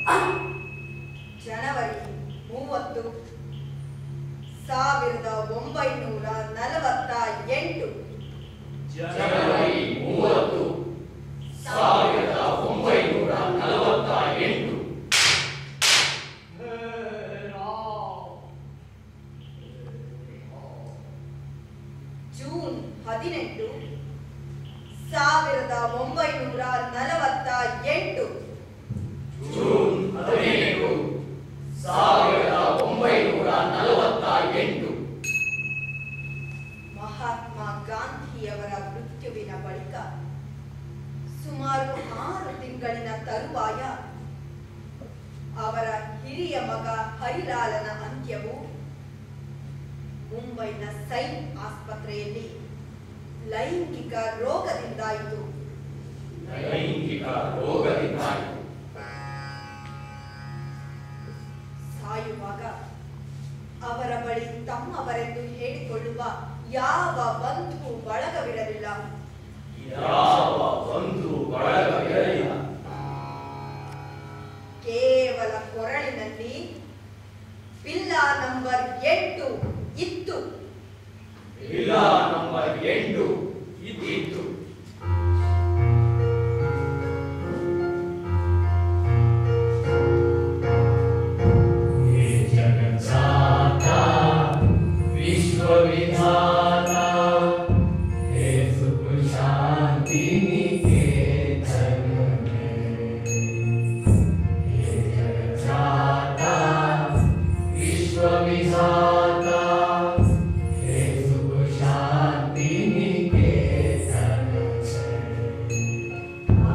ಜನವರಿ ಮೂವತ್ತು ಸಾವಿರದ ಒಂಬೈನೂರ ನಲವತ್ತ ಎಂಟು ಜನವರಿ ಮೂವತ್ತು ಸಾವಿರದ ಒಂಬೈನೂರ ನಲವತ್ತ ಎಂಟು ಜೂನ್ ಹದಿನೆಂಟು ಸಾವಿರದ ಒಂಬೈನೂರ ನಲವತ್ತ ಎಂಟು ಜೂನ್ ಹದಿನೆಂಟು ಸಾವಿರದ ಒಂಬೈನೂರ ನಲವತ್ತ ಎಂಟು ಮಹಾತ್ಮ ಗಾಂಧಿಯವರ ಮೃತ್ಯುವಿನ ಬಳಿಕ ಸುಮಾರು ಆರು ತಿಂಗಳಿನ ತರುವಾಯ ಅವರ ಹಿರಿಯ ಮಗ ಹರಿಲಾಲನ ಅಂತ್ಯವು ಮುಂಬೈನ ಸೈನ್ ಆಸ್ಪತ್ರೆಯಲ್ಲಿ ಲೈಂಗಿಕ ರೋಗದಿಂದಾಯಿತು ಲೈಂಗಿಕ ರೋಗದಿಂದಾಯಿತು ಸಾಯುವಾಗ ಅವರ ಬಳಿ ತಮ್ಮವರೆಂದು ಹೇಳಿಕೊಳ್ಳುವ ಯಾವ ಬಂಧು ಬಳಗವಿರಲಿಲ್ಲ ಯಾವ ಬಂಧು ಬಳಗವಿರಲಿಲ್ಲ ಕೇವಲ ಕೊರಳಿನಲ್ಲಿ ಪಿಲ್ಲ ನಂಬರ್ ಎಂಟು ಇತ್ತು ಇಲ್ಲ ನಂಬರ್ ಎಂಟು ಇದ್ದಿತ್ತು विश्वविधाता हे सुख शांति निकेतन में हे जगज्जाता विश्वविधाता हे सुख शांति निकेतन में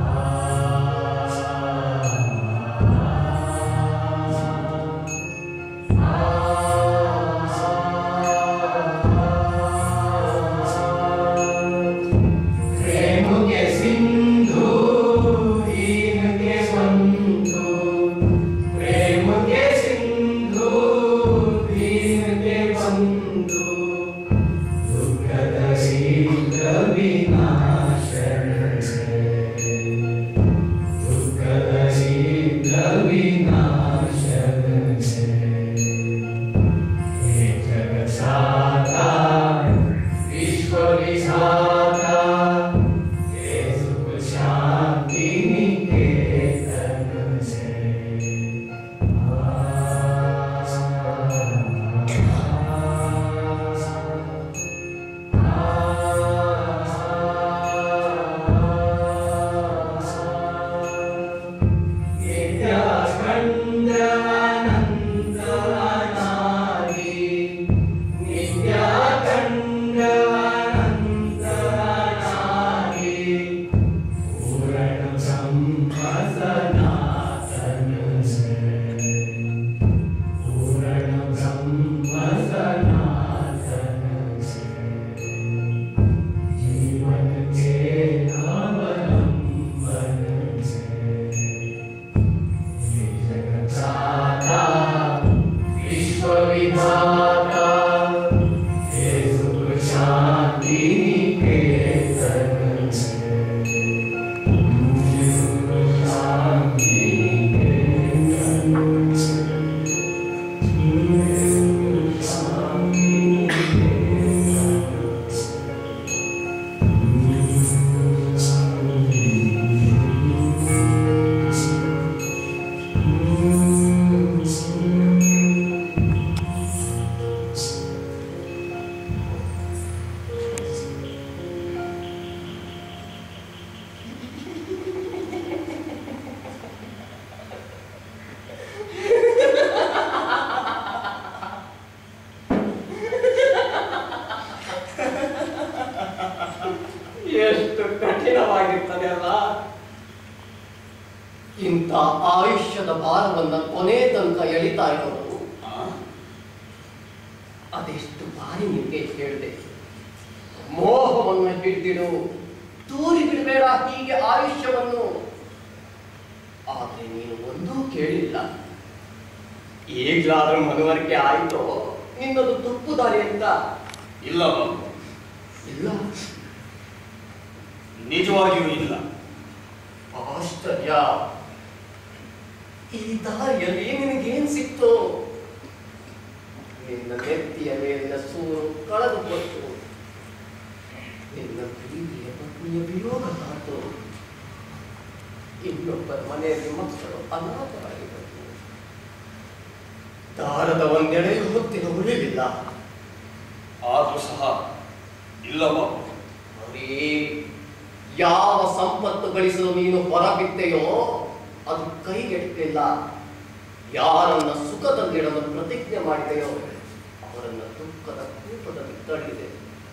प्रेम के सिंधु दीन के बंधु प्रेम के सिंधु दीन के बंधु दुख दरिद्र विनाशन दुख दरिद्र विनाशन हे जगसाता विश्वविधाता हे सुख शांति निकेतन से नित्याखण्डनादि नित्याखण्डनादि पूर्ण ब्रह्म सनातन से पूर्ण ब्रह्म सनातन से जीवन के अवलंबन से हे जगत्साता विश्वविधाता हे सुख शांति निकेतन से सुख शांति निकेतन से सुख शांति निकेतन से ಎಷ್ಟು ಕಠಿಣವಾಗಿರ್ತದೆ ಅಲ್ಲ ಇಂಥ ಆಯುಷ್ಯದ ಭಾರವನ್ನ ಕೊನೆ ತನಕ ಎಳಿತಾ ಇರೋದು ಅದೆಷ್ಟು ಬಾರಿ ನಿಮಗೆ ಹೇಳಿದೆ ಮೋಹವನ್ನು ಹಿಡಿದಿಡು ತೂರಿ ಬಿಡಬೇಡ ಹೀಗೆ ಆಯುಷ್ಯವನ್ನು ಆದ್ರೆ ನೀನು ಒಂದೂ ಕೇಳಿಲ್ಲ ಈಗ್ಲಾದ್ರೂ ಮನವರಿಕೆ ಆಯ್ತು ನಿನ್ನದು ತಪ್ಪು ದಾರಿ ಅಂತ ಇಲ್ಲ ಬಾಬು ಇಲ್ಲ ನಿಜವಾಗಿಯೂ ಇಲ್ಲ ಆಶ್ಚರ್ಯ ಈ ದಾರಿಯಲ್ಲಿ ನಿನಗೇನ್ ಸಿಕ್ತು ನಿನ್ನ ನೆತ್ತಿಯ ಮೇಲಿನ ಸೂರು ಕಳೆದು ಬಂತು ನಿನ್ನ ಪ್ರೀತಿಯ ಪತ್ನಿಯ ವಿಯೋಗ ತಾತು ಇನ್ನೊಬ್ಬರ ಮನೆಯಲ್ಲಿ ಮಕ್ಕಳು ಅನಾಥರಾಗಿದ್ದರು ದಾರದ ಒಂದೆಡೆ ಹೊತ್ತಿನ ಉಳಿಲಿಲ್ಲ ಆದ್ರೂ ಸಹ ಇಲ್ಲ ಬಾಬು ಅರೇ ಯಾವ ಸಂಪತ್ತು ಗಳಿಸಲು ನೀನು ಹೊರಬಿದ್ದೆಯೋ ಅದು ಕೈಗೆಟಲಿಲ್ಲ ಯಾರನ್ನ ಸುಖದಲ್ಲಿಡಲು ಪ್ರತಿಜ್ಞೆ ಮಾಡಿದೆಯೋ ಅವರನ್ನ ದುಃಖದ ಕೂಪದಲ್ಲಿ ತಳ್ಳಿದೆ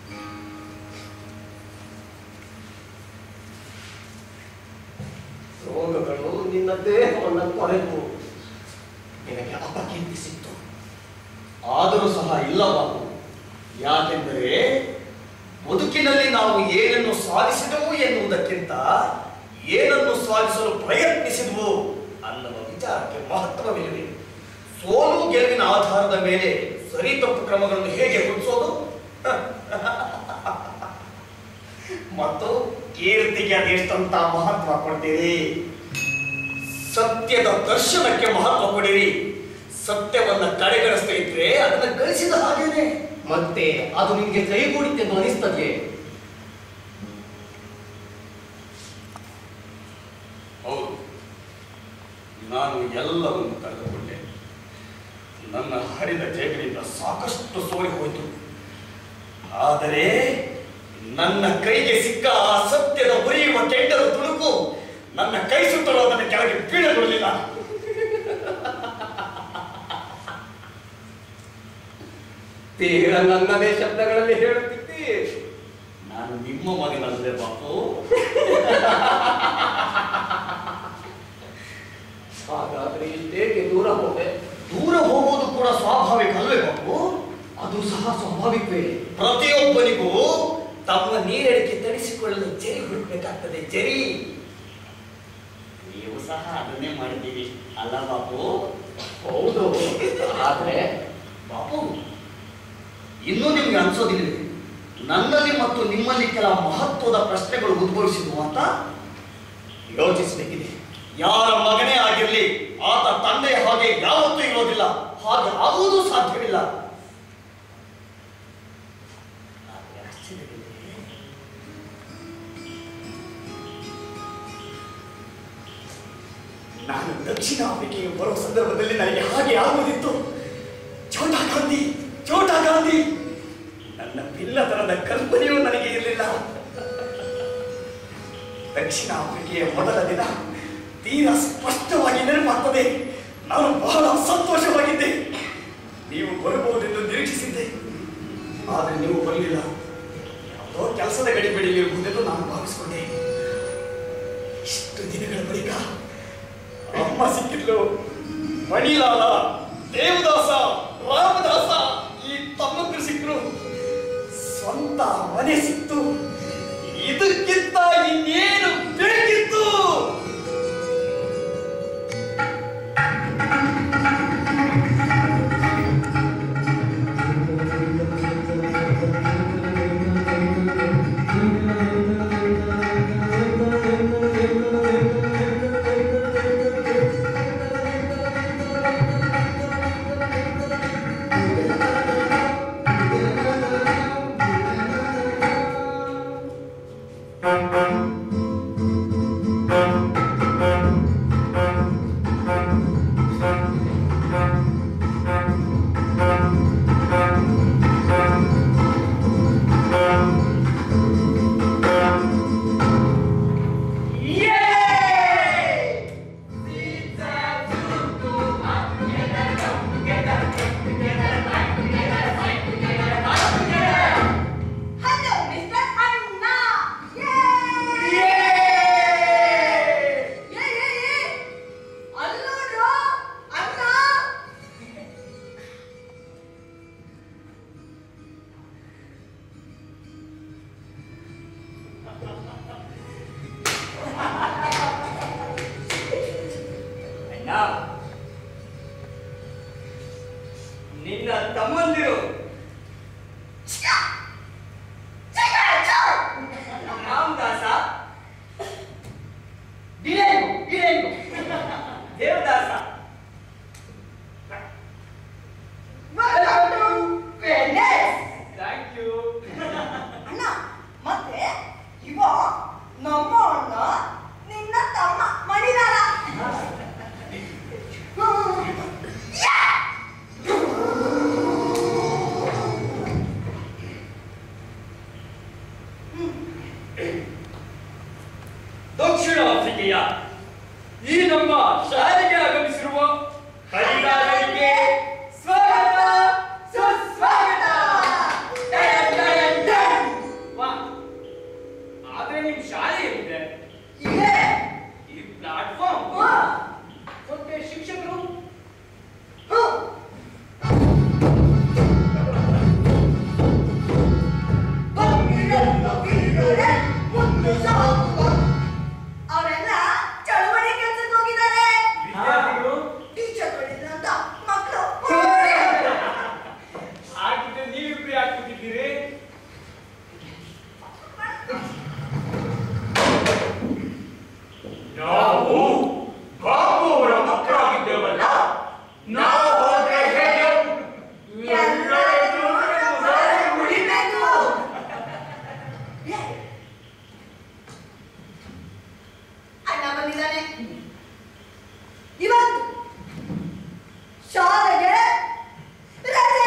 ರೋಗಗಳು ನಿನ್ನ ದೇಹವನ್ನು ಕೊರೆದು ನಿನಗೆ ಅಪಕೀರ್ತಿ ಸಿಕ್ತು ಆದರೂ ಸಹ ಇಲ್ಲ ಬಾಬು ಯಾಕೆಂದರೆ ಬದುಕಿನಲ್ಲಿ ನಾವು ಏನನ್ನು ಸಾಧಿಸಿದವು ಎನ್ನುವುದಕ್ಕಿಂತ ಏನನ್ನು ಸಾಧಿಸಲು ಪ್ರಯತ್ನಿಸಿದವು ಅನ್ನುವ ವಿಚಾರಕ್ಕೆ ಮಹತ್ವವಿದೆ ಸೋಲು ಗೆಲುವಿನ ಆಧಾರದ ಮೇಲೆ ಸರಿ ತಪ್ಪು ಕ್ರಮಗಳನ್ನು ಹೇಗೆ ಗುರುತಿಸೋದು ಮತ್ತು ಕೀರ್ತಿಗೆ ಅದೆಷ್ಟಂತ ಮಹತ್ವ ಕೊಡ್ತೀರಿ ಸತ್ಯದ ದರ್ಶನಕ್ಕೆ ಮಹತ್ವ ಕೊಡಿರಿ ಸತ್ಯವನ್ನ ಕಡೆಗಣಿಸ್ತಾ ಇದ್ರೆ ಅದನ್ನ ಗಳಿಸಿದ ಹಾಗೇನೆ ಮತ್ತೆ ಅದು ನಿನಗೆ ಕೈಗೂಡಿತೆಂದು ಅನಿಸ್ತದೆಯೇ ಹೌದು ನಾನು ಎಲ್ಲವನ್ನು ಕಳೆದುಕೊಂಡೆ ನನ್ನ ಹರಿದ ಜೇಬಿನಿಂದ ಸಾಕಷ್ಟು ಸೋರಿ ಹೋಯಿತು ಆದರೆ ನನ್ನ ಕೈಗೆ ಸಿಕ್ಕ ಆ ಸತ್ಯದ ಉರಿಯುವ ಕೆಂಡದ ತುಣುಕು ನನ್ನ ಕೈ ಸುತ್ತಲೂ ಅದನ್ನು ಕೆಳಗೆ ಬೀಳಗೊಳ್ಳಲಿಲ್ಲ ತೀರ ನನ್ನದೇ ಶಬ್ದಗಳಲ್ಲಿ ಹೇಳುತ್ತಿದ್ದಿ ನಾನು ನಿಮ್ಮ ಮಗನಲ್ಲದೆ ಬಾಪು ಹಾಗಾದ್ರೆ ಇಷ್ಟೇಕೆ ದೂರ ಹೋದೆ ದೂರ ಹೋಗುವುದು ಕೂಡ ಸ್ವಾಭಾವಿಕ ಅಲ್ವೇ ಬಾಪು ಅದು ಸಹ ಸ್ವಾಭಾವಿಕವೇ ಪ್ರತಿಯೊಬ್ಬನಿಗೂ ತಮ್ಮ ನೀರಡಿಕೆ ತಡಿಸಿಕೊಳ್ಳಲು ಜರಿ ಹುಡುಕಬೇಕಾಗ್ತದೆ ಜರಿ ನೀವು ಸಹ ಅದನ್ನೇ ಮಾಡಿದ್ದೀರಿ ಅಲ್ಲ ಬಾಪು ಹೌದು ಆದ್ರೆ ಬಾಪು ಇನ್ನೂ ನಿಮ್ಗೆ ಅನ್ಸೋದಿಲ್ಲ ನನ್ನಲ್ಲಿ ಮತ್ತು ನಿಮ್ಮಲ್ಲಿ ಕೆಲ ಮಹತ್ವದ ಪ್ರಶ್ನೆಗಳು ಉದ್ಭವಿಸಿದ್ವು ಅಂತ ಯೋಚಿಸಬೇಕಿದೆ ಯಾರ ಮಗನೇ ಆಗಿರ್ಲಿ ಆತ ತಂದೆ ಹಾಗೆ ಯಾವತ್ತೂ ಇರೋದಿಲ್ಲ ಹಾಗೆ ಆಗುವುದು ಸಾಧ್ಯವಿಲ್ಲ ಆದ್ರೆ ಆಶ್ಚರ್ಯವಿದೆ. ನಾನು ದಕ್ಷಿಣ ಆಫ್ರಿಕೆಗೆ ಬರುವ ಸಂದರ್ಭದಲ್ಲಿ ನನಗೆ ಹಾಗೆ ಆಗುವುದಿತ್ತು ಛೋಟಾ ಗಾಂಧಿ ಛೋಟಾ ಗಾಂಧಿ ನನ್ನ ಪಿಲ್ಲತನದ ಕಲ್ಪನೆಯೂ ನನಗೆ ಇರಲಿಲ್ಲ ದಕ್ಷಿಣ ಆಫ್ರಿಕೆಯ ಮೊದಲ ದಿನ ತೀರಾ ಸ್ಪಷ್ಟವಾಗಿ ನೆನಪಾಗ್ತದೆ ನಾನು ಬಹಳ ಸಂತೋಷವಾಗಿದ್ದೆ ನೀವು ಬರಬಹುದೆಂದು ನಿರೀಕ್ಷಿಸಿದ್ದೆ ಆದರೆ ನೀವು ಬರಲಿಲ್ಲ ಯಾವುದೋ ಕೆಲಸದ ಗಡಿಬಿಡಿಯಲ್ಲಿರಬಹುದೆಂದು ನಾನು ಭಾವಿಸಿಕೊಂಡೆ ಇಷ್ಟು ದಿನಗಳ ಬಳಿಕ ಅಮ್ಮ ಸಿಕ್ಕಿದ್ಲು ಮಣಿಲಾಲ ದೇವದಾಸ ರಾಮದಾಸ ಈ ತಮ್ಮಂದ್ರು ಸಿಕ್ಕರು ಸ್ವಂತ ಮನೆ ಸಿಕ್ತು ಇದಕ್ಕಿಂತ ಇನ್ನೇನು ಬೇಕಿತ್ತು ದಕ್ಷಿಣ ಆಫ್ರಿಕೆಯ ಈ ನಮ್ಮ ಶಾಲೆಗೆ ಆಗಮಿಸಿರುವ ಹರಿದಾರರಿಗೆ ಸ್ವಾಗತ ಸುಸ್ವಾಗತ ಡಯನ್, ಡಯನ್, ಡಯನ್. ವಾ, ಆದ್ರೆ ನಿಮ್ ಶಾಲೆ ಎಲ್ಲಿದೆ ಇದೆ ಈ ಪ್ಲಾಟ್ಫಾರ್ಮ್ ಹಾ. ಮತ್ತೆ ಶಿಕ್ಷಕರು ಹ್ಮ್. ಬಗ್ಗಿರಲ್ಲ ಬೀರರೆ ಮುಂದೆ ಸಾಗುವ. ಅವರೆಲ್ಲ ಚಳವಳಿ ಕೆಲ್ಸಕ್ಕೆ ಹೋಗಿದ್ದಾರೆ ವಿದ್ಯಾರ್ಥಿಗಳು ಟೀಚರ್ಗಳಿಲ್ಲ ಅಂತ ಮಕ್ಕಳು ಹಾಗಿದ್ರೆ ನೀವಿಬ್ರು ಯಾಕೆ ಕೂತಿದ್ದೀರಿ ನಾವು ಬಾಬು ಅವರ ಮಕ್ಕಳಾಗಿದ್ದೇವಲ್ಲ ನಾವು ಹೋದ್ರೆ ಹೇಗೆ ಎಲ್ಲರಿಗೂ ಹೊರಗೆ ಉಳಿಬೇಕು. ಏ, ಅಣ್ಣ ಬಂದಿದ್ದಾನೆ ಇವತ್ತು ಶಾಲೆಗೆ ರಜೆ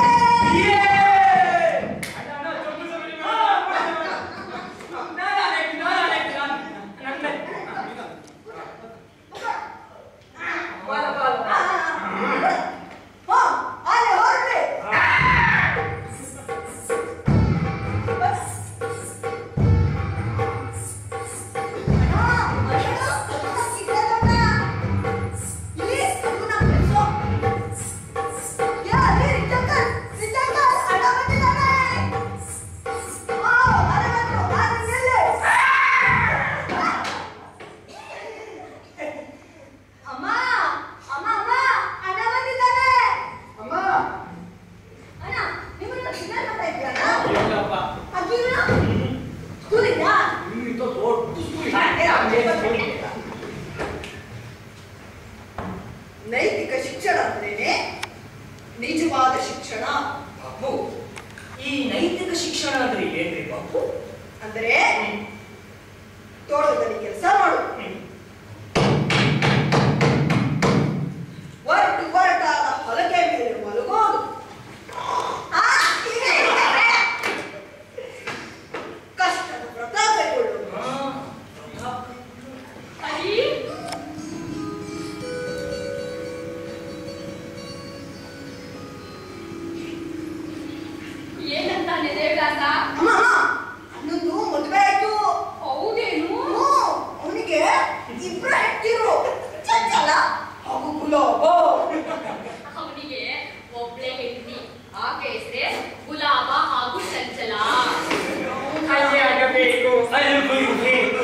ಹಾ, ಅಲ್ಲೇ ಹೊರಡ್ರಿ. ಅಣ್ಣ, ಅಣ್ಣ, ಸಿಕ್ಕದಣ್ಣ. ಇಲ್ಲಿ, ಅದು ನಮ್ಮ ಕೆಲ್ಸ. ಯಾ, ಅಲ್ಲಿ ರಿಜಕ್ಕಲ್, ರಿಜಕ್ಕಲ್, ಅಣ್ಣ ಬಂದಿದ್ದಾನೆ. ಆ, ಅರೆ ಬಂದ್ರು, ಅರೆ ನಿಲ್ಲಿ. ಅಮ್ಮ ಅಮ್ಮ ಅಮ್ಮ ಅಣ್ಣ ಬಂದಿದ್ದಾನೆ ಅಮ್ಮ ಅಣ್ಣ ನಿಮ್ಮನ್ನ ಸಿಗ್ನಲ್ ಮಾಡ್ತಾ ಇದ್ದೀರಣ್ಣ ಇಲ್ಲಪ್ಪ ಅದು ಇಲ್ಲ ಸ್ಕೂಲಿಂದ ಇಂಥ ದೊಡ್ಡ ನೈತಿಕ ಶಿಕ್ಷಣ ಅಂದ್ರೇನೆ ನಿಜವಾದ ಶಿಕ್ಷಣ ಬಾಪು ಈ ನೈತಿಕ ಶಿಕ್ಷಣ ಅಂದ್ರೆ ಏನ್ರಿ ಬಾಪು ಅಂದರೆ ತೋಟದಲ್ಲಿ ಕೆಲಸ ಮಾಡು ಒರಟು ಒರಟಾದ ಹೊಲಕೆ ಮೇಲೆ ಮಲಗೋದು ಆ, ಹೀಗೆ. ಕಷ್ಟದ ವ್ರತ ಕೈಗೊಳ್ಳುವುದು ಅಯ್ಯ ಏನಂತಾನೆ ದೇವದಾಸ ಅಮ್ಮ ಅನ್ನೊಂದು ಮದುವೆ ಆಯ್ತು ಹೌದೇನು ಅವನಿಗೆ ಇಬ್ರು ಹೆಂಡ್ತಿರು ಚಂಚಲ ಹಾಗೂ ಗುಲಾಬ ಅವನಿಗೆ ಒಬ್ಳೆ ಹೆಂಡತಿ ಆಕೆ ಹೆಸರೇ ಗುಲಾಬ ಹಾಗೂ ಚಂಚಲ ಆಗಬೇಕು ಅಲ್ಬೇಕು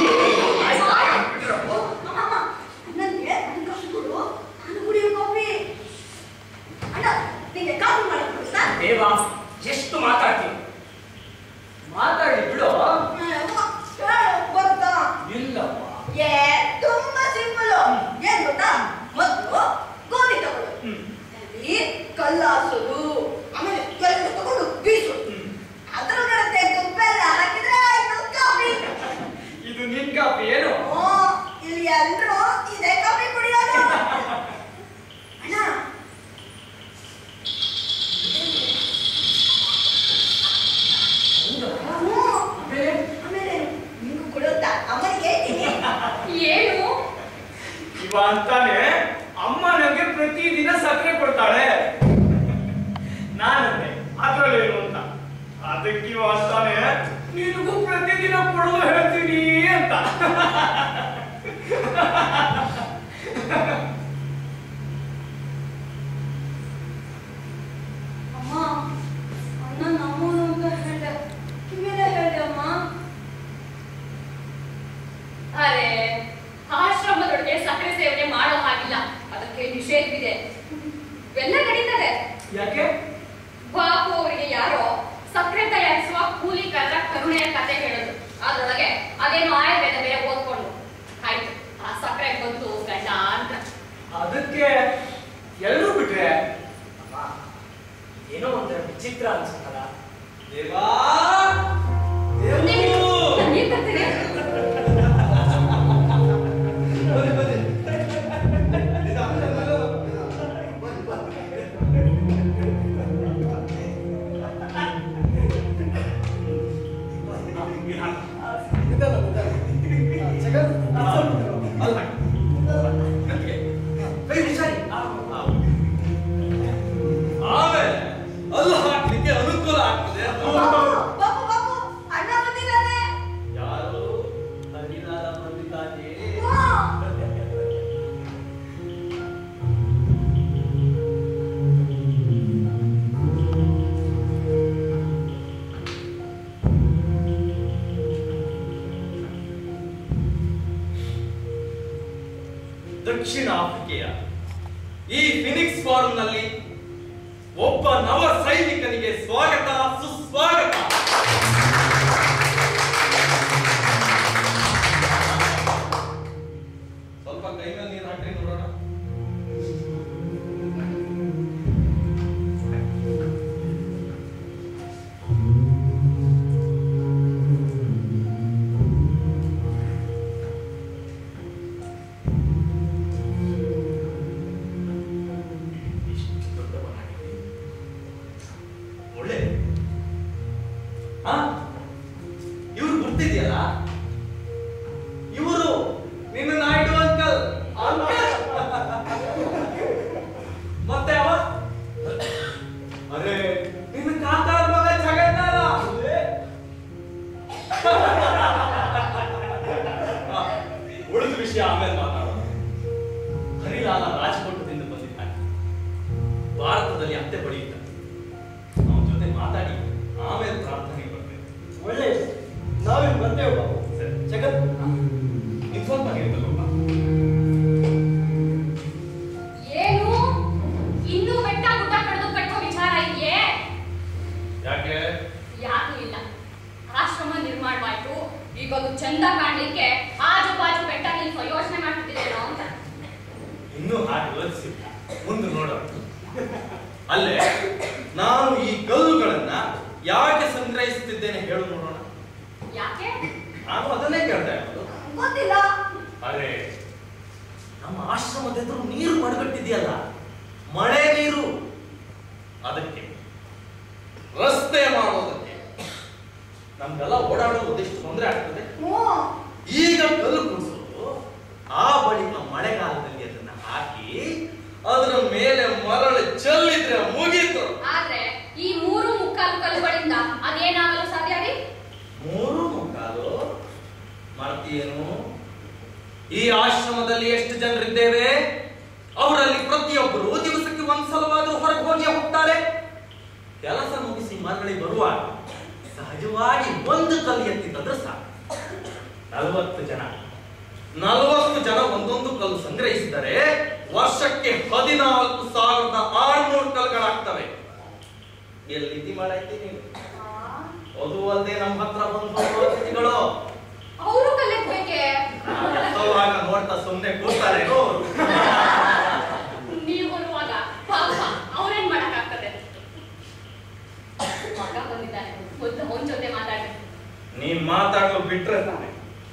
ಅಮ್ಮ, ಅಮ್ಮ, ನನಗೆ ಒಂದು ಕಾಫಿ ಕೊಡು ನಾನು ಕುಡಿಯೋ ಕಾಫಿ ಅಣ್ಣ ನಿಂಗೆ ಕಾಫಿ ಮಾಡಕ್ ಬರುತ್ತಾ? ದೇವಾ ಎಷ್ಟು ಮಾತಾಡ್ತೀನಿ ಮಾತಾಡಿ ಬಿಡು ಹ್ಮ್, ಅಮ್ಮ, ಹೇಳು, ಬರುತ್ತಾ ಇಲ್ಲಪ್ಪ ಏ ತುಂಬಾ ಸಿಂಪಲ್ ಏನ್ ಗೊತ್ತಾ ಮೊದಲು ಗೋಧಿ ತಗೊಳ್ಳು ಹ್ಮ್. ಅಲ್ಲಿ ಕಲ್ಲಾಸೋದು ಆಮೇಲೆ ಎಲ್ಲ ತಗೊಂಡು ಬೀಸೋದು ಹ್ಮ್. ಅದರೊಳಗಡೆ ತೆಗೆದು ಬೆಲ್ಲ ಹಾಕಿದ್ರೆ ಆಯ್ತು ಕಾಫಿ ಇದು ನಿನ್ ಕಾಪಿ ಏನು ಓ, ಇಲ್ಲಿ ಎಲ್ರು ಇದೇ ಕಾಫಿ ಕುಡಿಯೋದು ಅಣ್ಣ ಹೌದಾ? ಹ್ಞೂ. ಆಮೇಲೆ ಆಮೇಲೆ ನಿಂಗೂ ಕೊಡುತ್ತಾ ಅಮ್ಮನಿಗೆ ಹೇಳ್ತೀನಿ ಏನು ಇವ ಅಂತಾನೆ ಅಮ್ಮ ನಂಗೆ ಪ್ರತಿದಿನ ಸಕ್ಕರೆ ಕೊಡ್ತಾಳೆ ನಾನಂದೆ ಅದ್ರಲ್ಲೇನು ಅಂತ ಅದಕ್ಕೆ ಇವ ಅಂತಾನೆ ನಿನಗೂ ಪ್ರತಿದಿನ ಕೊಡಲು ಹೇಳ್ತೀನಿ ಅಂತ ಅಮ್ಮ ಅಣ್ಣ ನಮ್ಮೂರು ಅಂತ ಹೇಳ್ದೆ ಕಿವಿಲೇ ಹೇಳ್ದೆ ಅಮ್ಮ ಅರೆ ಆಶ್ರಮದೊಳಗೆ ಸಕ್ಕರೆ ಸೇವನೆ ಮಾಡೋ ಹಾಗಿಲ್ಲ ಅದಕ್ಕೆ ನಿಷೇಧವಿದೆ ಎಲ್ಲ ನಡೀತದೆ ಯಾಕೆ ಬಾಪು ಅವರಿಗೆ ಯಾರೋ ಸಕ್ಕರೆ ತಯಾರಿಸುವ ಕೂಲಿಕಾರರ ಕರುಣೆಯ ಕತೆ ಹೇಳೋದು ಅದ್ರೊಳಗೆ ಅದೇನು ಆಯುರ್ವೇದ ಬೇರೆ ಓದ್ಕೊಂಡು ಆಯ್ತು ಆ ಸಕ್ಕರೆ ಬಂತು ಗಂಡ ಅಂತ ಅದಕ್ಕೆ ಎಲ್ಲರೂ ಬಿಟ್ರೆ ಅಮ್ಮ ಏನೋ ಒಂಥರ ವಿಚಿತ್ರ ಅನ್ಸುತ್ತಲ್ಲ ದೇವಾ ನೀನ್- ನಾನ್ ಏನ್ ಬರ್ತೀನಿ? ದೇವಾ ಬಾಪು ಬಾಪು ಅಣ್ಣ ಬಂದಿದ್ದಾನೆ ಯಾರು ಹರಿನಾದ ಬಂದಿದ್ದಾನೆ ಹಾ. ದಕ್ಷಿಣ ಆಫ್ರಿಕೆಯ ಈ ಫಿನಿಕ್ಸ್ ಫಾರ್ಮ್ನಲ್ಲಿ ಒಬ್ಬ ನವ ಸೈನಿಕನಿಗೆ ಸ್ವಾಗತ ಸುಸ್ವಾಗತ ಸ್ವಲ್ಪ ಕೈ ಮೇಲೆ ನೀರು ಹಾಕ್ರಿ ನೋಡೋಣ ಇಷ್ಟು ದೊಡ್ಡವನಾಗಿದ್ದೀನಿ. ಒಳ್ಳೆ ಹಾ ಇವ್ರು ಗುರ್ತಿದ್ಯಲ್ಲ ಇವರು ನಿನ್ನ ನಾಯ್ಡು ಅಂಕಲ್ ಮತ್ತೆ ಅವ ಅರೆ ನಿನ್ನ ಕಾಕಾರ ಮಗ ಜಗನ್ನಾಥ ಹಾ, ಉಳಿದ ವಿಷಯ ಆಮೇಲೆ ಮಾತಾಡೋಣ ಹರಿಲಾಲ ರಾಜಕೋಟದಿಂದ ಬಂದಿದ್ದಾನೆ ಭಾರತದಲ್ಲಿ ಅತ್ತೆ ಬಡಿಯುತ್ತಾನೆ ಅವನ ಜೊತೆ ಮಾತಾಡಿ ಆಮೇಲೆ ಪ್ರಾರ್ಥನೆಗೆ ಬರ್ತೇನೆ ಒಳ್ಳೆ ನಾವಿಲ್ಲಿ ಬರ್ತೇವೆ ಬಾಬು ಸರಿ ಜಗತ್ ನೀನ್ ಸ್ವಲ್ಪ ನೀರು ತಗೊಂಬ. ಏನು ಇನ್ನೂ ಬೆಟ್ಟ ಗುಡ್ಡ ಕಳೆದು ಕಟ್ಟೋ ವಿಚಾರ ಇದೆಯೇ ಯಾಕೆ ಯಾಕೂ ಇಲ್ಲ ಆಶ್ರಮ ನಿರ್ಮಾಣವಾಯ್ತು ಈಗ ಅದು ಚಂದ ಕಾಣ್ಲಿಕ್ಕೆ ಆಜು ಬಾಜು ಬೆಟ್ಟ ನಿಲ್ಸೋ ಯೋಚನೆ ಮಾಡ್ತಿದ್ದೇನೋ ಅಂತ ಇನ್ನೂ ಹಾಗೆ ಯೋಚಿಸಿಲ್ಲ ಮುಂದೆ ನೋಡೋಣ ಅಲ್ಲೇ ನಾನು ಈ ಕಲ್ಲುಗಳನ್ನ ಯಾಕೆ ಸಂಗ್ರಹಿಸುತ್ತಿದ್ದೇನೆ ಹೇಳು ನೋಡೋಣ ಯಾಕೆ ನಾನು ಅದನ್ನೇ ಕೇಳ್ತಾ ಇರೋದು ಗೊತ್ತಿಲ್ಲ ಅರೆ ನಮ್ಮ ಆಶ್ರಮದ ಎದುರು ನೀರು ಮಡಗಟ್ಟಿದೆಯಲ್ಲ ಮಳೆ ನೀರು ಅದಕ್ಕೆ ರಸ್ತೆ ಮಾಡೋದಕ್ಕೆ ನಮ್ಗೆಲ್ಲ ಓಡಾಡೋದು ಒಂದಿಷ್ಟು ತೊಂದರೆ ಆಗ್ತದೆ ಹ್ಞೂ ಈಗ ಕಲ್ಲು ಕುಡಿಸೋದು ಆ ಬಳಿಕ ಮಳೆಗಾಲದಲ್ಲಿ ಅದನ್ನ ಹಾಕಿ ಅದರ ಮೇಲೆ ಮರಳು ಚೆಲ್ಲಿದ್ರೆ ಮುಗೀತು ಆದ್ರೆ ಈ ಮೂರು ಮುಕ್ಕಾಲು ಕಲ್ಲುಗಳಿಂದ ಅದೇನಾಗಲು ಸಾಧ್ಯ ರೀ ಮೂರು ಮುಕ್ಕಾಲು ಮಾಡ್ತೀಯೇನು ಈ ಆಶ್ರಮದಲ್ಲಿ ಎಷ್ಟು ಜನರಿದ್ದೇವೆ ಅವರಲ್ಲಿ ಪ್ರತಿಯೊಬ್ಬರು ದಿವಸಕ್ಕೆ ಒಂದ್ಸಲವಾದ್ರೂ ಹೊರಗೆ ಹೋಗಿ ಹೋಗ್ತಾರೆ ಕೆಲಸ ಮುಗಿಸಿ ಮರಳಿಗೆ ಬರುವಾಗ ಸಹಜವಾಗಿ ಒಂದು ಕಲ್ಲು ಎತ್ತಿದ್ರೆ ಸಾಕು ನಲವತ್ತು ಜನ ನಲವತ್ತು ಜನ ಒಂದೊಂದು ಕಲ್ಲು ಸಂಗ್ರಹಿಸಿದರೆ ವರ್ಷಕ್ಕೆ ಹದಿನಾಲ್ಕು ಸಾವಿರದ ಆರುನೂರು ಕಲ್ಲುಗಳಾಗ್ತವೆ ಎಲ್ಲಿ ನಿಧಿ ಮಾಡಾಯ್ತಿ ನೀನು ಅದು ಅಲ್ಲದೆ ನಮ್ಮ ಹತ್ರ ಬಂದು ಹೋಗುವ ಅತಿಥಿಗಳು ಅವರು ಕಲ್ಲೆತ್ಬೇಕೆ ಅವಾಗ ನೋಡ್ತಾ ಸುಮ್ಮನೆ ಕೂರ್ತಾರೆ ಅವ್ರು. ನೀವು ಬರುವಾಗ ಪಾಪ ಅವ್ರೇನ್ ಮಾಡಕ್ಕಾಗ್ತದೆ ಮಗ ಬಂದಿದ್ದಾನೆ ಮೊದ್ಲು ಅವನ ಜೊತೆ ಮಾತಾಡಿ ನೀನ್ ಮಾತಾಡಲು ಬಿಟ್ರೆ ತಾನೆ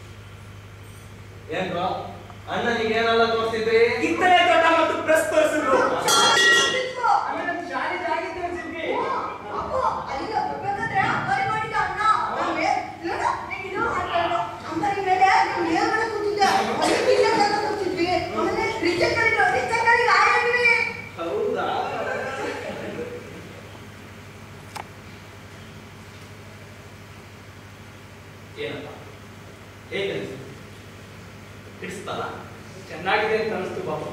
ಏನ್ರೋ ಅಣ್ಣನಿಗೆ ಏನೆಲ್ಲ ತೋರಿಸಿದ್ರಿ ಕಿತ್ತಳೆ ತೋಟ ಮತ್ತು ಪ್ರೆಸ್ ತೋರಿಸಿದ್ರು ನಿಂತ್ಕೋ. ಆಮೇಲೆ ನಮ್ ಶಾಲೆಗೆ ಆಗಿದ್ದು ಅನ್ಸಿದ್ವಿ. ಹ್ಞೂ. ಅಪ್ಪು, ಅಲ್ಲಿಗೆ ಬರ್ಬೇಕಾದ್ರೆ ಅಂಬಾರಿ ಮಾಡಿದ ಅಣ್ಣ. ನಮ್ಗೆ ನೋಡು, ಇದು ಹಾಕ್ಕೊಂಡು ಅಂಬಾರಿ ಮೇಲೆ ನಾವು ಮೇಲ್ಗಡೆ ಕೂತಿದ್ದೆ. ಅಲ್ಲಿ ಪಿಜ್ಜಾ ತಂದು ಕೂತಿದ್ವಿ. ಆಮೇಲೆ ರಿಕ್ಷಾ ಕರೀದ್ರು, ರಿಕ್ಷಾ ಕರೀರಿ, ಆಯಾದ್ವಿ. ಹೌದಾ ಏನಪ್ಪ ಹೇಗೆ ಅನಿಸ್ತು ಹಿಡಿಸ್ತಲ್ಲ ಚೆನ್ನಾಗಿದೆ ಅಂತ ಅನಿಸ್ತು ಬಾಬು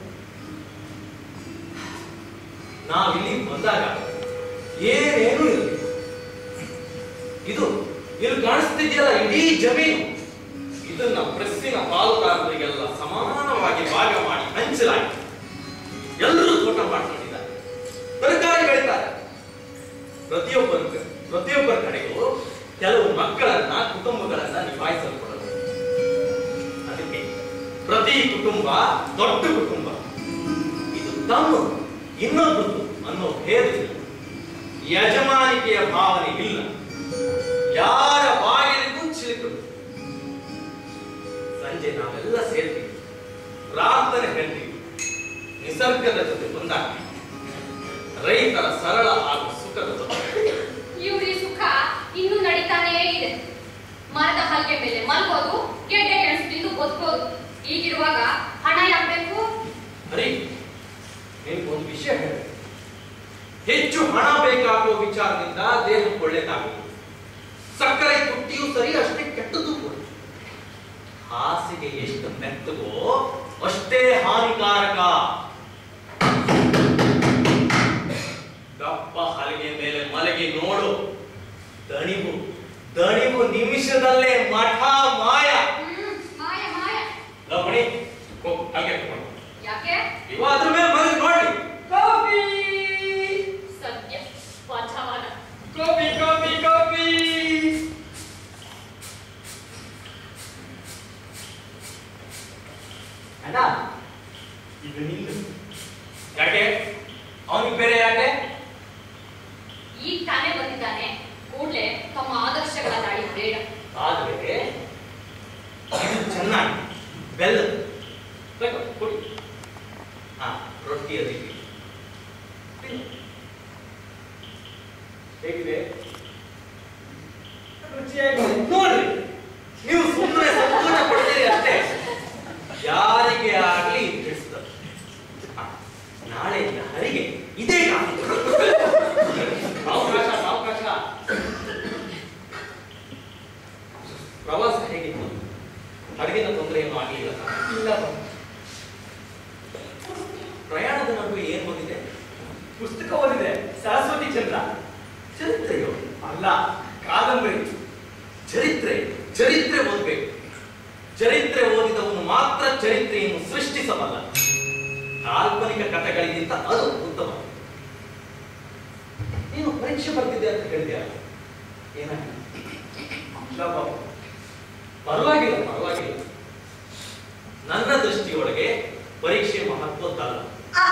ನಾವಿಲ್ಲಿ ಬಂದಾಗ ಏನೇನು ಇಲ್ಲ ಇದು ಇಲ್ಲಿ ಕಾಣಿಸ್ತಿದೆಯಲ್ಲ ಇಡೀ ಜಮೀನು ಇದನ್ನ ಪ್ರೆಸ್ಸಿನ ಪಾಲುದಾರರಿಗೆಲ್ಲ ಸಮಾನವಾಗಿ ಭಾಗ ಮಾಡಿ ಹಂಚಲಾಗಿದೆ ಎಲ್ಲರೂ ತೋಟ ಮಾಡ್ಕೊಂಡಿದ್ದಾರೆ ತರಕಾರಿ ಬೆಳೀತಾರೆ ಪ್ರತಿಯೊಬ್ಬರ ಪ್ರತಿಯೊಬ್ಬರ ಕಡೆಗೂ ಕೆಲವು ಮಕ್ಕಳನ್ನ ಕುಟುಂಬಗಳನ್ನ ನಿಭಾಯಿಸಲ್ಪಡೋದು ಅದಕ್ಕೆ ಪ್ರತಿ ಕುಟುಂಬ ದೊಡ್ಡ ಕುಟುಂಬ ಇದು ತಮ್ಮ ಇನ್ನೊಬ್ಬರು ಅನ್ನೋ ಭೇದ ಇಲ್ಲ ಯಜಮಾನಿಕೆಯ ಭಾವನೆ ಇಲ್ಲ ಯಾರ ಬಾಗಿಲಿಗೂ ಚಿಲಿಕರು ಸಂಜೆ ನಾವೆಲ್ಲ ಸೇರ್ತೀವಿ ಪ್ರಾರ್ಥನೆ ಹೇಳ್ತೀವಿ ನಿಸರ್ಗದ ಜೊತೆ ಬಂದಾಗ ರೈತರ ಸರಳ ಹಾಗೂ ಸುಖದ ಜೊತೆ ಇವ್ರ ಈ ಸುಖ ಇನ್ನೂ ನಡೀತಾನೇ ಇದೆ ಮರದ ಹಲ್ಗೆ ಮೇಲೆ ಮಲ್ಗೋದು ಗೆಡ್ಡೆ ಗೆಣಸು ತಿಂದು ಬದುಕೋದು ಈಗಿರುವಾಗ ಹಣ ಯಾಕೆ ಬೇಕು ಹರಿ ನಿನ್ಗೊಂದು ವಿಷಯ ಹೇಳಿ ಹೆಚ್ಚು ಹಣ ಬೇಕಾಗುವ ವಿಚಾರದಿಂದ ದೇಹ ಒಳ್ಳೆದಾಗುವುದು ಸಕ್ಕರೆ ತುಟ್ಟಿಯೂ ಸರಿ ಅಷ್ಟೇ ಕೆಟ್ಟದ್ದು ಕೂಡ ಹಾಸಿಗೆ ಎಷ್ಟು ಮೆತ್ತಗೋ ಅಷ್ಟೇ ಹಾನಿಕಾರಕ ದಪ್ಪ ಹಲಗೆ ಮೇಲೆ ಮಲಗಿ ನೋಡು ದಣಿವು ದಣಿವು ನಿಮಿಷದಲ್ಲೇ ಮಠ ಮಾಯ ಹ್ಮ್ ಮಾಯ ಮಾಯ ಲವಣಿ ಹೋಗು ಹಾಗೆ ತಗೊಂಡು ಯಾಕೆ ಇವ ಅದ್ರ ಮೇಲೆ ಮಲಗಿ ನೋಡಿ ಕಾಫಿ ಸತ್ಯ ವಚವನ ಕಾಫಿ ಕಾಫಿ ಕಾಫಿ ಅಣ್ಣ ಇದು ನಿಂದು ಯಾಕೆ ಅವನಿಗೆ ಬೇರೆ ಯಾಕೆ ಈಗ ತಾನೇ ಬಂದಿದ್ದಾನೆ ಕೂಡ್ಲೆ ತಮ್ಮ ಆದರ್ಶಗಳ ದಾಳಿ ಬೇಡ ಆದ್ರೆ ಇದು ಚೆನ್ನಾಗಿ ಬೆಲ್ಲ ತಗೋ, ಕುಡಿ ಹಾ ರೊಟ್ಟಿ ಅದಕ್ಕೆ ತಿನ್ನು. ಹೇಗಿದೆ ರುಚಿಯಾಗಿದೆ ನೋಡ್ರಿ ನೀವು ಸುಮ್ಮನೆ ಸಂತೋಷ ಪಡ್ತೀರಿ ಅಷ್ಟೇ ಯಾರಿಗೆ ಆಗ್ಲಿ ತಿಳಿಸ್ತದೆ ನಾಳೆಯಿಂದ ಹರಿಗೆ ಇದೇ ಕಾಫಿ ಅವಕಾಶ ಅವಕಾಶ ಪ್ರವಾಸ ಹೇಗಿತ್ತು ಅಡುಗೆನ ತೊಂದರೆ ಏನೂ ಆಗಲಿಲ್ಲ ಇಲ್ಲ ಪ್ರಯಾಣದ ನಡುವೆ ಏನು ಬಂದಿದೆ ಪುಸ್ತಕ ಓದಿದೆ ಸರಸ್ವತಿ ಚಂದ್ರ ಚರಿತ್ರೆಯೋ ಅಲ್ಲ ಕಾದಂಬರಿ ಚರಿತ್ರೆ ಚರಿತ್ರೆ ಓದಬೇಕು ಚರಿತ್ರೆ ಓದಿದವನು ಮಾತ್ರ ಚರಿತ್ರೆಯನ್ನು ಸೃಷ್ಟಿಸಬಲ್ಲ ಕಾಲ್ಪನಿಕ ಕಥೆಗಳಿಗಿಂತ ಅದು ಉತ್ತಮ ನೀನು ಪರೀಕ್ಷೆ ಬರ್ತಿದ್ದೆ ಅಂತ ಹೇಳಿದ್ಯಾ ಏನಾಗಿದೆ ಇಲ್ಲ ಬಾಬು ಪರವಾಗಿಲ್ಲ ಪರವಾಗಿಲ್ಲ ನನ್ನ ದೃಷ್ಟಿಯೊಳಗೆ ಪರೀಕ್ಷೆ ಮಹತ್ವದ್ದಲ್ಲ ಆ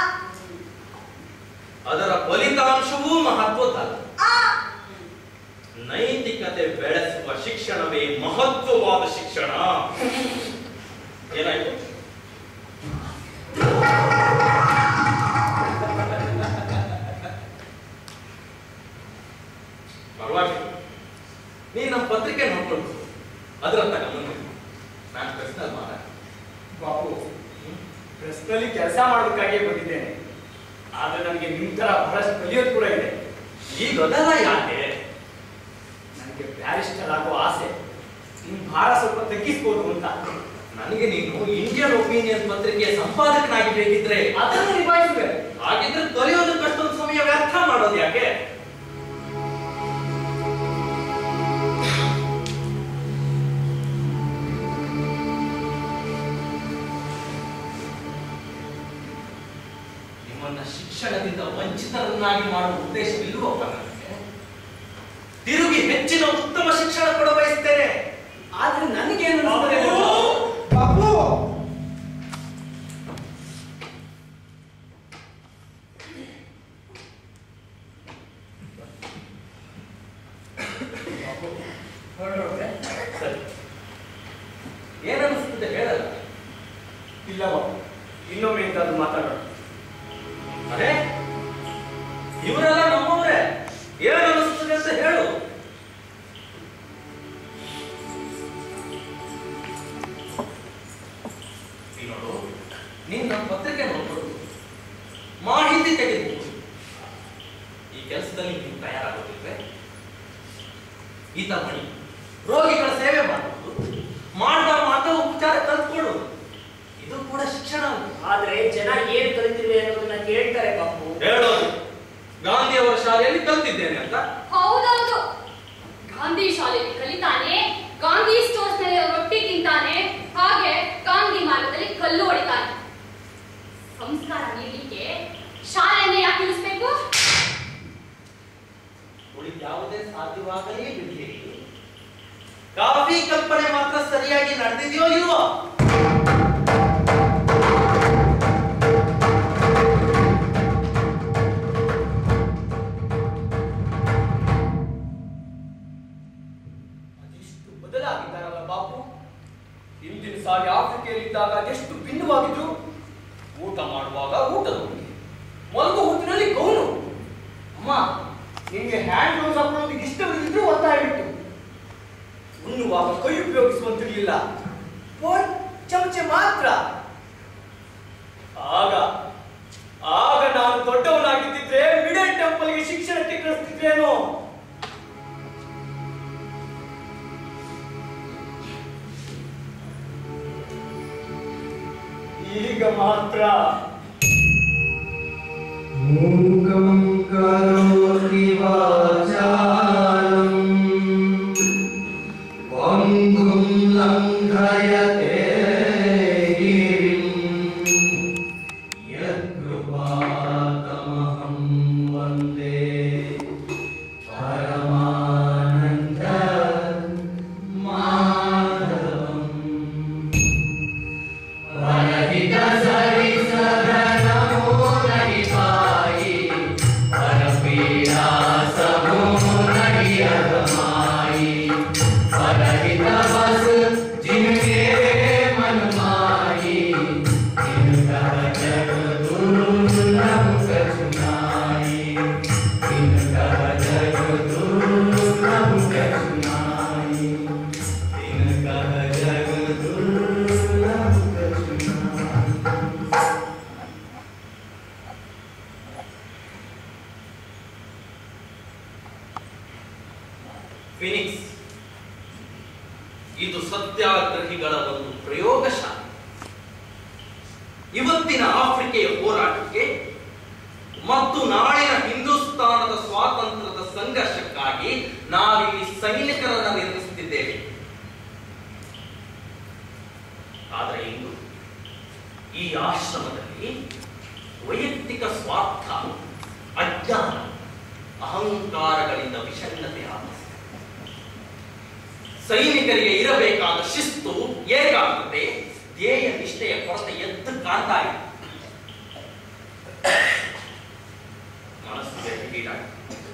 ಅದರ ಫಲಿತಾಂಶವೂ ಮಹತ್ವದ್ದಲ್ಲ ಆ ನೈತಿಕತೆ ಬೆಳೆಸುವ ಶಿಕ್ಷಣವೇ ಮಹತ್ವವಾದ ಶಿಕ್ಷಣ ಏನಾಯ್ತು ಪರವಾಗಿಲ್ಲ ನೀನ್ ನಮ್ಮ ಪತ್ರಿಕೆ ನೋಡ್ಕೊಂಡು ಅದರಂತ ಗಮನ ಕೊಡು. ನಾನು ಪ್ರಶ್ನೆ ಮಾಡ ಬಾಬು ಪ್ರೆಸ್ನಲ್ಲಿ ಕೆಲಸ ಮಾಡೋದಕ್ಕಾಗಿಯೇ ಬಂದಿದ್ದೇನೆ ಆದ್ರೆ ನನಗೆ ನಿಮ್ ತರ ಬಹಳಷ್ಟು ಕಲಿಯೋದು ಕೂಡ ಇದೆ ಈಗ ಅದೆಲ್ಲ ಯಾಕೆ ನನಗೆ ಬ್ಯಾರಿಸ್ಟರ್ ಆಗೋ ಆಸೆ ನಿಮ್ ಭಾರ ಸ್ವಲ್ಪ ತಗ್ಗಿಸ್ಬೋದು ಅಂತ ನನಗೆ ನೀನು ಇಂಡಿಯನ್ ಒಪಿನಿಯನ್ ಪತ್ರಿಕೆಯ ಸಂಪಾದಕನಾಗಿ ಬೇಕಿದ್ರೆ ಅದನ್ನು ನಿಭಾಯಿಸುವೆ ಹಾಗಿದ್ರೆ ಕಲಿಯೋದಕ್ಕೆ ಅಷ್ಟೊಂದು ಸಮಯ ವ್ಯರ್ಥ ಮಾಡೋದು ಯಾಕೆ ನಿಮ್ಮನ್ನ ಶಿಕ್ಷಣದಿಂದ ವಂಚಿತರನ್ನಾಗಿ ಮಾಡುವ ಉದ್ದೇಶವಿಲ್ಲವಪ್ಪ ನನಗೆ ತಿರುಗಿ ಹೆಚ್ಚಿನ ಉತ್ತಮ ಶಿಕ್ಷಣ ಕೊಡ ಬಯಸ್ತೇನೆ ಆದ್ರೆ ನನಗೇನು ಅನಿಸ್ತದೆ ಬಾಬು ಹೊರಡೋದ್ರೆ ಸರಿ ಏನನ್ನಿಸ್ತದೆ ಹೇಳಲ್ಲ ಇಲ್ಲ ಬಾಬು ಇನ್ನೊಮ್ಮೆ ಎಂತಾದ್ರೂ ಮಾತಾಡೋಣ ಅರೆ ಇವರೆಲ್ಲ ನಮ್ಮವರೇ ಏನು ಅನಿಸ್ತದೆ ಅಂತ ಹೇಳು ಈ ನೋಡು ನೀನ್ ನಮ್ಮ ಪತ್ರಿಕೆ ನೋಡ್ಕೊಡು ಮಾಹಿತಿ ತೆಗೆದುಕೊಂಡು ಈ ಕೆಲಸದಲ್ಲಿ ನೀವು ತಯಾರಾಗೋದಿಲ್ವೇ ಈತ ಮಣಿ ರೋಗಿಗಳ ಸೇವೆ ಮಾಡುವುದು ಮಾಡ್ದ ಮಾತ ಉಪಚಾರ ಕಲ್ತ್ಕೊಳ್ಳೋದು ಇದು ಕೂಡ ಶಿಕ್ಷಣ ಅಲ್ಲ. ಆದ್ರೆ ಜನ ಏನ್ ಕಲಿತಿರ್ವೆ ಅನ್ನೋದನ್ನ ಕೇಳ್ತಾರೆ ಬಾಪು ಹೇಳೋದು ಗಾಂಧಿ ಅವರ ಶಾಲೆಯಲ್ಲಿ ಕಲ್ತಿದ್ದೇನೆ ಅಂತ ಹೌದೌದು ಗಾಂಧಿ ಶಾಲೆಯಲ್ಲಿ ಕಲಿತಾನೆ ಗಾಂಧಿ ಸ್ಟೋರ್ಸ್ ನಲ್ಲಿ ರೊಟ್ಟಿ ತಿಂತಾನೆ ಹಾಗೆ ಗಾಂಧಿ ಮಾರ್ಗದಲ್ಲಿ ಕಲ್ಲು ಹೊಡಿತಾನೆ ಸಂಸ್ಕಾರ ನೀಡಲಿಕ್ಕೆ ಶಾಲೆಯನ್ನೇ ಯಾಕೆ ನಿಲ್ಲಿಸ್ಬೇಕು ಉಳಿದ ಯಾವುದೇ ಸಾಧ್ಯವಾಗಲೇ ಬಿಡಲಿ ಕಾಫಿ ಕಲ್ಪನೆ ಮಾತ್ರ ಸರಿಯಾಗಿ ನಡೆದಿದೆಯೋ ಇಲ್ವೋ ಅದೆಷ್ಟು ಬದಲಾಗಿದ್ದಾರಲ್ಲ ಬಾಪು ಹಿಂದಿನ ಸಾರಿ ಆಫ್ರಿಕೆಯಲ್ಲಿದ್ದಾಗ ಅದೆಷ್ಟು ಭಿನ್ನವಾಗಿದ್ರು ಊಟ ಮಾಡುವಾಗ ಊಟದ ಬಗ್ಗೆ ಮಲಗು ಹೊತ್ತಿನಲ್ಲಿ ಗೌನು ಅಮ್ಮ ನಿಮಗೆ ಹ್ಯಾಂಡ್ ಗ್ಲೌಸ್ ಹಾಕೊಳ್ಳೋದಕ್ಕೆ ಇಷ್ಟವಿದ್ರೂ ಒತ್ತಾಯ ಬಿಟ್ಟು ಉಣ್ಣುವಾಗ ಕೈ ಉಪಯೋಗಿಸುವಂತಿರ್ಲಿಲ್ಲ ಒಂದ್ ಚಮಚೆ ಮಾತ್ರ ಆಗ ಆಗ ನಾನು ದೊಡ್ಡವನಾಗಿದ್ದಿದ್ರೆ ಮಿಡಲ್ ಟೆಂಪಲ್ ಕಳಿಸ್ತಿದ್ರೇನೋ ಈಗ ಮಾತ್ರ मूकं करोति वाचालं पङ्गुं लङ्घयते गिरिं यत्कृपातमहं वन्दे परमानन्द माधवम् परहित सरिसधनमो नहि पाई परपीडा समो नहि अगमाई परहित बस जिनके मन माई तिनका जग दुर्लभ कछुनाई तिनका जग दुर्लभ कछुनाई तिनका जग दुर्लभ कछुनाई ಫಿನಿಕ್ಸ್ ಇದು ಸತ್ಯಾಗ್ರಹಿಗಳ ಒಂದು ಪ್ರಯೋಗಶಾಲೆ ಇವತ್ತಿನ ಆಫ್ರಿಕೆಯ ಹೋರಾಟಕ್ಕೆ ಮತ್ತು ನಾಳಿನ ಹಿಂದೂಸ್ತಾನದ ಸ್ವಾತಂತ್ರ್ಯದ ಸಂಘರ್ಷಕ್ಕಾಗಿ ನಾವಿಲ್ಲಿ ಸೈನಿಕರನ್ನು ನಿರ್ಮಿಸುತ್ತಿದ್ದೇವೆ ಆದರೆ ಇಂದು ಈ ಆಶ್ರಮದಲ್ಲಿ ವೈಯಕ್ತಿಕ ಸ್ವಾರ್ಥ ಅಜ್ಞಾನ ಅಹಂಕಾರಗಳಿಂದ ವಿಷಣ್ಣತೆ ಆವರಿಸಿದೆ ಸೈನಿಕರಿಗೆ ಇರಬೇಕಾದ ಶಿಸ್ತು ಏಕಾಗ್ರತೆ ಧ್ಯೇಯ ನಿಷ್ಠೆಯ ಕೊರತೆ ಎದ್ದು ಕಾಣ್ತಾ ಇದೆ ಮನಸ್ಸು ಗಟ್ಟಿಗೀಡಾಗಿದೆ.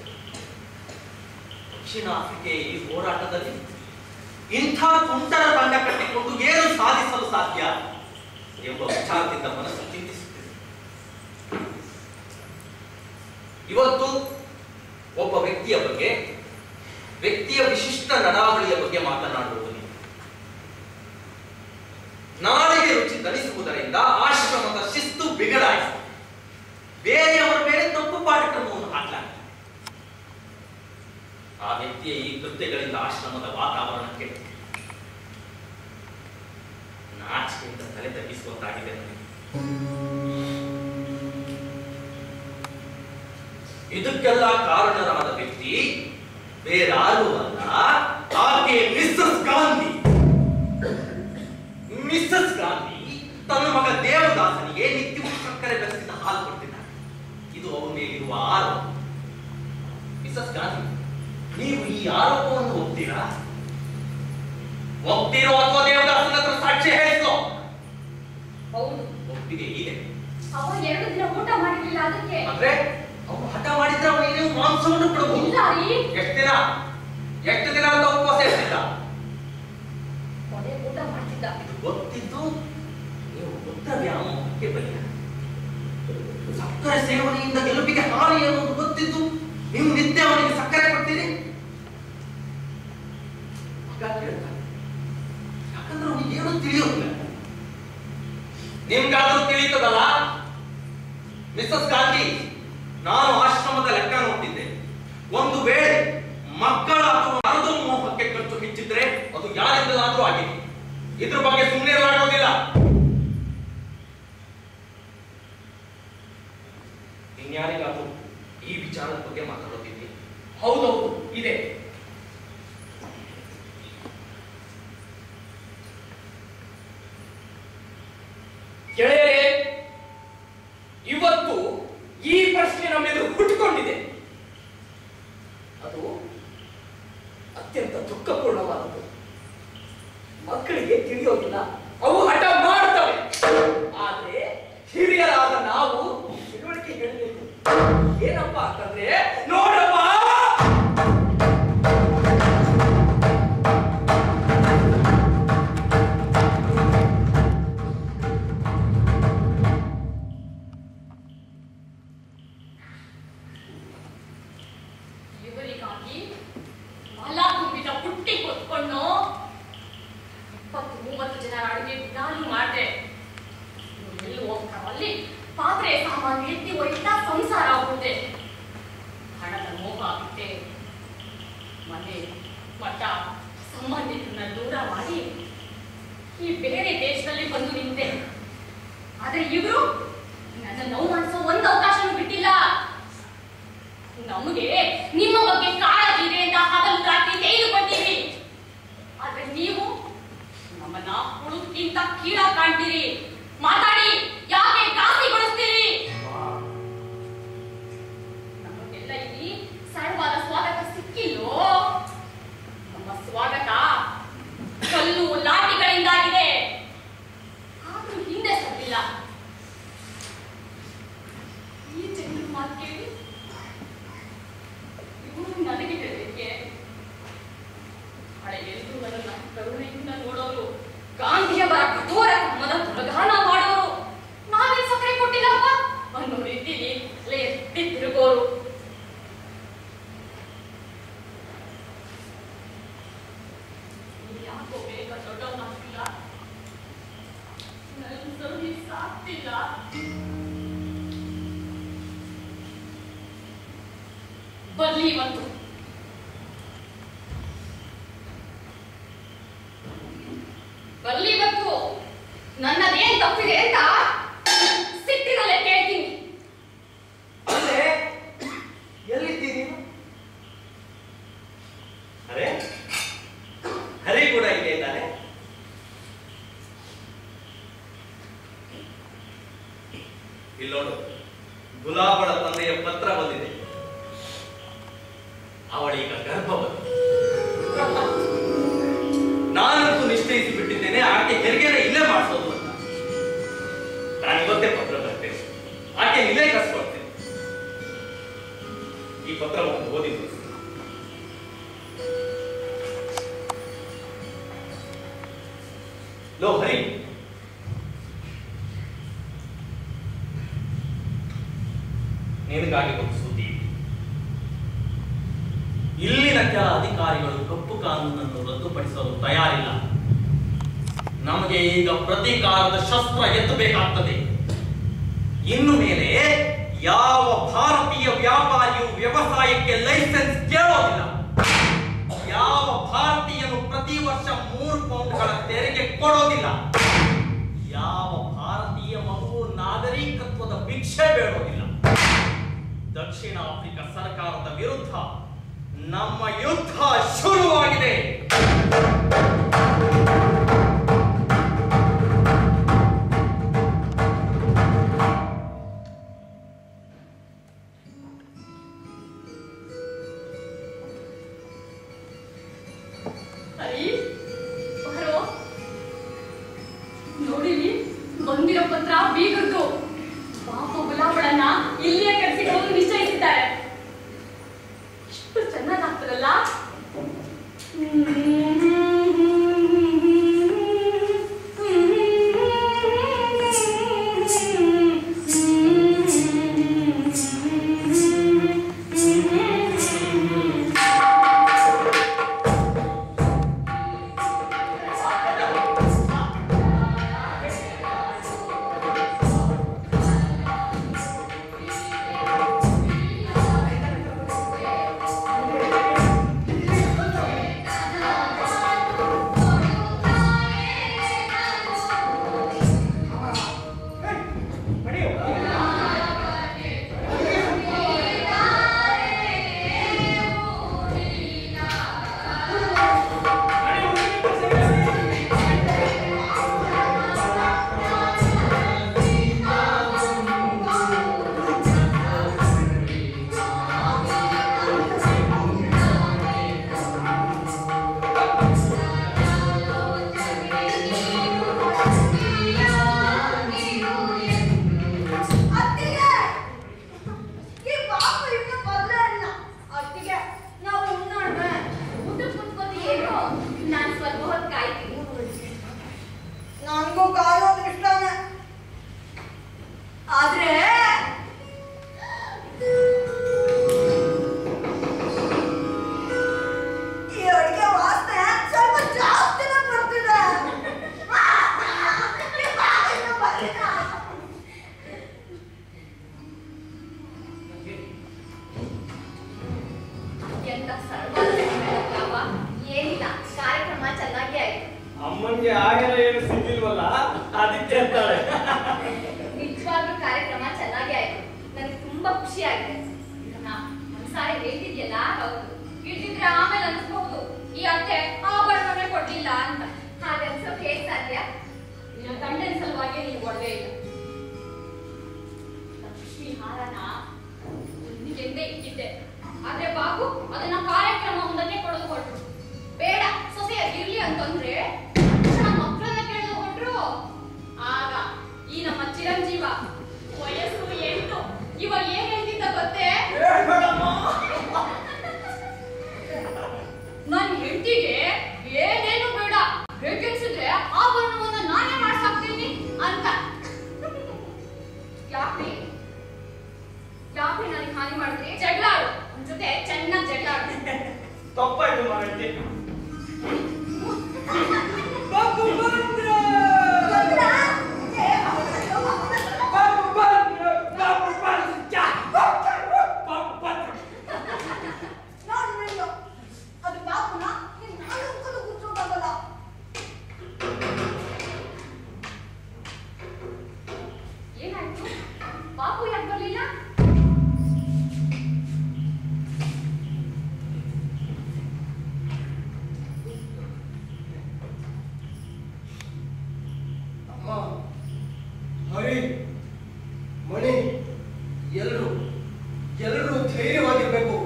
ದಕ್ಷಿಣ ಆಫ್ರಿಕೆಯ ಈ ಹೋರಾಟದಲ್ಲಿ ಇಂಥ ತುಂಟರ ತಂಡ ಕಟ್ಟಿಕೊಂಡು ಏನು ಸಾಧಿಸಲು ಸಾಧ್ಯ ಎಂಬ ವಿಚಾರದಿಂದ ಮನಸ್ಸು ಚಿಂತಿಸುತ್ತಿದೆ ಇವತ್ತು ಒಬ್ಬ ವ್ಯಕ್ತಿಯ ಬಗ್ಗೆ ವ್ಯಕ್ತಿಯ ವಿಶಿಷ್ಟ ನಡಾವಳಿಯ ಬಗ್ಗೆ ಮಾತನಾಡುವುದು ನೀವು. ನಾಳೆಗೆ ರುಚಿ ಧರಿಸುವುದರಿಂದ ಆಶ್ರಮದ ಶಿಸ್ತು ಬಿಗಡಾಯಿತು ಬೇರೆಯವರ ಮೇಲೆ ತಪ್ಪು ಪಾಠಕ್ರಮವನ್ನು ಹಾಕಲಾಗಿದೆ ಆ ವ್ಯಕ್ತಿಯ ಈ ಕೃತ್ಯಗಳಿಂದ ಆಶ್ರಮದ ವಾತಾವರಣ ಕೆಟ್ಟು ನಾಚಿಕೆಯಿಂದ ತಲೆ ತಗ್ಗಿಸುವಂತಾಗಿದೆ ನನಗೆ ಇದಕ್ಕೆಲ್ಲ ಕಾರಣರಾದ ವ್ಯಕ್ತಿ ಬೇರಾರು ಅಲ್ಲ ಆಕೆ ಮಿಸ್ಸಸ್ ಗಾಂಧಿ ಮಿಸ್ಸಸ್ ಗಾಂಧಿ ತನ್ನ ಮಗ ದೇವದಾಸನಿಗೆ ನಿತ್ಯವೂ ಸಕ್ಕರೆ ಬೆರೆಸಿದ ಹಾಲು ಕೊಡ್ತಿದ್ದಾರೆ ಇದು ಅವರ ಮೇಲಿರುವ ಆರೋಪ ಮಿಸ್ಸಸ್ ಗಾಂಧಿ ನೀವು ಈ ಆರೋಪವನ್ನು ಒಪ್ತೀರಾ ಒಪ್ತಿರೋ ಅಥವಾ ದೇವದಾಸನ ಹತ್ರ ಸಾಕ್ಷಿ ಹೇಳಿಸೋ ಹೌದು ಒಪ್ಪಿಗೆ ಇದೆ ಅವ ಎರಡು ದಿನ ಊಟ ಮಾಡಿರ್ಲಿಲ್ಲ ಅದಕ್ಕೆ ಅಂದ್ರೆ ಅವನು ಹಠ ಮಾಡಿದ್ರೆ ಅವನಿಗೆ ಮಾಂಸವನ್ನು ಕೊಡಬಹುದು ಇಲ್ಲ ರೀ ಎಷ್ಟು ದಿನ ಎಷ್ಟು ದಿನ ಅಂತ ಉಪವಾಸ ಇರ್ತಿದ್ದ ಕೊನೆ ಊಟ ಮಾಡ್ತಿದ್ದ ಇದು ಗೊತ್ತಿದ್ದು ನೀವು ಉತ್ತರ ವ್ಯಾಮೋಹಕ್ಕೆ ಬಲಿಯ ಸಕ್ಕರೆ ಸೇವನೆಯಿಂದ ಗೆಲುವಿಗೆ ಹಾನಿ ಅನ್ನೋದು ಗೊತ್ತಿದ್ದು ನೀವು ನಿತ್ಯ ಅವನಿಗೆ ಸಕ್ಕರೆ ಕೊಡ್ತೀರಿ ಮಗ ಕೇಳ್ತಾನೆ ಯಾಕಂದ್ರೆ ಅವನಿಗೆ ಏನೂ ತಿಳಿಯೋದಿಲ್ಲ ನಿಮ್ಗಾದ್ರೂ ತಿಳಿಯುತ್ತದಲ್ಲ ಮಿಸಸ್ ಗಾಂಧಿ ನಾನು ಆಶ್ರಮದ ಲೆಕ್ಕ ನೋಡ್ತಿದ್ದೆ ಒಂದು ವೇಳೆ ಮಕ್ಕಳ ಅಥವಾ ಮರದ ಮೋಹಕ್ಕೆ ಖರ್ಚು ಹೆಚ್ಚಿದ್ರೆ ಅದು ಯಾರಿಂದಲಾದ್ರೂ ಆಗಿದೆ ಇದ್ರ ಬಗ್ಗೆ ಸುಮ್ಮನೆ ಆಗೋದಿಲ್ಲ ಇನ್ಯಾರಿಗಾದ್ರೂ ಈ ವಿಚಾರದ ಬಗ್ಗೆ ಮಾತಾಡೋದಿದೆ ಹೌದೌದು ಇದೆ ಗೆಳೆಯರೇ ಇವತ್ತು ಈ ಪ್ರಶ್ನೆ ನಮ್ಮೆದುರು ಹುಟ್ಟುಕೊಂಡಿದೆ ಅದು ಅತ್ಯಂತ ದುಃಖಪೂರ್ಣವಾದದ್ದು ಮಕ್ಕಳಿಗೆ ತಿಳಿಯೋದಿಲ್ಲ ಅವು ಹಠ ಮಾಡ್ತವೆ ಆದ್ರೆ ಹಿರಿಯರಾದ ನಾವು ತಿಳುವಳಿಕೆ ಹೇಳಬೇಕು ಏನಪ್ಪಾ ಅಂತಂದ್ರೆ ನೋಡಪ್ಪ ಇವರಿಗಾಗಿ ಮಲ ತುಂಬಿದ ಪುಟ್ಟಿ ಕೊತ್ಕೊಂಡು ಇಪ್ಪತ್ತು ಮೂವತ್ತು ಜನರ ಅಡುಗೆ ನಾನು ಮಾಡಿದೆ ಎಲ್ಲಿ ಹೋಗ್ತಾರೋ ಅಲ್ಲಿ ಪಾತ್ರೆ ಸಾಮಾನು ಎತ್ತಿ ಒಯ್ತಾ ಸಂಸಾರ ಆಗುತ್ತೆ ಮಠ ಸಂಬಂಧಿಕರನ್ನ ದೂರ ಮಾಡಿ ಈ ಬೇರೆ ದೇಶದಲ್ಲಿ ಬಂದು ನಿಂತೆ ಆದ್ರೆ ಇವರು ನನ್ನ ನೋವು ಮಾಡಿಸೋ ಒಂದು ಅವಕಾಶನೂ ಬಿಟ್ಟಿಲ್ಲ ನಮಗೆ ನಿಮ್ಮ ಬಗ್ಗೆ ಕಾಳಜಿ ಇದೆ ಅಂತ ಹಗಲು ರಾತ್ರಿ ತೆಗೆದುಕೊಟ್ಟಿರಿ ಆದ್ರೆ ನೀವು ನಮ್ಮನ್ನ ಹುಡುಕ್ಕಿಂತ ಕೀಳ ಕಾಣ್ತೀರಿ ಮಾತಾಡಿ ಯಾಕೆ ಘಾಸಿಗೊಳಿಸ್ತೀರಿ ನಮಗೆಲ್ಲ ಇಲ್ಲಿ ಸರಳವಾದ ಸ್ವಾಗತ ಸಿಕ್ಕಿಲ್ಲೋ ನಮ್ಮ ಸ್ವಾಗತ ಕಲ್ಲು ಲಾಠಿಗಳಿಂದಾಗಿದೆ ಆದ್ರೂ ಹಿಂದೆ ಸರಿಲ್ಲ ಈ ಜನರ ಮಾತು ಕೇಳಿ ಇವರು ನನಗೆ ಹೇಳಲಿಕ್ಕೆ ಹಳೆ ಎಲ್ರು ನನ್ನನ್ನ ಕರುಣೆಯಿಂದ ನೋಡೋರು ಗಾಂಧಿಯವರ ಕಠೋರ ಕ್ರಮದ ತುಲಗಾನ ಮಾಡೋರು ನಾವೇ ಸಕ್ಕರೆ ಕೊಟ್ಟಿಲ್ಲಪ್ಪ ಅನ್ನೋ ರೀತಿಲಿ ತಲೆ ಎತ್ತಿ ತಿರುಗೋರು ಯಾಕೋ ಬೇಗ ದೊಡ್ಡವನಾಗ್ತಿಲ್ಲ ನನ್ನ ಸರ್ವಿಸ್ ಆಗ್ತಿಲ್ಲ ಬರ್ಲಿ ಇವತ್ತು ಬರ್ಲಿ ಇವತ್ತು ನನ್ನದೇನ್ ತಪ್ಪಿದೆ ಅಂತ ಸಿಟ್ಟಿನಲ್ಲೇ ಕೇಳ್ತೀನಿ ಅಂದ್ರೆ ಎಲ್ಲಿದ್ದೀರಿ ಅರೆ ಹರಿ ಕೂಡ ಇದೆ ತಾನೆ ಇಲ್ಲೋಡು ಗುಲಾಬಳ ತಂದೆಯ ಪತ್ರ ಬಂದಿದೆ ಅವಳೀಗ ಗರ್ಭವತಿ ನಾನಂತೂ ನಿಶ್ಚಯಿಸಿ ಬಿಟ್ಟಿದ್ದೇನೆ ಆಕೆ ಹೆರಿಗೆನ ಇಲ್ಲೇ ಮಾಡಿಸೋದು ಅಂತ ನಾನು ಇವತ್ತೇ ಪತ್ರ ಬರ್ತೇನೆ ಆಕೆ ಇಲ್ಲೇ ಕಸ್ಕೊಳ್ತೇನೆ ಈ ಪತ್ರವನ್ನು ಓದಿ ನೋಡಿ. ಲೋ ಹರಿ ನಿನಗಾಗಿ ಒಂದು ಸುದ್ದಿ ಇದೆ. ಇಲ್ಲಿನ ಕೆಲ ಅಧಿಕಾರಿಗಳು ಕಪ್ಪು ಕಾನೂನನ್ನು ರದ್ದುಪಡಿಸಲು ತಯಾರಿಲ್ಲ ನಮಗೆ ಈಗ ಪ್ರತೀಕಾರದ ಶಸ್ತ್ರ ಎತ್ತಬೇಕಾಗ್ತದೆ ಇನ್ನು ಮೇಲೆ ಯಾವ ಭಾರತೀಯ ವ್ಯಾಪಾರಿಯು ವ್ಯವಸಾಯಕ್ಕೆ ಲೈಸೆನ್ಸ್ ಕೇಳೋದಿಲ್ಲ ಯಾವ ಭಾರತೀಯನು ಪ್ರತಿ ವರ್ಷ ಮೂರು ಪೌಂಡ್ಗಳ ತೆರಿಗೆ ಕೊಡೋದಿಲ್ಲ ಯಾವ ಭಾರತೀಯ ಮಗು ನಾಗರಿಕತ್ವದ ಭಿಕ್ಷೆ ಬೇಡೋದಿಲ್ಲ ದಕ್ಷಿಣ ಆಫ್ರಿಕಾ ಸರ್ಕಾರದ ವಿರುದ್ಧ ನಮ್ಮ ಯುದ್ಧ ಶುರುವಾಗಿದೆ ಹರಿ ಬರೋ ನೋಡಿಲಿ ಬಂದಿರೋ ಪತ್ರ ಬೀಗದ್ದು ಪಾಪ ಗುಲಾಬಳನ್ನ ಇಲ್ಲಿಯೇ ಕರೆಸಿಕೊಂಡು ನಿಶ್ಚಯಿಸಿದ್ದಾರೆ ಎಷ್ಟು ಚೆನ್ನಾಗಾಗ್ತದಲ್ಲ ಅತ್ತಿಗೆ ಈ ಪಾಪ ಇನ್ನು ಬರ್ಲೇ ಇಲ್ಲ ಅತ್ತಿಗೆ ನಾವು ಉಣ್ಣೋಣ ಊಟ ಕುತ್ಕೊಂಡು ಏನು ನಾನು ಸ್ವಲ್ಪ ಹೊತ್ತು ಕಾಯ್ತೀನಿ ನನಗೂ ಕಾಯೋದು ಇಷ್ಟನೇ ಆದ್ರೆ ಈ ಅಡಿಗೆ ವಾಸನೆ ಸ್ವಲ್ಪ ಜಾಸ್ತಿನೇ ಬರ್ತಿದೆ ಈ ಪಾಪ ಇನ್ನೂ ಬರ್ಲಿಲ್ಲ. ಅತ್ಯಂತ ಸರಳವಾದ ಯಾವ ನಮ್ಗೆ ಆಗಲ್ಲ ಏನು ಸಿಗ್ಲಿಲ್ವಲ್ಲ ಅದಕ್ಕೆ ಅಂತಾಳೆ ನಿಜವಾಗ್ಲೂ ಕಾರ್ಯಕ್ರಮ ಚೆನ್ನಾಗಿ ಆಯ್ತು ನನಗೆ ತುಂಬಾ ಖುಷಿ ಆಗಿದೆ ಇದನ್ನ ಒಂದ್ಸಾರಿ ಹೇಳ್ತಿದ್ಯಲ್ಲ ಹೌದು ಇಲ್ದಿದ್ರೆ ಆಮೇಲೆ ಅನ್ಸ್ಬಹುದು ಈ ಅತ್ತೆ ಆಭರಣವನ್ನೇ ಕೊಡ್ಲಿಲ್ಲ ಅಂತ ಹಾಗೆ ಅನ್ಸೋಕ್ ಹೇಗ್ ಸಾಧ್ಯ ನಿನ್ನ ಗಂಡನ ಸಲುವಾಗಿ ನೀನು ಒಡವೆ ಇಲ್ಲ ಲಕ್ಷ್ಮಿ ಹಾರನ ನಿನ್ನೆಂದೇ ಇಟ್ಟಿದ್ದೆ ಆದ್ರೆ ಬಾಬು ಅದನ್ನ ಕಾರ್ಯಕ್ರಮ ಒಂದಕ್ಕೆ ಕೊಡೋದು ಹೊರಟ್ರು ಬೇಡ ಸೊಸೆಯಾಗಿರ್ಲಿ ಅಂತಂದ್ರೆ ತಕ್ಷಣ ಮಕ್ಕಳನ್ನ ಕೇಳೋದು ಹೊರಟ್ರು ಆಗ ಈ ನಮ್ಮ ಚಿರಂಜೀವ ವಯಸ್ಸು ಎಂಟು ಇವ ಏನ್ ಹೇಳ್ತಿದ್ದ ಗೊತ್ತೇ ನನ್ ಹೆಂಡತಿಗೆ ಏನೇನು ಬೇಡ ಬೇಕೆನ್ಸಿದ್ರೆ ಆಭರಣವನ್ನ ನಾನೇ ಮಾಡ್ಸಾಕ್ತೀನಿ ಅಂತ ಯಾಕ್ರಿ ಯಾಕ್ರಿ ನನಗೆ ಹಾನಿ ಮಾಡಿದ್ರಿ ಜಗಳಾಡು ನನ್ ಜೊತೆ ಚೆನ್ನಾಗಿ ಜಗಳಾಡು ತಪ್ಪಾಯ್ತು ಮಾರೈತಿ ನಾನು ನಡೆಯೋ ಅದು ಬಾಪುನ ನೀನ್ ನಾನು ಮುಖದ ಕೂತ್ಕೊಂಡಾಗಲ್ಲ ಏನಾಯ್ತು ಬಾಪು ಯಾಕೆ ಬರ್ಲಿಲ್ಲ ಅಮ್ಮ ಹರಿ ಮಣಿ ಎಲ್ಲರೂ ಎಲ್ಲರೂ ಧೈರ್ಯವಾಗಿರ್ಬೇಕು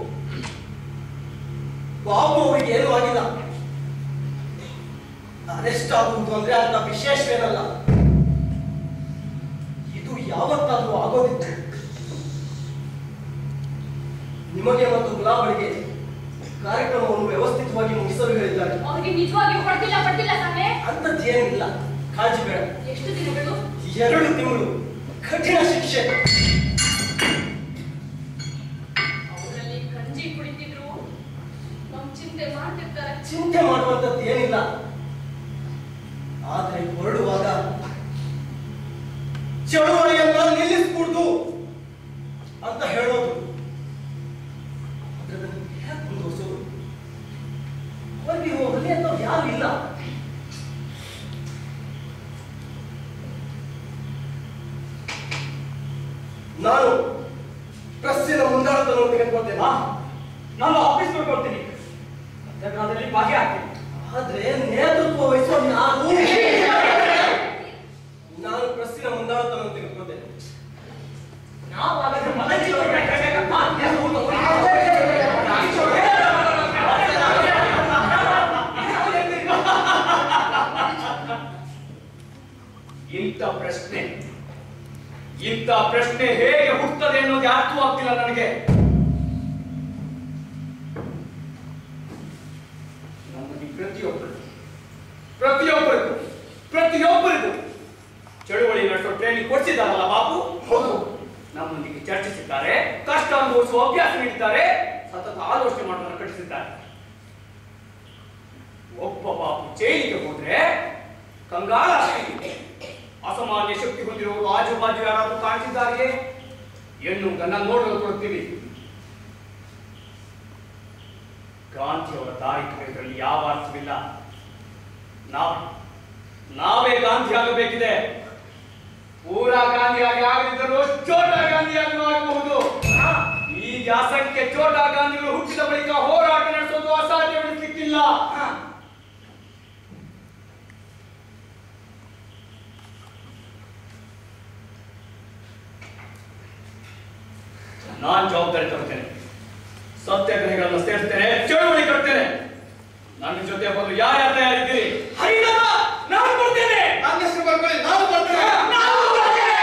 ಬಾಬು ಅವರಿಗೆ ಏನೂ ಆಗಿಲ್ಲ ಅರೆಸ್ಟ್ ಆಗುವುದು ಅಂದ್ರೆ ಅಂತ ವಿಶೇಷವೇನಲ್ಲ ಇದು ಯಾವತ್ತಾದ್ರೂ ಆಗೋದಿತ್ತು ನಿಮಗೆ ಮತ್ತು ಗುಲಾಬರಿಗೆ ಕಾರ್ಯಕ್ರಮವನ್ನು ವ್ಯವಸ್ಥಿತವಾಗಿ ಮುಗಿಸಲು ಹೇಳಿದ್ದಾರೆ ಅವ್ರಿಗೆ ನಿಜವಾಗಿಯೂ ಹೊಡೆದಿಲ್ಲ ಹೊಡೆದಿಲ್ಲ ತಾನೇ ಅಂಥದ್ದೇನಿಲ್ಲ ಕಾಳಜಿ ಬೇಡ ಎಷ್ಟು ದಿನಗಳು ಎರಡು ತಿಂಗಳು ಕಠಿಣ ಶಿಕ್ಷೆ ಅವರಲ್ಲಿ ಗಂಜಿ ಕುಡಿತಿದ್ರು ನಮ್ ಚಿಂತೆ ಮಾಡ್ತಿರ್ತಾರೆ ಚಿಂತೆ ಮಾಡುವಂಥದ್ದು ಏನಿಲ್ಲ ಆದರೆ ಹೊರಡುವಾಗ ಚಳುವಳಿಯನ್ನ ನಿಲ್ಲಿಸ್ಬಿಡ್ದು ಅಂತ ಹೇಳೋದು ಅದನ್ನ ಯಾಕೆ ಮುಂದುವರಿಸೋದು ಹೊರಗೆ ಹೋಗಲಿ ಅಂತ ಯಾರು ಇಲ್ಲ ನಾನು ಪ್ರೆಸ್ಸಿನ ಮುಂದಾಳತನವನ್ನು ತೆಗೆದುಕೊಳ್ತೇನೆ ನಾನು ಆಫೀಸ್ ನೋಡ್ಕೊಳ್ತೀನಿ ಸತ್ಯಾಗ್ರಹದಲ್ಲಿ ಭಾಗಿಯಾಗ್ತೀನಿ ಆದ್ರೆ ನೇತೃತ್ವ ವಹಿಸೋದು ಯಾರು ನಾನು ಪ್ರೆಸ್ಸಿನ ಮುಂದಾಳತನವನ್ನು ತೆಗೆದುಕೊಳ್ತೇನೆ ನಾವು ಹಾಗಾದ್ರೆ ಮನಸ್ಸಿಗೆ ಬರ್ಬೇಕಾಗಬೇಕಪ್ಪ. ಇಂಥ ಪ್ರಶ್ನೆ ಇಂಥ ಪ್ರಶ್ನೆ ಹೇಗೆ ಹುಟ್ಟುತ್ತದೆ ಅನ್ನೋದು ಅರ್ಥವಾಗ್ತಿಲ್ಲ ನನಗೆ ನಮ್ಮಲ್ಲಿ ಪ್ರತಿಯೊಬ್ಬರು ಪ್ರತಿಯೊಬ್ಬರಿಗೂ ಪ್ರತಿಯೊಬ್ಬರಿಗೂ ಚಳುವಳಿ ನಡೆಸೋ ಟ್ರೈನಿಂಗ್ ಕೊಡಿಸಿದ್ದಾರಲ್ಲ ಬಾಬು ಹೌದು ನಮ್ಮೊಂದಿಗೆ ಚರ್ಚಿಸಿದ್ದಾರೆ ಕಷ್ಟ ಅನುಭವಿಸುವ ಅಭ್ಯಾಸ ನೀಡಿದ್ದಾರೆ ಸತತ ಆಲೋಚನೆ ಮಾಡೋದನ್ನು ಕಟ್ಟಿಸಿದ್ದಾರೆ ಒಬ್ಬ ಬಾಬು ಜೈಲಿಗೆ ಹೋದ್ರೆ ಕಂಗಾಲ ಅಸಾಮಾನ್ಯ ಶಕ್ತಿ ಹೊಂದಿರುವ ಆಜು ಬಾಜು ಯಾರಾದ್ರೂ ಕಾಣಿಸಿದ್ದಾರೆಯೇ ಎನ್ನುವುದನ್ನ ನೋಡಲು ಕೊಡ್ತೀವಿ ಗಾಂಧಿಯವರ ದಾರಿ ಕಾಯುವುದರಲ್ಲಿ ಯಾವ ಅರ್ಥವಿಲ್ಲ ನಾವು ನಾವೇ ಗಾಂಧಿ ಆಗಬೇಕಿದೆ ಪೂರಾ ಗಾಂಧಿ ಆಗಿ ಆಗದಿದ್ದರೂ ಚೋಟ ಗಾಂಧಿ ಆಗಿ ಆಗಬಹುದು ಈಗ ಅಸಂಖ್ಯ ಚೋಟ ಗಾಂಧಿಗಳು ಹುಟ್ಟಿದ ಬಳಿಕ ಹೋರಾಟ ನಡೆಸೋದು ಅಸಾಧ್ಯವೆನಿಸಲಿಕ್ಕಿಲ್ಲ ನಾನ್ ಜವಾಬ್ದಾರಿ ತಗೊಳ್ತೇನೆ ಸತ್ಯಾಗ್ರಹಿಗಳನ್ನ ಸೇರಿಸ್ತೇನೆ ಚಳುವಳಿ ಕಟ್ತೇನೆ ನನ್ನ ಜೊತೆ ಬಂದು ಯಾರ್ಯಾರ ತಯಾರಿದ್ದೀರಿ ಹರಿನಾಮ ನಾನು ಕೊಡ್ತೇನೆ ನನ್ನ ಹೆಸರು ಬರ್ಕೊಳ್ಳಿ ನಾನು ಬರ್ತೇನೆ ನಾನು ಕೊಡ್ತೇನೆ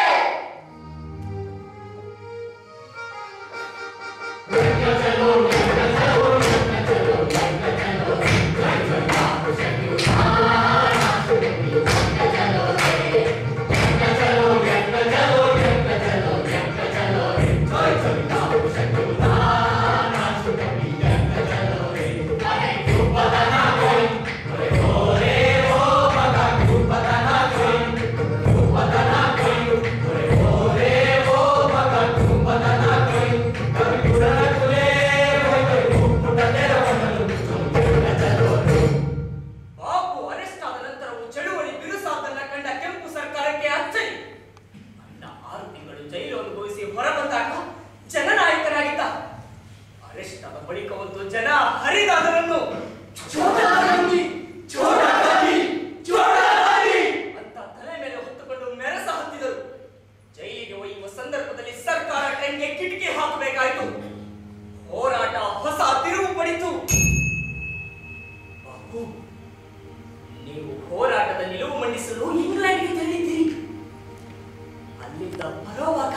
¡Vamos! ನೀವು ಹೋರಾಟದ ನಿಲುವು ಮಂಡಿಸಲು ಇಂಗ್ಲೆಂಡ್ಗೆ ತೆರಳಿದ್ದೀರಿ ಅಲ್ಲಿಂದ ಬರೋವಾಗ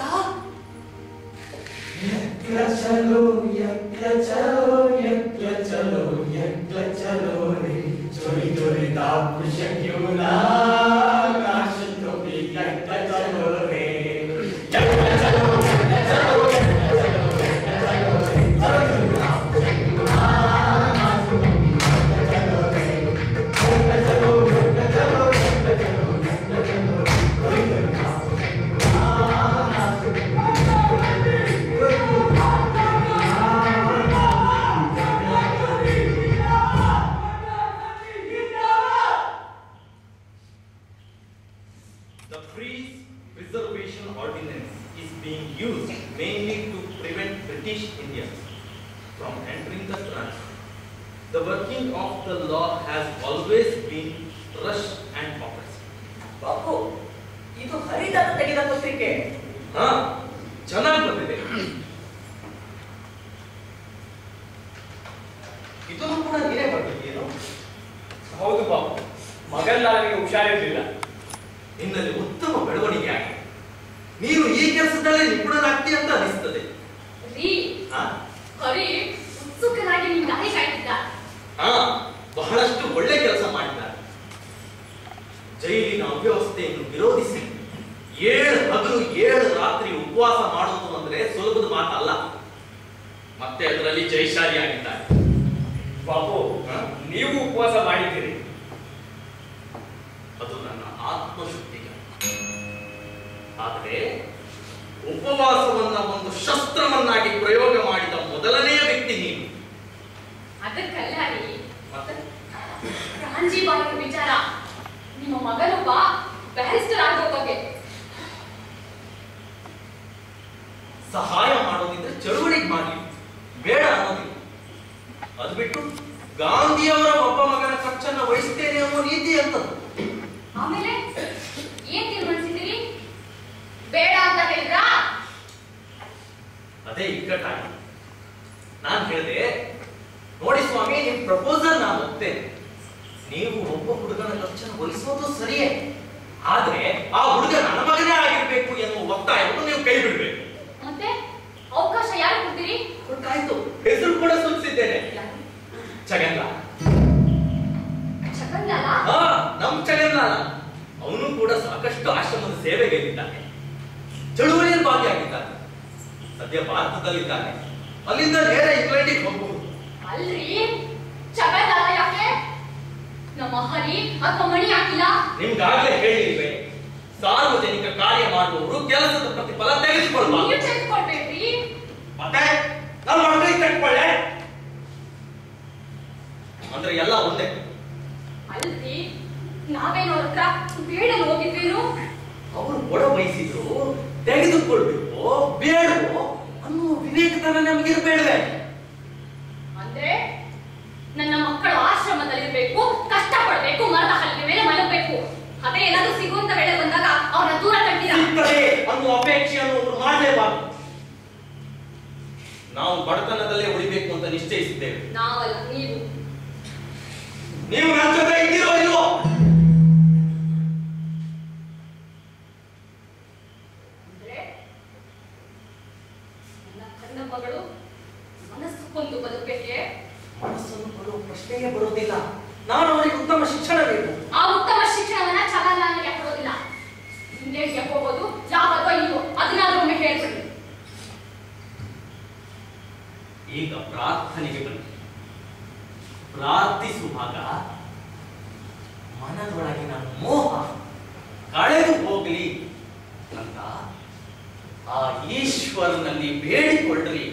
यत्र चलो यत्र चलो यत्र चलो यत्र चलो रे चोरी चोरी दाप क्यों ना काश तो भी यत्र चलो रे यत्र चलो यत्र चलो यत्र चलो यत्र चलो रे चलो यत्र चलो यत्र चलो यत्र चलो यत्र चलो चोरी चोरी दाप The Freeze Preservation Ordinance is being used mainly to prevent British Indians from entering the country. The working of the law has always been rushed and oppressive. Bapu ಇದು ಹರಿದಾಸ ತೆಗೆದ ಪತ್ರಿಕೆ ಹಾ ಚೆನ್ನಾಗಿ ಬಂದಿದೆ ಇದನ್ನು ಕೂಡ ನೀನೇ ಬರ್ತಿದ್ದೀನೋ ಹೌದು ಬಾಬು ಮಗಲ್ಲಾರಿಗೆ ಹುಷಾರಿರ್ಲಿಲ್ಲ ನಿನ್ನಲ್ಲಿ ಉತ್ತಮ ಬೆಳವಣಿಗೆ ಆಗಿದೆ ನೀನು ಈ ಕೆಲಸದಲ್ಲೇ ನಿಪುಣನಾಗ್ತಿ ಅಂತ ಅನಿಸ್ತದೆ ರೀ ಹಾ ಹರಿ ಉತ್ಸುಕನಾಗಿ ನಿಮ್ ದಾರಿ ಕಾಯ್ತಿದ್ದ ಹಾ ಬಹಳಷ್ಟು ಒಳ್ಳೆ ಕೆಲಸ ಮಾಡಿದ್ದಾರೆ ಜೈಲಿನ ಅವ್ಯವಸ್ಥೆಯನ್ನು ವಿರೋಧಿಸಿ ಏಳು ಹಗಲು ಏಳು ರಾತ್ರಿ ಉಪವಾಸ ಮಾಡುವುದು ಅಂದ್ರೆ ಸುಲಭದ ಮಾತಲ್ಲ ಮತ್ತೆ ಅದರಲ್ಲಿ ಜೈಶಾಲಿಯಾಗಿದ್ದಾರೆ ಬಾಬು ಹಾ? ನೀವು ಉಪವಾಸ ಮಾಡಿದ್ದೀರಿ ಅದು ನನ್ನ ಆತ್ಮಶಕ್ತಿಗೆ ಆದರೆ ಉಪವಾಸವನ್ನ ಒಂದು ಶಸ್ತ್ರವನ್ನಾಗಿ ಪ್ರಯೋಗ ಮಾಡಿದ ಮೊದಲನೆಯ ವ್ಯಕ್ತಿ ನೀನು ಅದಕ್ಕಲ್ಲ ರೀ ಮತ್ತೆ ಪ್ರಾಂಜೀಬಾಯಿ ವಿಚಾರ ನಿಮ್ಮ ಮಗನೊಬ್ಬ ಬ್ಯಾರಿಸ್ಟರ್ ಆಗೋ ಬಗ್ಗೆ ಸಹಾಯ ಮಾಡೋದಿದ್ರೆ ಚಳುವಳಿಗೆ ಮಾಡಿ ಬೇಡ ಅನ್ನೋದಿಲ್ಲ ಅದು ಬಿಟ್ಟು ಗಾಂಧಿಯವರ ಒಬ್ಬ ಮಗನ ಖರ್ಚನ್ನ ವಹಿಸ್ತೇನೆ ಅನ್ನೋ ನೀತಿ ಅಂತದ್ದು ಆಮೇಲೆ ಏನ್ ತೀರ್ಮಾನಿಸಿದಿರಿ ಬೇಡ ಅಂತ ಹೇಳಿದ್ರಾ ಅದೇ ಇಕ್ಕಟ್ಟಾಗಿ ನಾನು ಹೇಳಿದೆ ನೋಡಿ ಸ್ವಾಮಿ ನಿಮ್ ಪ್ರಪೋಸಲ್ ನಾನು ಒಪ್ತೇನೆ ನೀವು ಒಬ್ಬ ಹುಡುಗನ ಖರ್ಚನ್ನು ವಹಿಸೋದು ಸರಿಯೇ ಆದ್ರೆ ಆ ಹುಡುಗ ನನ್ನ ಮಗನೇ ಆಗಿರ್ಬೇಕು ಎನ್ನುವ ಒತ್ತಾಯವನ್ನು ನೀವು ಕೈ ಬಿಡ್ಬೇಕು ಮತ್ತೆ ಅವಕಾಶ ಯಾರು ಕೊಡ್ತೀರಿ ಗೊತ್ತಾಯ್ತು ಹೆಸರು ಕೂಡ ಸೂಚಿಸಿದ್ದೇನೆ ಜಗನ್ನ ಚಕಂದಲ್ಲ ಹಾ ನಮ್ ಜಗನ್ನಾಥ ಅವನು ಕೂಡ ಸಾಕಷ್ಟು ಆಶ್ರಮದ ಸೇವೆಗೈದಿದ್ದಾನೆ ಚಳುವಳಿಯಲ್ಲಿ ಭಾಗಿಯಾಗಿದ್ದಾನೆ ಸದ್ಯ ಭಾರತದಲ್ಲಿದ್ದಾನೆ ಅಲ್ಲಿಂದ ನೇರ ಇಂಗ್ಲೆಂಡಿಗೆ ಹೋಗಬಹುದು ಅಲ್ರಿ ಚಕಂದಲ್ಲ ಯಾಕೆ ನಮ್ಮ ಹರಿ ಅಥವಾ ಮಣಿ ಹಾಕಿಲ್ಲ ನಿಮ್ಗಾಗಲೇ ಹೇಳಿಲ್ವೇ ಸಾರ್ವಜನಿಕ ಕಾರ್ಯ ಮಾಡುವವರು ಕೆಲಸದ ಪ್ರತಿಫಲ ತೆಗೆದುಕೊಳ್ಬಾರ್ದು ನೀವು ತೆಗೆದುಕೊಳ್ಬೇಡ್ರಿ ಮತ್ತೆ ನನ್ನ ಮಕ್ಕಳಿಗೆ ಕಟ್ಕೊಳ್ಳೆ ಅಂದ್ರೆ ಎಲ್ಲ ಒಂದೇ ಅಲ್ರಿ ನಾವೇನೋ ಹತ್ರ ಬೇಡಲು ಹೋಗಿದ್ವೇನು ಅವರು ಒಡ ಬಯಸಿದ್ರು ತೆಗೆದುಕೊಳ್ಬೇಕು ಬೇಡವೋ ಅನ್ನುವ ವಿವೇಕತನ ನಮಗಿರ್ಬೇಡವೆ ಅಂದ್ರೆ ನನ್ನ ಮಕ್ಕಳು ಆಶ್ರಮದಲ್ಲಿರ್ಬೇಕು ಕಷ್ಟಪಡ್ಬೇಕು ಮರದ ಹಲ್ಲಿನ ಮೇಲೆ ಮಲಗಬೇಕು ಅದೇ ಏನಾದ್ರೂ ಸಿಗುವಂತ ವೇಳೆ ಬಂದಾಗ ಅವ್ರನ್ನ ದೂರ ತಳ್ತೀರಾ ಸಿಗ್ತದೆ ಅನ್ನುವ ಅಪೇಕ್ಷೆಯನ್ನು ಅವರು ಮಾಡಲೇಬಾರದು ನಾವು ಬಡತನದಲ್ಲೇ ಉಳಿಬೇಕು ಅಂತ ನಿಶ್ಚಯಿಸಿದ್ದೇವೆ ನಾವಲ್ಲ ನೀವು ನೀವು ನನ್ನ ಜೊತೆ ಇದ್ದೀರೋ ಇಲ್ವೋ ಅಂದ್ರೆ ನನ್ನ ಕಣ್ಣ ಮಗಳು ಮನಸ್ಸು ಕೊಂದು ಬದುಕಬೇಕೆ ಮನಸ್ಸನ್ನು ಕೊಡುವ ಪ್ರಶ್ನೆಯೇ ಬರುವುದಿಲ್ಲ ನಾನು ಅವರಿಗೆ ಉತ್ತಮ ಶಿಕ್ಷಣ ಬೇಕು ಆ ಉತ್ತಮ ಶಿಕ್ಷಣವನ್ನ ಚಲನಾಗಿ ಕೊಡೋದಿಲ್ಲ ಇಂಗ್ಲೆಂಡ್ಗೆ ಹೋಗೋದು ಯಾವತ್ತೋ ಇಲ್ವೋ ಅದನ್ನಾದ್ರೂ ಒಮ್ಮೆ ಹೇಳ್ಬಿಡಿ ಈಗ ಪ್ರಾರ್ಥನೆಗೆ ಬನ್ನಿ ಪ್ರಾರ್ಥಿಸುವಾಗ ಮನದೊಳಗಿನ ಮೋಹ ಕಳೆದು ಹೋಗಲಿ ಅಂತ ಆ ಈಶ್ವರನಲ್ಲಿ ಬೇಡಿಕೊಳ್ಳ್ರಿ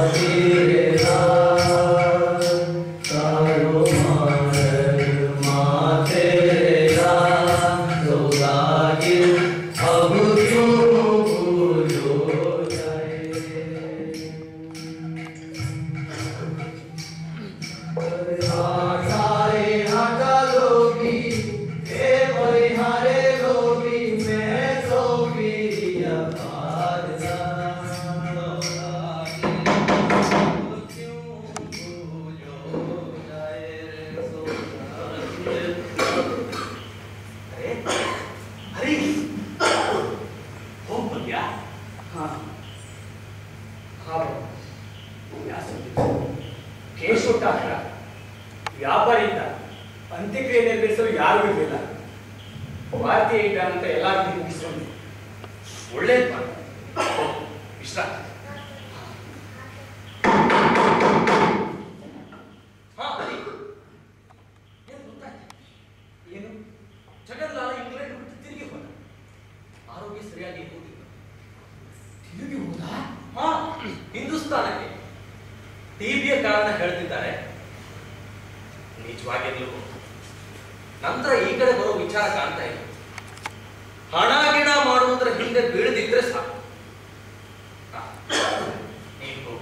तारो ಅಂತ್ಯಕ್ರಿಯೆ ನೆರವೇರಿಸಲು ಯಾರೂ ಇರಲಿಲ್ಲ ಭಾರತೀಯ ಇದ್ದಾನೆ ಅಂತ ಎಲ್ಲರಿಗೂ ಮುಗಿಸ್ಕೊಂಡು ಒಳ್ಳೇದು ಮಾಡು. ವಿಶ್ರಾಂತಿ ಹಾ ಬನ್ನಿ ಏನು ಗೊತ್ತಾಯ್ತು ಏನು ಜಗನ್ನಾಥ ಇಂಗ್ಲೆಂಡ್ ಬಿಟ್ಟು ತಿರುಗಿ ಹೋದ ಆರೋಗ್ಯ ಸರಿಯಾಗಿ ಹೋಗಿಲ್ಲ ತಿರುಗಿ ಹೋದಾ ಹಾ ಹಿಂದೂಸ್ತಾನಕ್ಕೆ ಟಿಬಿಯ ಕಾರಣ ಹೇಳ್ತಿದ್ದಾರೆ ನಿಜವಾಗಿರ್ಲು ನಂತರ ಈ ಕಡೆ ಬರೋ ವಿಚಾರ ಕಾಣ್ತಾ ಇಲ್ಲ ಹಣ ಗಿಣ ಮಾಡುವುದರ ಹಿಂದೆ ಬೀಳದಿದ್ರೆ ಸಾಕು ಹಾ, ನೀನು ಹೋಗು.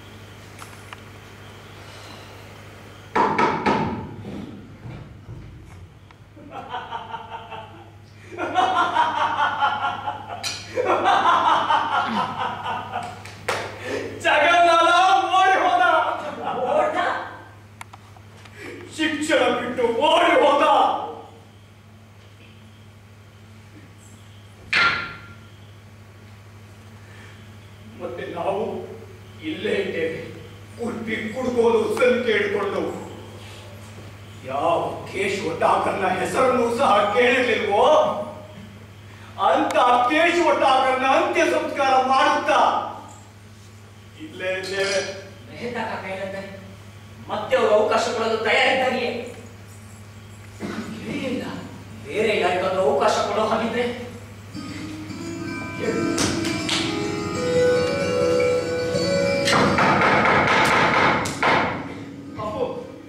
ಜಗನ್ನಾಥ ಓಡಿ ಹೋದ ಓಟ ಶಿಕ್ಷಣ ಬಿಟ್ಟು ಓಡಿ ಹೋದ ಮತ್ತೆ ನಾವು ಇಲ್ಲೇ ಇದ್ದೇವೆ ಕುಡ್ಪಿ ಕುಡ್ಕೋದು ಸಂಖ್ಯೆ ಹಿಡ್ಕೊಂಡು ಯಾವ ಕೇಶವ ಠಾಕರ್ನ ಹೆಸರನ್ನು ಸಹ ಕೇಳಿರ್ಲಿಲ್ವೋ ಅಂತ ಕೇಶವ ಠಾಕರ್ನ ಅಂತ್ಯ ಸಂಸ್ಕಾರ ಮಾಡುತ್ತಾ ಇಲ್ಲೇ ಇದ್ದೇವೆ ಮೆಹತಾ ಕಾಕ ಹೇಳಿದ್ದಾರೆ ಮತ್ತೆ ಅವರು ಅವಕಾಶ ಕೊಡಲು ತಯಾರಿದ್ದಾರೆಯೇ ಇಲ್ಲ ಬೇರೆ ಯಾರಿಗಾದ್ರೂ ಅವಕಾಶ ಕೊಡೋ ಹಾಗಿದ್ರೆ ಅಪ್ಪು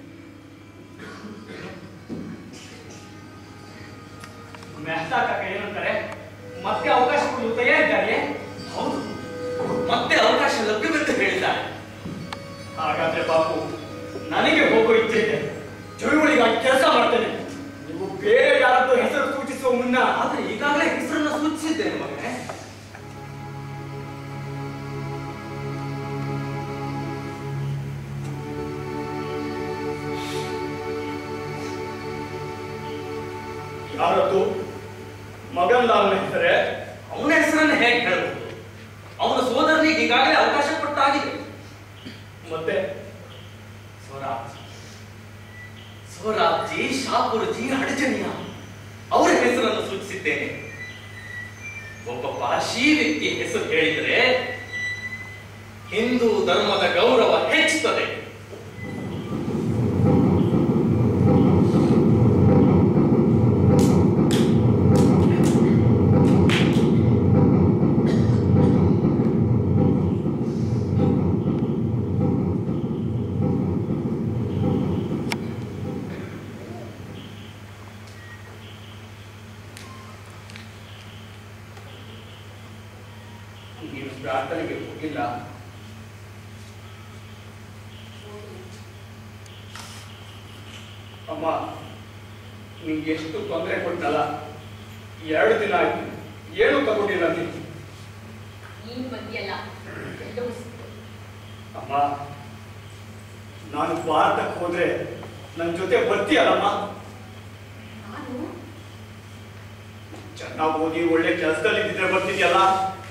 ಮೆಹ್ತಾ ಕಾಕ ಏನಂತಾರೆ ಮತ್ತೆ ಅವಕಾಶ ಕೊಡಲು ತಯಾರಿದ್ದಾರೆ ಹೌದು ಮತ್ತೆ ಅವಕಾಶ ಲಭ್ಯವೆಂದು ಹೇಳಿದ್ದಾರೆ ಹಾಗಾದ್ರೆ ಬಾಪು ನನಗೆ ಹೋಗೋ ಇಚ್ಛೆ ಇದೆ ಚಳುವಳಿಗಾಗಿ ಕೆಲಸ ಮಾಡ್ತೇನೆ ನೀವು ಬೇರೆ ಯಾರದ್ದು ಹೆಸರು ಸೂಚಿಸುವ ಮುನ್ನ ಆದ್ರೆ ಈಗಾಗಲೇ ಹೆಸರನ್ನ ಸೂಚಿಸಿದ್ದೇನೆ ಮಗನೇ ಯಾರದ್ದು ಮಗನ್ ಲಾಲ್ನ ಹೆಸರೇ ಅವನ ಹೆಸರನ್ನ ಹೇಗೆ ಹೇಳ್ಬೋದು ಅವನ ಸೋದರನಿಗೆ ಈಗಾಗಲೇ ಅವಕಾಶ ಕೊಟ್ಟಾಗಿದೆ ಮತ್ತೆ ಸ್ವರಾಜ್ ಸ್ವರಾಜ್ಜಿ ಶಾಪುರ್ಜಿ ಅಡಚಣಿಯ ಅವರ ಹೆಸರನ್ನು ಸೂಚಿಸಿದ್ದೇನೆ ಒಬ್ಬ ಪಾರ್ಶಿ ವ್ಯಕ್ತಿಯ ಹೆಸರು ಹೇಳಿದರೆ ಹಿಂದೂ ಧರ್ಮದ ಗೌರವ ಹೆಚ್ಚುತ್ತದೆ ನೀನು ಪ್ರಾರ್ಥನೆಗೆ ಹೋಗಿಲ್ಲ ಅಮ್ಮ ನಿಂಗೆ ಎಷ್ಟು ತೊಂದರೆ ಕೊಟ್ಟಲ್ಲ ಎರಡು ದಿನ ಆಯ್ತು ಏನು ತಗೊಂಡಿಲ್ಲ ನೀನು ನೀನು ಬಂದಿಯಲ್ಲ ಎಲ್ಲವೂ ಸಿಕ್ತು. ಅಮ್ಮ ನಾನು ಭಾರತಕ್ಕೆ ಹೋದ್ರೆ ನನ್ನ ಜೊತೆ ಬರ್ತೀಯಲ್ಲಮ್ಮ ನಾನು ಚೆನ್ನಾಗಿ ಓದಿ ಒಳ್ಳೆ ಕೆಲಸದಲ್ಲಿ ಇದ್ದಿದ್ರೆ ಬರ್ತಿದ್ಯಲ್ಲ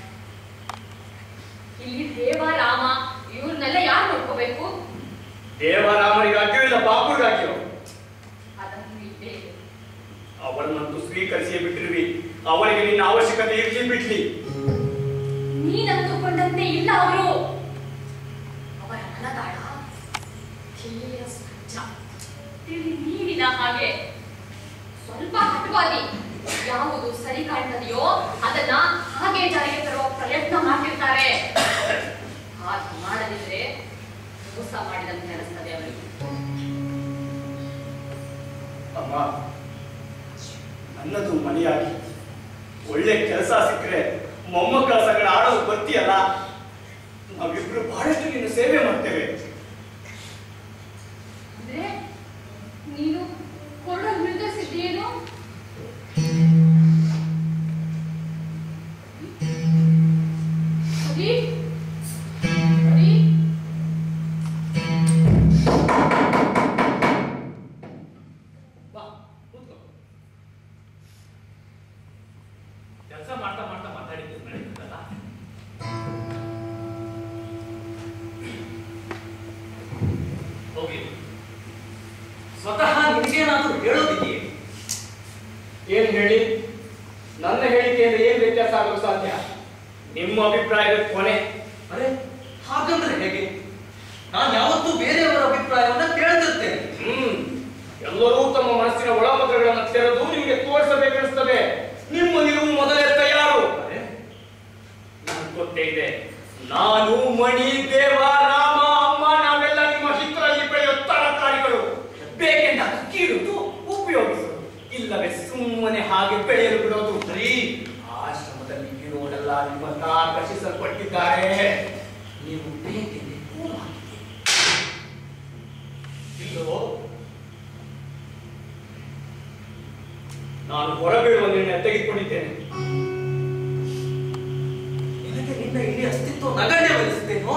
ಇಲ್ಲಿ ದೇವ ರಾಮ ಇವ್ರನ್ನೆಲ್ಲ ಯಾರು ನೋಡ್ಕೋಬೇಕು ದೇವರಾಮರಿಗಾಗಿಯೋ ಇಲ್ಲ ಬಾಪುರಿಗಾಗಿಯೋ ಅದನ್ನು ಇದ್ದೇ ಇದೆ ಅವರನ್ನಂತೂ ಸ್ವೀಕರಿಸಿಯೇ ಬಿಟ್ಟಿರುವಿ ಅವರಿಗೆ ನಿನ್ನ ಅವಶ್ಯಕತೆ ಇರ್ಲಿ ಬಿಡ್ಲಿ ನೀನಂದುಕೊಂಡಂತೆ ಇಲ್ಲ ಅವರು ಅವರ ಮನದಾಳ ತೀರ ಸ್ವಚ್ಛ ತಿಳಿ ನೀರಿನ ಹಾಗೆ ಸ್ವಲ್ಪ ಹಟವಾದಿ ಯಾವುದು ಸರಿ ಕಾಣ್ತದೆಯೋ ಅದನ್ನ ಹಾಗೆ ಜಾರಿಗೆ ತರುವ ಪ್ರಯತ್ನ ಮಾಡ್ತಿರ್ತಾರೆ ಹಾಗೆ ಮಾಡದಿದ್ರೆ ಮೋಸ ಮಾಡಿದಂತೆ ಅನಿಸ್ತದೆ ಅವರಿಗೆ ಅಮ್ಮ ನನ್ನದು ಮನೆಯಾಗಿ ಒಳ್ಳೆ ಕೆಲಸ ಸಿಕ್ಕರೆ ಮೊಮ್ಮಕ್ಕಳ ಸಂಗಡ ಆಡೋದು ಬರ್ತೀಯಲ್ಲ ನಾವಿಬ್ರು ಬಹಳಷ್ಟು ನಿನ್ನ ಸೇವೆ ಮಾಡ್ತೇವೆ ಅಂದ್ರೆ ನೀನು ಕೊರಡಲು ನಿರ್ಧರಿಸಿದ್ದೇನು ಹರಿ ಹರಿ ಬಾ ಕೂತ್ಕೋ ಕೆಲಸ ಮಾಡ್ತಾ ಮಾಡ್ತಾ ಮಾತಾಡಿದ್ದು ನಡೆಯುತ್ತಲ್ಲ ಸ್ವತಃ ನಿನಗೇನಾದ್ರೂ ಹೇಳೋದಿದೆಯೇ ಏನ್ ಹೇಳಿ ನನ್ನ ಹೇಳಿಕೆಯಿಂದ ಏನ್ ವ್ಯತ್ಯಾಸ ಆಗಲು ಸಾಧ್ಯ ನಿಮ್ಮ ಅಭಿಪ್ರಾಯದ ಕೊನೆ ಅರೆ ಹಾಗಂದ್ರೆ ಹೇಗೆ ನಾನು ಯಾವತ್ತೂ ಬೇರೆಯವರ ಅಭಿಪ್ರಾಯವನ್ನ ಕೇಳ್ತಿರ್ತೇನೆ ಹ್ಮ್ ಎಲ್ಲರೂ ತಮ್ಮ ಮನಸ್ಸಿನ ಒಳಮದ್ರಗಳನ್ನು ತೆರೆದು ನಿಮಗೆ ತೋರಿಸಬೇಕೆನಿಸ್ತದೆ ನಿಮ್ಮ ನಿಲುವು ಮೊದಲೇ ತಯಾರು ಅರೆ ನನ್ಗೆ ಗೊತ್ತೇ ಇದೆ ನಾನು ಮಣಿ ದೇವ ರಾಮ ಅಮ್ಮ ನಾವೆಲ್ಲ ನಿಮ್ಮ ಹಿತ್ತರಲ್ಲಿ ಬೆಳೆಯೋ ತರಕಾರಿಗಳು ಬೇಕೆಂದಾಗ ಕೀಳುದು ಉಪಯೋಗಿಸುವುದು ಇಲ್ಲವೇ ಸುಮ್ಮನೆ ಹಾಗೆ ಬೆಳೆಯಲು ಬಿಡೋದು ಸರಿ ಆಶ್ರಮದಲ್ಲಿ ಇರೋರೆಲ್ಲ ನಿಮ್ಮನ್ನ ಆಕರ್ಷಿಸಲ್ಪಟ್ಟಿದ್ದಾರೆ ನೀವು ಬೇಕೆಂದೇ ಹೂ ಹಾಕಿದ್ದೀರಿ. ಇಲ್ಲವೋ ನಾನು ಹೊರಬೀಳುವ ನಿರ್ಣಯ ತೆಗೆದುಕೊಂಡಿದ್ದೇನೆ ನಿನಗೆ ನಿನ್ನ ಇಡೀ ಅಸ್ತಿತ್ವ ನಗಣ್ಯವೆನಿಸುತ್ತೇನೋ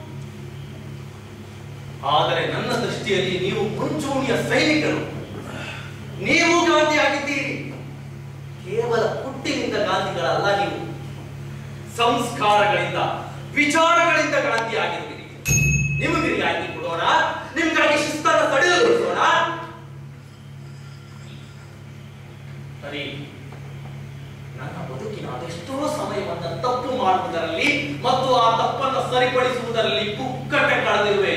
ಆದರೆ ನನ್ನ ದೃಷ್ಟಿಯಲ್ಲಿ ನೀವು ಮುಂಚೂಣಿಯ ಸೈನಿಕರು ನೀವು ಗಾಂಧಿ ಆಗಿದ್ದೀರಿ ಕೇವಲ ಹುಟ್ಟಿನಿಂದ ಗಾಂಧಿಗಳಲ್ಲ ನೀವು ಸಂಸ್ಕಾರಗಳಿಂದ ವಿಚಾರಗಳಿಂದ ಗಾಂಧಿ ಆಗಿರುವಿರಿ ನಿಮಗೆ ರಿಯಾಯಿತಿ ಕೊಡೋಣ ನಿಮ್ಗಾಗಿ ಶಿಸ್ತನ್ನು ಸಡಿಲಗೊಳಿಸೋಣ ಸರಿ ನನ್ನ ಬದುಕಿನ ಅದೆಷ್ಟೋ ಸಮಯವನ್ನ ತಪ್ಪು ಮಾಡುವುದರಲ್ಲಿ ಮತ್ತು ಆ ತಪ್ಪನ್ನು ಸರಿಪಡಿಸುವುದರಲ್ಲಿ ಕುಕ್ಕಟ್ಟೆ ಕಳೆದಿರುವೆ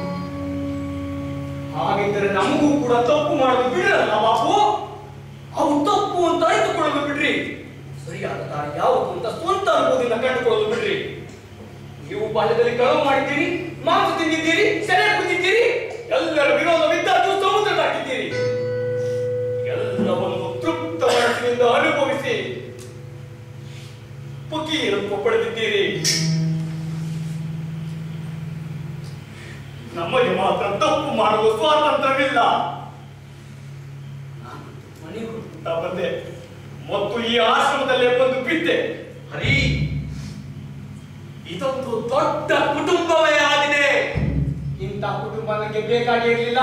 ಹಾಗಿದ್ದರೆ ನಮಗೂ ಕೂಡ ತಪ್ಪು ಮಾಡೋದು ಬಿಡಲ್ಲ ಬಾಪು ಅವು ತಪ್ಪು ಅಂತ ಅರಿತುಕೊಳ್ಳೋದು ಬಿಡ್ರಿ ಸರಿಯಾದ ದಾರಿ ಯಾವುದು ಅಂತ ಸ್ವಂತ ಅನುಭವದಿಂದ ಕಂಡುಕೊಳ್ಳೋದು ಬಿಡ್ರಿ ನೀವು ಬಾಲ್ಯದಲ್ಲಿ ಕಳವು ಮಾಡಿದ್ದೀರಿ ಮಾಂಸ ತಿಂದಿದ್ದೀರಿ ಸೆರೆ ಕುಂದಿದ್ದೀರಿ ಎಲ್ಲರ ವಿರೋಧವಿದ್ದಾಗೂ ಸಮುದ್ರ ದಾಟಿದ್ದೀರಿ ಎಲ್ಲವನ್ನು ತೃಪ್ತ ಮನಸ್ಸಿನಿಂದ ಅನುಭವಿಸಿ ಪುಕೀರನ್ನು ಪಡೆದಿದ್ದೀರಿ ನಮಗೆ ಮಾತ್ರ ತಪ್ಪು ಮಾಡುವ ಸ್ವಾತಂತ್ರ್ಯವಿಲ್ಲ ನಾನು ಮನೆಗೆ ಹುಡುಕ್ತಾ ಬಂದೆ ಮತ್ತು ಈ ಆಶ್ರಮದಲ್ಲೇ ಬಂದು ಬಿದ್ದೆ ಹರಿ ಇದೊಂದು ದೊಡ್ಡ ಕುಟುಂಬವೇ ಆಗಿದೆ ಇಂಥ ಕುಟುಂಬ ನನಗೆ ಬೇಕಾಗಿರಲಿಲ್ಲ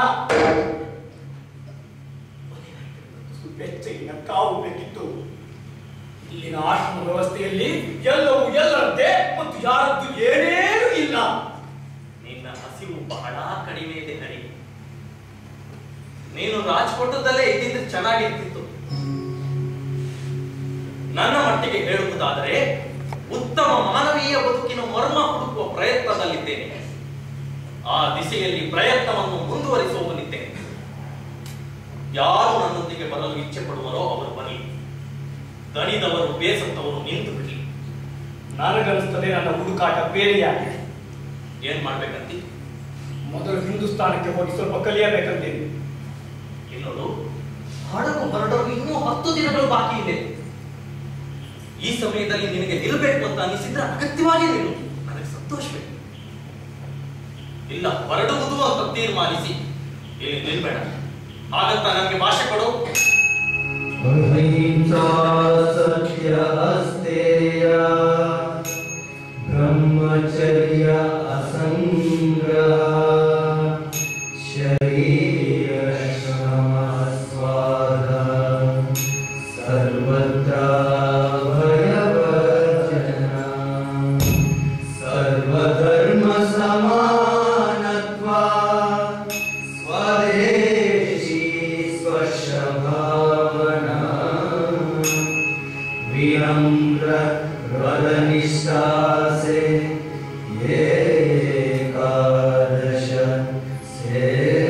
ಬೆಚ್ಚಗಿನ ಕಾವು ಬೇಕಿತ್ತು ಇಲ್ಲಿನ ಆಶ್ರಮ ವ್ಯವಸ್ಥೆಯಲ್ಲಿ ಎಲ್ಲವೂ ಎಲ್ಲರಂತೆ ಮತ್ತು ಯಾರದ್ದು ಏನೇನೂ ಇಲ್ಲ ನಿನ್ನ ಹಸಿವು ಬಹಳ ಕಡಿಮೆ ಇದೆ ಹರಿ ನೀನು ರಾಜ್ಕೋಟದಲ್ಲೇ ಇದ್ದಿದ್ರೆ ಚೆನ್ನಾಗಿರ್ತಿತ್ತು ನನ್ನ ಮಟ್ಟಿಗೆ ಹೇಳುವುದಾದರೆ ಉತ್ತಮ ಮಾನವೀಯ ಬದುಕಿನ ಮರ್ಮ ಹುಡುಕುವ ಪ್ರಯತ್ನದಲ್ಲಿದ್ದೇನೆ ಆ ದಿಸೆಯಲ್ಲಿ ಪ್ರಯತ್ನವನ್ನು ಮುಂದುವರಿಸುವವನಿದ್ದೇನೆ ಯಾರು ನನ್ನೊಂದಿಗೆ ಬರಲು ಇಚ್ಛೆ ಪಡುವರೋ ಅವರು ಬರಲಿ ದಣಿದವರು ಬೇಸತ್ತವರು ನಿಂತು ಬಿಡಲಿ ನನಗನ್ನಿಸ್ತದೆ ನನ್ನ ಹುಡುಕಾಟ ಬೇರೆಯಾಗಿದೆ ಏನ್ ಮಾಡ್ಬೇಕಂತಿ ಮೊದಲು ಹಿಂದೂಸ್ತಾನಕ್ಕೆ ಹೋಗಿ ಸ್ವಲ್ಪ ಕಲಿಯಬೇಕಂತೀನಿ ಇನ್ನೋಡು ಹಡಗು ಹೊರಡಲು ಇನ್ನೂ ಹತ್ತು ದಿನಗಳು ಬಾಕಿ ಇದೆ ಈ ಸಮಯದಲ್ಲಿ ನಿನಗೆ ನಿಲ್ಲಬೇಕು ಅಂತ ಅನಿಸಿದ್ರೆ ಅಗತ್ಯವಾಗಿ ನಿಲ್ಲು ನನಗೆ ಸಂತೋಷವೇ ಇಲ್ಲ ಹೊರಡುವುದು ಅಂತ ತೀರ್ಮಾನಿಸಿ ಇಲ್ಲಿ ನಿಲ್ಬೇಡ ಹಾಗಂತ ನನಗೆ ಭಾಷೆ ಕೊಡು अहिंसा सत्य अस्तेय ब्रह्मचर्य असङ्ग्रह शरीरश्रमस्वाद सर्वत्र भयवर्जना सर्वधर्मसमानत्वा स्वदेशी स्वशभावना विनम्र हृदनिष्ठा से एकादश से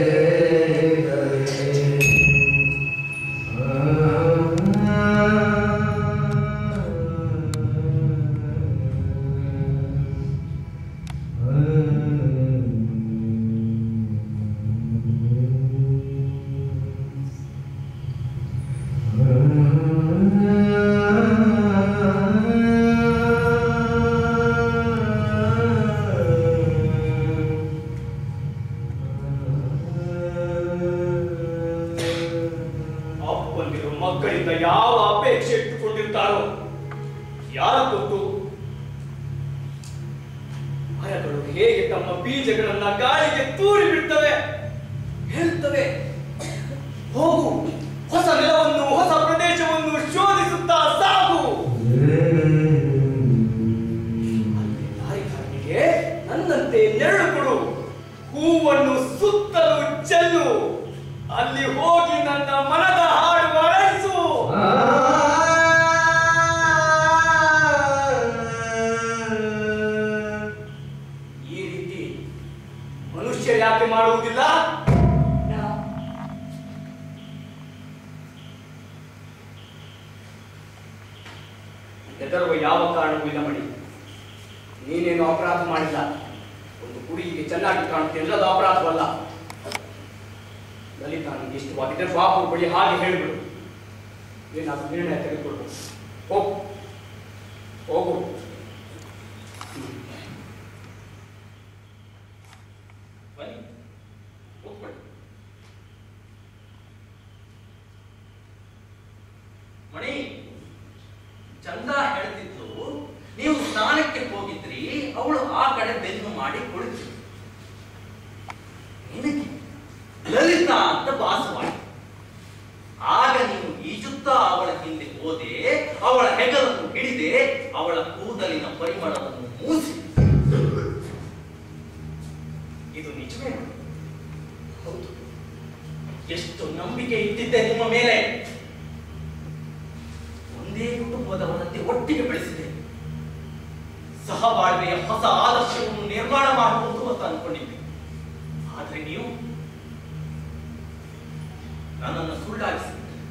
ಅಪ್ಪಂದಿರು ಮಕ್ಕಳಿಂದ ಯಾವ ಅಪೇಕ್ಷೆ ಇಟ್ಟುಕೊಂಡಿರ್ತಾರೋ ಯಾರು ಗೊತ್ತು ಮರಗಳು ಹೇಗೆ ತಮ್ಮ ಬೀಜಗಳನ್ನ ಗಾಳಿಗೆ ತೂರಿ ಬಿಡ್ತವೆ ಹೇಳ್ತವೆ ಹೋಗು ಹೊಸ ನೆಲವನ್ನು ಹೊಸ ಪ್ರದೇಶವನ್ನು ಶೋಧಿಸುತ್ತಾ ಸಾಗು ಅಲ್ಲಿ ದಾರಿಕಾರನಿಗೆ ನನ್ನಂತೆ ನೆರಳು ಕೊಡು ಹೂವನ್ನು ಸುತ್ತಲೂ ಚೆಲ್ಲು ಅಲ್ಲಿ ಹೋಗಿ ನನ್ನ ಮನದ ಹಾಡು ಅರಳಿಸು ಈ ರೀತಿ ಮನುಷ್ಯರು ಯಾಕೆ ಮಾಡುವುದಿಲ್ಲ ಹೆದರುವ ಯಾವ ಕಾರಣವೂ ಇಲ್ಲ ಮಣಿ ನೀನೇನು ಅಪರಾಧ ಮಾಡಿಲ್ಲ ಒಂದು ಹುಡುಗಿಗೆ ಚೆನ್ನಾಗಿ ಕಾಣುತ್ತೆ ಅದು ಅಪರಾಧವಲ್ಲ ಲಲಿತಾ ನನಗೆ ಇಷ್ಟವಾಗಿದೆ ಬಾಬು ಬಳಿ ಹಾಗೆ ಹೇಳಿಬಿಡು ಏನಾದ್ರು ನಿರ್ಣಯ ತೆಗೆದುಕೊಳ್ಬೋದು ಹೋಗು ಹೋಗು ಬನ್ನಿ ಕೂತ್ಕೊಳ್ಳಿ ಮಣಿ ಚಂದ ಹೇಳ್ತಿದ್ಲು ನೀವು ಸ್ನಾನಕ್ಕೆ ಹೋಗಿದ್ರಿ ಅವಳು ಆ ಕಡೆ ಬೆನ್ನು ಮಾಡಿ ಕುಳಿತು ನಿನಗೆ ಲಲಿತಾ ಅಂತ ಭಾಸವಾಯಿತು ಆಗ ನೀನು ಈಜುತ್ತಾ ಅವಳ ಹಿಂದೆ ಹೋದೆ ಅವಳ ಹೆಗಲನ್ನು ಹಿಡಿದೆ ಅವಳ ಕೂದಲಿನ ಪರಿಮಳವನ್ನು ಮೂಸಿ ಇದು ನಿಜವೇ ಹೌದು ಎಷ್ಟು ನಂಬಿಕೆ ಇಟ್ಟಿದ್ದೆ ನಿಮ್ಮ ಮೇಲೆ ಒಂದೇ ಕುಟುಂಬದವರಂತೆ ಒಟ್ಟಿಗೆ ಬೆಳೆಸಿದೆ ಸಹಬಾಳ್ವೆಯ ಹೊಸ ಆದರ್ಶವನ್ನು ನಿರ್ಮಾಣ ಮಾಡಬಹುದು ಅಂತ ಅನ್ಕೊಂಡಿದ್ದೆ ಆದ್ರೆ ನೀವು ನನ್ನನ್ನು ಸುಳ್ಳಾಗಿಸಿ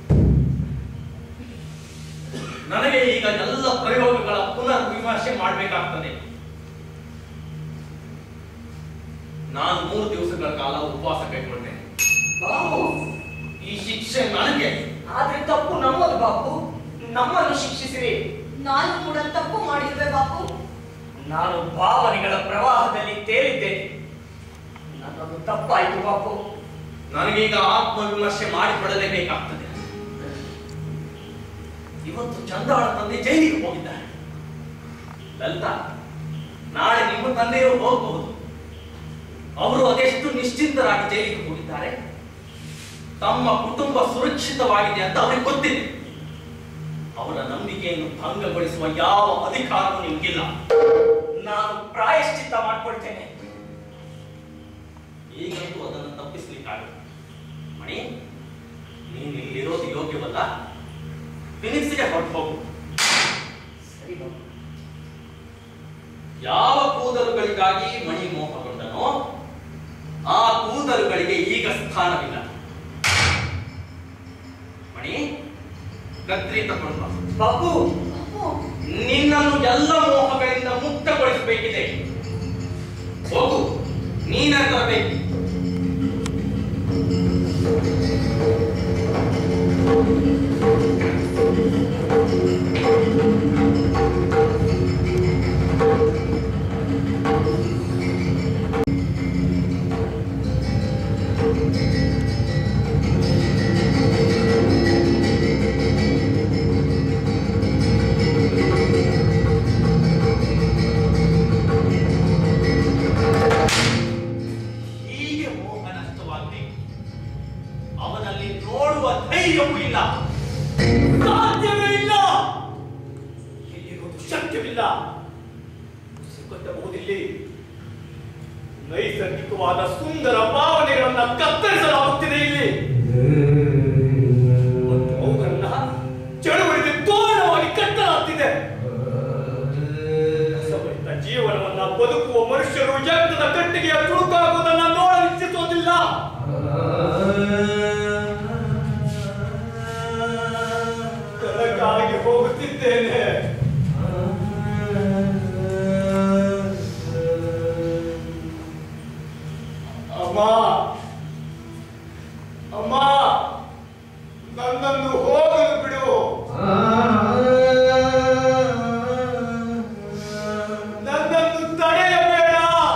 ನನಗೆ ಈಗ ಎಲ್ಲ ಪ್ರಯೋಗಗಳ ಪುನರ್ ವಿಮರ್ಶೆ ಮಾಡಬೇಕಾಗ್ತದೆ ನಾನು ಮೂರು ದಿವಸಗಳ ಕಾಲ ಉಪವಾಸ ಕೈಗೊಳ್ತೇನೆ ಬಾಬು ಈ ಶಿಕ್ಷೆ ನನಗೆ ಆದ್ರೆ ತಪ್ಪು ನಮ್ಮದು ಬಾಬು ನಮ್ಮನ್ನು ಶಿಕ್ಷಿಸಿರಿ ನಾನು ಕೂಡ ತಪ್ಪು ಮಾಡಿದ್ದೆ ಬಾಪು ನಾನು ಭಾವನೆಗಳ ಪ್ರವಾಹದಲ್ಲಿ ತೇಲಿದ್ದೆ ನನ್ನದು ತಪ್ಪಾಯ್ತು ಬಾಪು ನನಗೀಗ ಆತ್ಮವಿಮರ್ಶೆ ಮಾಡಿಕೊಳ್ಳಲೇಬೇಕಾಗ್ತದೆ ಇವತ್ತು ಚಂದಾಳ ತಂದೆ ಜೈಲಿಗೆ ಹೋಗಿದ್ದಾರೆ ಲಲಿತಾ ನಾಳೆ ನಿಮ್ಮ ತಂದೆಯವರು ಹೋಗಬಹುದು ಅವರು ಅದೆಷ್ಟು ನಿಶ್ಚಿಂತರಾಗಿ ಜೈಲಿಗೆ ಹೋಗಿದ್ದಾರೆ ತಮ್ಮ ಕುಟುಂಬ ಸುರಕ್ಷಿತವಾಗಿದೆ ಅಂತ ಅವರಿಗೆ ಗೊತ್ತಿದೆ ಅವರ ನಂಬಿಕೆಯನ್ನು ಭಂಗಗೊಳಿಸುವ ಯಾವ ಅಧಿಕಾರವೂ ನಿಮಗಿಲ್ಲ ನಾನು ಪ್ರಾಯಶ್ಚಿತ್ತ ಮಾಡ್ಕೊಳ್ತೇನೆ ಈಗಂತೂ ಅದನ್ನು ತಪ್ಪಿಸ್ಲಿಕ್ಕಾಗಲ್ಲ ಮಣಿ ನೀನು ಇಲ್ಲಿರೋದು ಯೋಗ್ಯವಲ್ಲ ಫಿನಿಕ್ಸ್ಗೆ ಹೊರಟು ಹೋಗು ಸರಿ ಬಾಬು ಯಾವ ಕೂದಲುಗಳಿಗಾಗಿ ಮಣಿ ಮೋಹಗೊಂಡನೋ ಆ ಕೂದಲುಗಳಿಗೆ ಈಗ ಸ್ಥಾನವಿಲ್ಲ ಮಣಿ ಕತ್ರಿ ತಗೊಂಡು ಬಾ. ಬಾಬು ನಿನ್ನನ್ನು ಎಲ್ಲ ಮೋಹಗಳಿಂದ ಮುಕ್ತಗೊಳಿಸಬೇಕಿದೆ ಹೋಗು ನೀನೇ ತರಬೇಕು ಹೀಗೆ ಮೋಹ ನಷ್ಟವಾಗಿದೆ ಅವನಲ್ಲಿ ನೋಡುವ ಧೈರ್ಯವೂ ಇಲ್ಲ ಸಾಧ್ಯವೇ ಇಲ್ಲ ಇಲ್ಲಿರುವುದು ಶಕ್ಯವಿಲ್ಲ ಸಿಕ್ಕಬಹುದಿಲ್ಲಿ ನೈಸರ್ಗಿಕವಾದ ಸುಂದರ ಭಾವನೆಗಳನ್ನ ಕತ್ತರಿಸಲಾಗುತ್ತಿದೆ ಇಲ್ಲಿ ಮತ್ತು ಅವುಗಳನ್ನ ಚಳುವಳಿಗೆ ತೋರಣವಾಗಿ ಕಟ್ಟಲಾಗ್ತಿದೆ ರಸಭರಿತ ಜೀವನವನ್ನ ಬದುಕುವ ಮನುಷ್ಯರು ಯಜ್ಞದ ಕಟ್ಟಿಗೆಯ ತುಳುಕಾಗುವುದನ್ನ ನೋಡಲಿಚ್ಛಿಸೋದಿಲ್ಲ ಕೆಳಗಾಗಿ ಹೋಗುತ್ತಿದ್ದೇನೆ ಅಮ್ಮ ಅಮ್ಮ ನನ್ನನ್ನು ಹೋಗಲು ಬಿಡು ನನ್ನನ್ನು ತಡೆಯಬೇಡ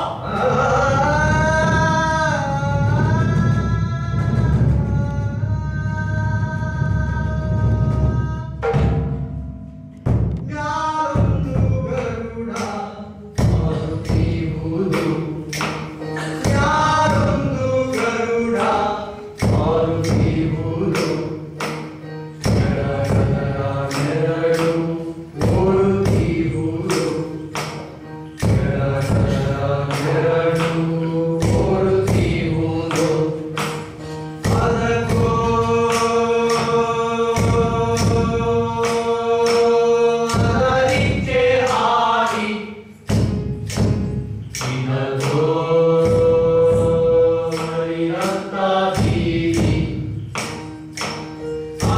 ಯಾರೊಂದು ಗರುಡ ಮಾರುತಿಯುವುದು ಯಾರೊಂದು ಗರುಡ ಮಾರುತಿಯುವುದು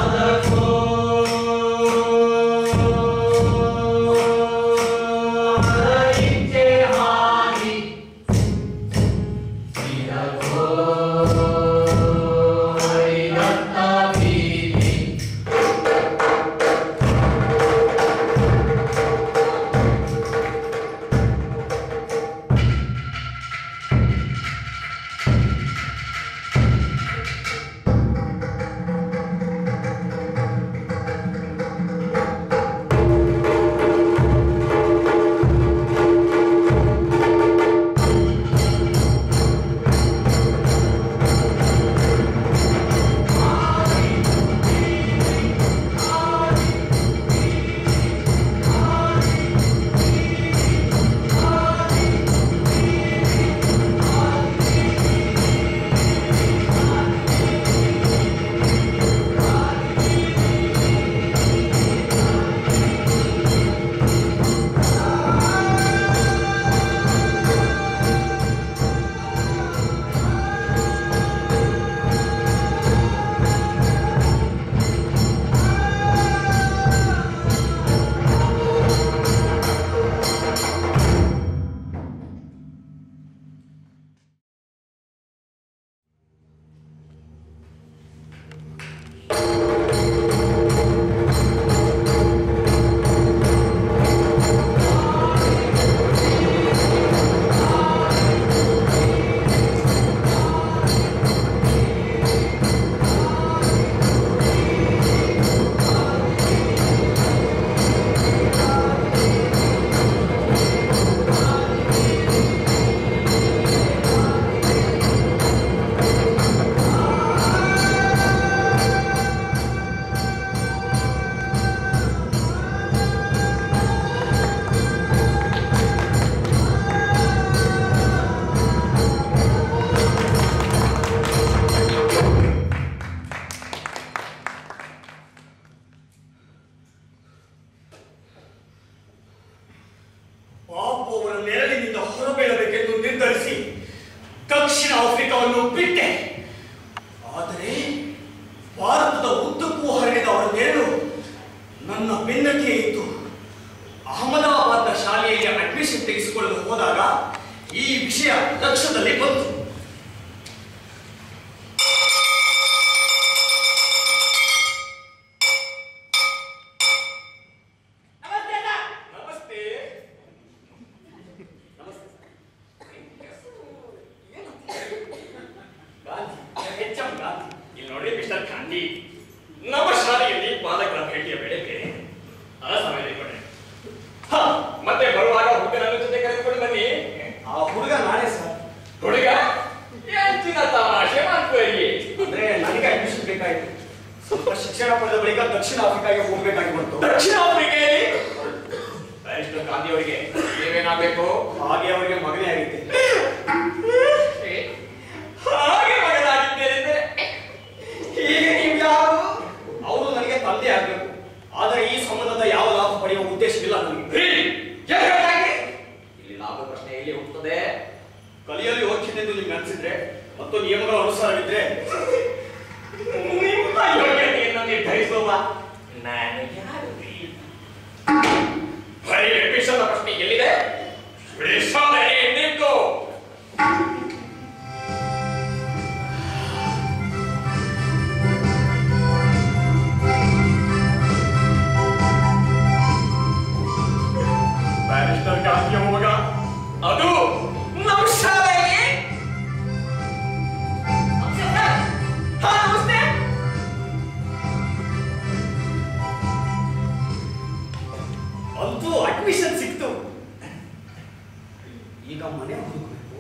ಪಾಪು ಅವರ ನೆರಳಿನಿಂದ ಹೊರಬೀಳಬೇಕೆಂದು ನಿರ್ಧರಿಸಿ ದಕ್ಷಿಣ ಆಫ್ರಿಕಾವನ್ನು ಬಿಟ್ಟೆ ಆದರೆ ಭಾರತದ ಉದ್ದಕ್ಕೂ ಹರಡಿದ ಅವರ ನೆರಳು ನನ್ನ ಬೆನ್ನಕ್ಕೆ ಇತ್ತು ಅಹಮದಾಬಾದ್ನ ಶಾಲೆಯಲ್ಲಿ ಅಡ್ಮಿಷನ್ ತೆಗೆಸಿಕೊಳ್ಳಲು ಹೋದಾಗ ಈ ವಿಷಯ ಲಕ್ಷ್ಯದಲ್ಲಿ ಬಂತು ನಮಸ್ತೆ ಗಾಂಧಿ ಎಚ್ ಎಂ ಗಾಂಧಿ ಇಲ್ಲಿ ನೋಡಿ ಮಿಸ್ಟರ್ ಗಾಂಧಿ ನಮ್ಮ ಶಾಲೆಯಲ್ಲಿ ಬಾಲಕರ ಭೇಟಿಯ ವೇಳೆ ಬೇರೆ ಆ ಸಮಯದಲ್ಲಿ ಕೊಡೆ ಹ, ಮತ್ತೆ ಬರುವಾಗ ಹುಡುಗನನ್ನು ಜೊತೆ ಕರೆದುಕೊಂಡು ಬನ್ನಿ ಆ ಹುಡುಗ ನಾನೇ ಸರ್ ಹುಡುಗ ಹೆಚ್ಚಿನ ತಮಾಷೆ ಮಾಡ್ಕೊಳ್ಳಿ ಅಂದ್ರೆ ನನಗೆ ಅಡ್ಮಿಷನ್ ಬೇಕಾಯಿತು ಸ್ವಲ್ಪ ಶಿಕ್ಷಣ ಪಡೆದ ಬಳಿಕ ದಕ್ಷಿಣ ಆಫ್ರಿಕಾಗೆ ಹೋಗ್ಬೇಕಾಗಿ ಬಂತು ದಕ್ಷಿಣ ಆಫ್ರಿಕೆಯಲ್ಲಿ ಬ್ಯಾರಿಸ್ಟರ್ ಗಾಂಧಿ ಅವರಿಗೆ ನೀವೇನಾಗಬೇಕು ಹಾಗೆ ಅವರಿಗೆ ಮಗನೇ ಆಗಿದ್ದೆ ಹಾಗೆ ಮಗನಾಗಿದ್ದೇನೆಂದರೆ ಈಗ ನೀವು ಯಾರು ಅವರು ನನಗೆ ತಂದೆ ಆಗಬೇಕು ಆದರೆ ಈ ಸಂಬಂಧದ ಯಾವ ಲಾಭ ಪಡೆಯುವ ಉದ್ದೇಶವಿಲ್ಲ ನನಗೆ ಇಲ್ಲಿ ಲಾಭ ಪ್ರಶ್ನೆ ಎಲ್ಲಿ ಹುಟ್ಟುತ್ತದೆ ಕಲಿಯಲು ಯೋಗ್ಯತೆ ಎಂದು ನಿಮ್ಗೆ ಅನಿಸಿದ್ರೆ ಮತ್ತು ನಿಯಮಗಳ ಅನುಸಾರವಿದ್ರೆ ನಿಮ್ಮ ಯೋಗ್ಯತೆಯನ್ನು ನಿರ್ಧರಿಸುವ ನಾನು ಯಾರು ಬರೀ ಅಡ್ಮಿಷನ್ ಪ್ರಶ್ನೆ ಎಲ್ಲಿದೆ ಬಿಡಿಸೋದೇ ನಿಂತು ಬ್ಯಾರಿಸ್ಟರ್ ಗಾಂಧಿಯ ಮಗ ಅದು ನಮ್ಮ ಶಾಲೆಯಲ್ಲಿ ಹಾ ನಮಸ್ತೆ ಅಂತೂ ಅಡ್ಮಿಷನ್ ಸಿಕ್ತು ಈಗ ಮನೆ ಹುಡುಕಬೇಕು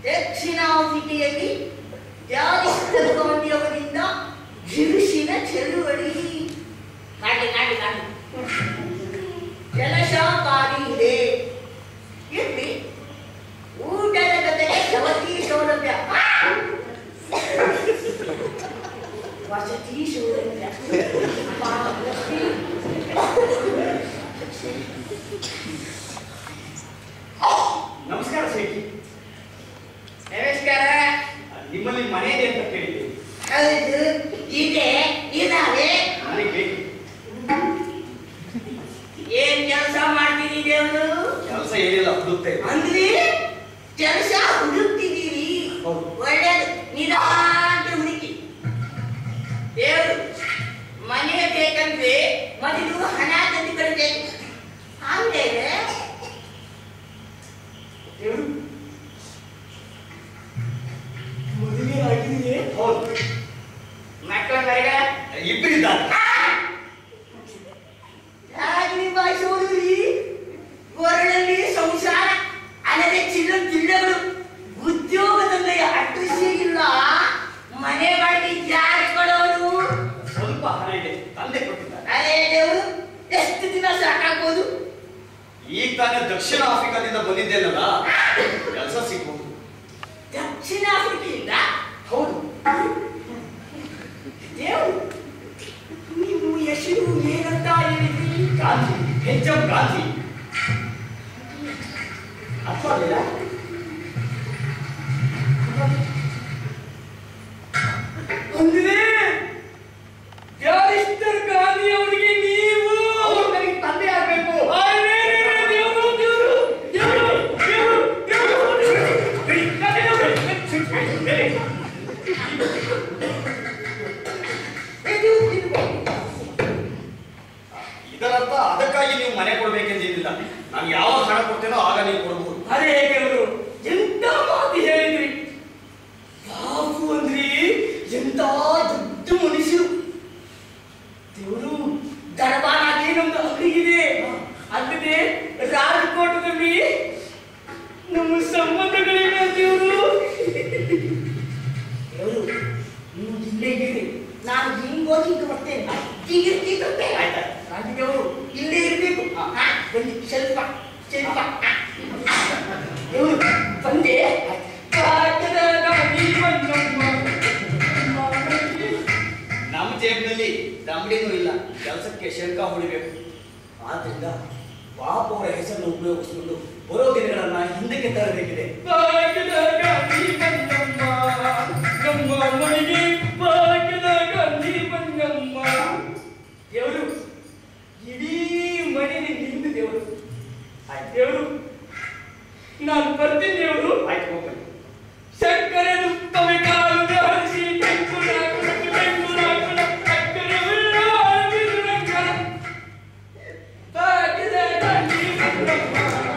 ದಕ್ಷಿಣ ಆಫ್ರಿಕೆಯಲ್ಲಿ ಜಾರಿಸ್ಟರ್ ಗಾಂಧಿಯವರಿಂದ ಬಿರುಸಿನ ಚಳುವಳಿ ನಾಡಿ ನಾಡಿ ನಾಡಿ ಕೆಲಸಕಾರಿ ಇದೆ ಇಲ್ಲಿ ಊಟದ ಜೊತೆಗೆ ವಸತಿ ಸೌಲಭ್ಯ ವಸತಿ ಸೌಲಭ್ಯ ನಮಸ್ಕಾರ ಸೇಠಿ ನಮಸ್ಕಾರ ನಿಮ್ಮಲ್ಲಿ ಮನೆ ಇದೆ ಅಂತ ಕೇಳಿದ್ದೆ ಹೌದು ಇದೆ ಇದಾವೆ ನನಗೆ ಬೇಕು ಏನ್ ಕೆಲಸ ಮಾಡ್ತೀರಿ ದೇವರು ಕೆಲಸ ಏನಿಲ್ಲ ಹುಡುಕ್ತೆ ಅಂದ್ರೆ ಕೆಲಸ ಹುಡುಕ್ತಿದ್ದೀರಿ ಹೌದು. ಒಳ್ಳೇದು ನಿಧಾನ ಹುಡುಕಿ ದೇವರು ಮನೆ ಬೇಕಂದ್ರೆ ಮೊದಲು ಹಣ ತಂದು ಕೊಡ್ಬೇಕು ಆಮೇಲೆ ದೇವರು ಮದುವೆ ಆಗಿದೆಯೇ ಹೌದು ಮಕ್ಕಳ ಮರಿಗಳ ಇಬ್ಬರಿದ್ದಾರೆ ಹೇಗೆ ನಿಭಾಯಿಸುವುದು ರೀ ಕೊರಳಲ್ಲಿ ಸಂಸಾರ ಅಲ್ಲದೆ ಚಿಲ್ಲ ಚಿಲ್ಲಗಳು ಉದ್ಯೋಗದಲ್ಲಿ ಅಡ್ರೆಸ್ಸೇ ಇಲ್ಲ ಮನೆ ಬಾಡಿಗೆ ಯಾರು ಕೊಡೋರು ಸ್ವಲ್ಪ ಹಣ ಇದೆ ತಂದೆ ಕೊಟ್ಟಿದ್ದಾರೆ ಅದೇ ದೇವರು ಎಷ್ಟು ದಿನ ಸಾಕಾಗ್ಬೋದು ಈಗ ತಾನೇ ದಕ್ಷಿಣ ಆಫ್ರಿಕಾದಿಂದ ಬಂದಿದ್ದೇನಲ್ಲ ಕೆಲಸ ಸಿಗ್ಬೋದು ದಕ್ಷಿಣ ಆಫ್ರಿಕೆಯಿಂದ ಹೌದು ದೇವರು ನೀವು ಹೆಸರು ಏನಂತ ಹೇಳಿದ್ರಿ ಗಾಂಧಿ ಹೆಚ್ ಎಂ ಗಾಂಧಿ ಅರ್ಥ ಆಗಲಿಲ್ಲ ಅಂದ್ರೆ ಬ್ಯಾರಿಸ್ಟರ್ ಗಾಂಧಿ ಅವರಿಗೆ ನೀವು ಅವ್ರು ನನಗೆ ತಂದೆ ಆಗ್ಬೇಕು ಅರೆ, ದೇವ್ರು, ದೇವ್ರು, ದೇವ್ರು, ದೇವ್ರು, ದೇವ್ರು. ಇದು, ಇದು. ಇದರರ್ಥ ಅದಕ್ಕಾಗಿ ನೀವು ಮನೆ ಕೊಡ್ಬೇಕೆಂದಿಲ್ಲ ನಾನು ಯಾವಾಗ ಹಣ ಕೊಡ್ತೇನೋ ಆಗ ನೀವು ಕೊಡಬಹುದು ಅರೆ ದೇವ್ರು ಎಂತ ಮಾತು ಹೇಳಿದ್ರಿ ಬಾಬು ಅಂದ್ರಿ ಎಂತ ದೊಡ್ಡ ಮನುಷ್ಯರು ದೇವರು ದರ್ಬಾರಾಗಿ ನಮ್ದು ಅಂಗಡಿಗಿದೆ ಅಲ್ಲದೆ ರಾಜಕೋಟದಲ್ಲಿ ನಮ್ಮ ಸಂಬಂಧಗಳಿವೆ ದೇವರು ದೇವರು ನೀವು ಇಲ್ಲೇ ಇರಿ ನಾನು ಹಿಂಗ್ ಹೋಗಿ ಹಿಂಗ್ ಬರ್ತೇನೆ ಹೀಗಿರ್ತಿದ್ದಂತೆ ಆಯ್ತಾ? ರಾಜದೇವರು ಇಲ್ಲೇ ಇರ್ಬೇಕು ಹಾ, ಬನ್ನಿ ಸ್ವಲ್ಪ ಸ್ವಲ್ಪ ದೇವರು ಬಂದೆ ಕಾಗದ ಗಾಡಿ ಬಂದಮ್ಮ. ನಮ್ಮ ಜೇಬಿನಲ್ಲಿ ದಮಡಿನೂ ಇಲ್ಲ ಕೆಲಸಕ್ಕೆ ಶಂಕ ಹೊಡಿಬೇಕು ಆದ್ರಿಂದ ಬಾಬು ಅವರ ಹೆಸರನ್ನು ಉಪಯೋಗಿಸಿಕೊಂಡು ಬರೋ ದಿನಗಳನ್ನ ಹಿಂದಕ್ಕೆ ತರಬೇಕಿದೆ ಭಾಗ್ಯದ ಗಾಂಧಿ ಬಂದಮ್ಮ ನಮ್ಮ ಮನೆಗೆ ಭಾಗ್ಯದ ಗಾಂಧಿ ಬಂದಮ್ಮ ದೇವರು ಇಡೀ ಮನೆಗೆ ನಿಂದು ದೇವರು ಆಯ್ತು ದೇವರು ನಾನು ಬರ್ತೀನಿ ದೇವರು ಆಯ್ತು ಹೋಗ್ಬನ್ನಿ ಸಕ್ಕರೆ ದುಃಖವೇ ಕಾಲು ಹರಿಸಿ ಕೆಂಪು ನಾಗುಣ ಕೆಂಪು ನಾಗುಣ ಸಕ್ಕರೆ ಉಳ್ಳ ಅರವಿಂದು ರಂಗ ಭಾಗ್ಯದ ಗಾಂಧಿ ಬಂದಮ್ಮ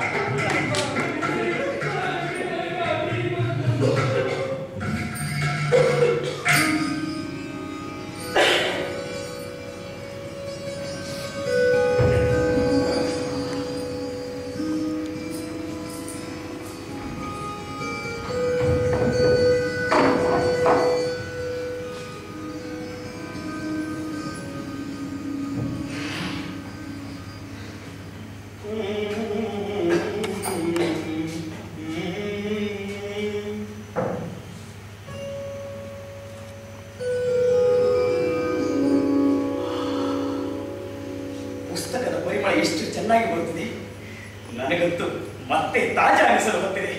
ಪುಸ್ತಕದ ಪರಿಮಳ ಎಷ್ಟು ಚೆನ್ನಾಗಿ ಬರುತ್ತದೆ ನನಗಂತೂ ಮತ್ತೆ ತಾಜಾ ಅನಿಸಲು ಬರ್ತಿದೆ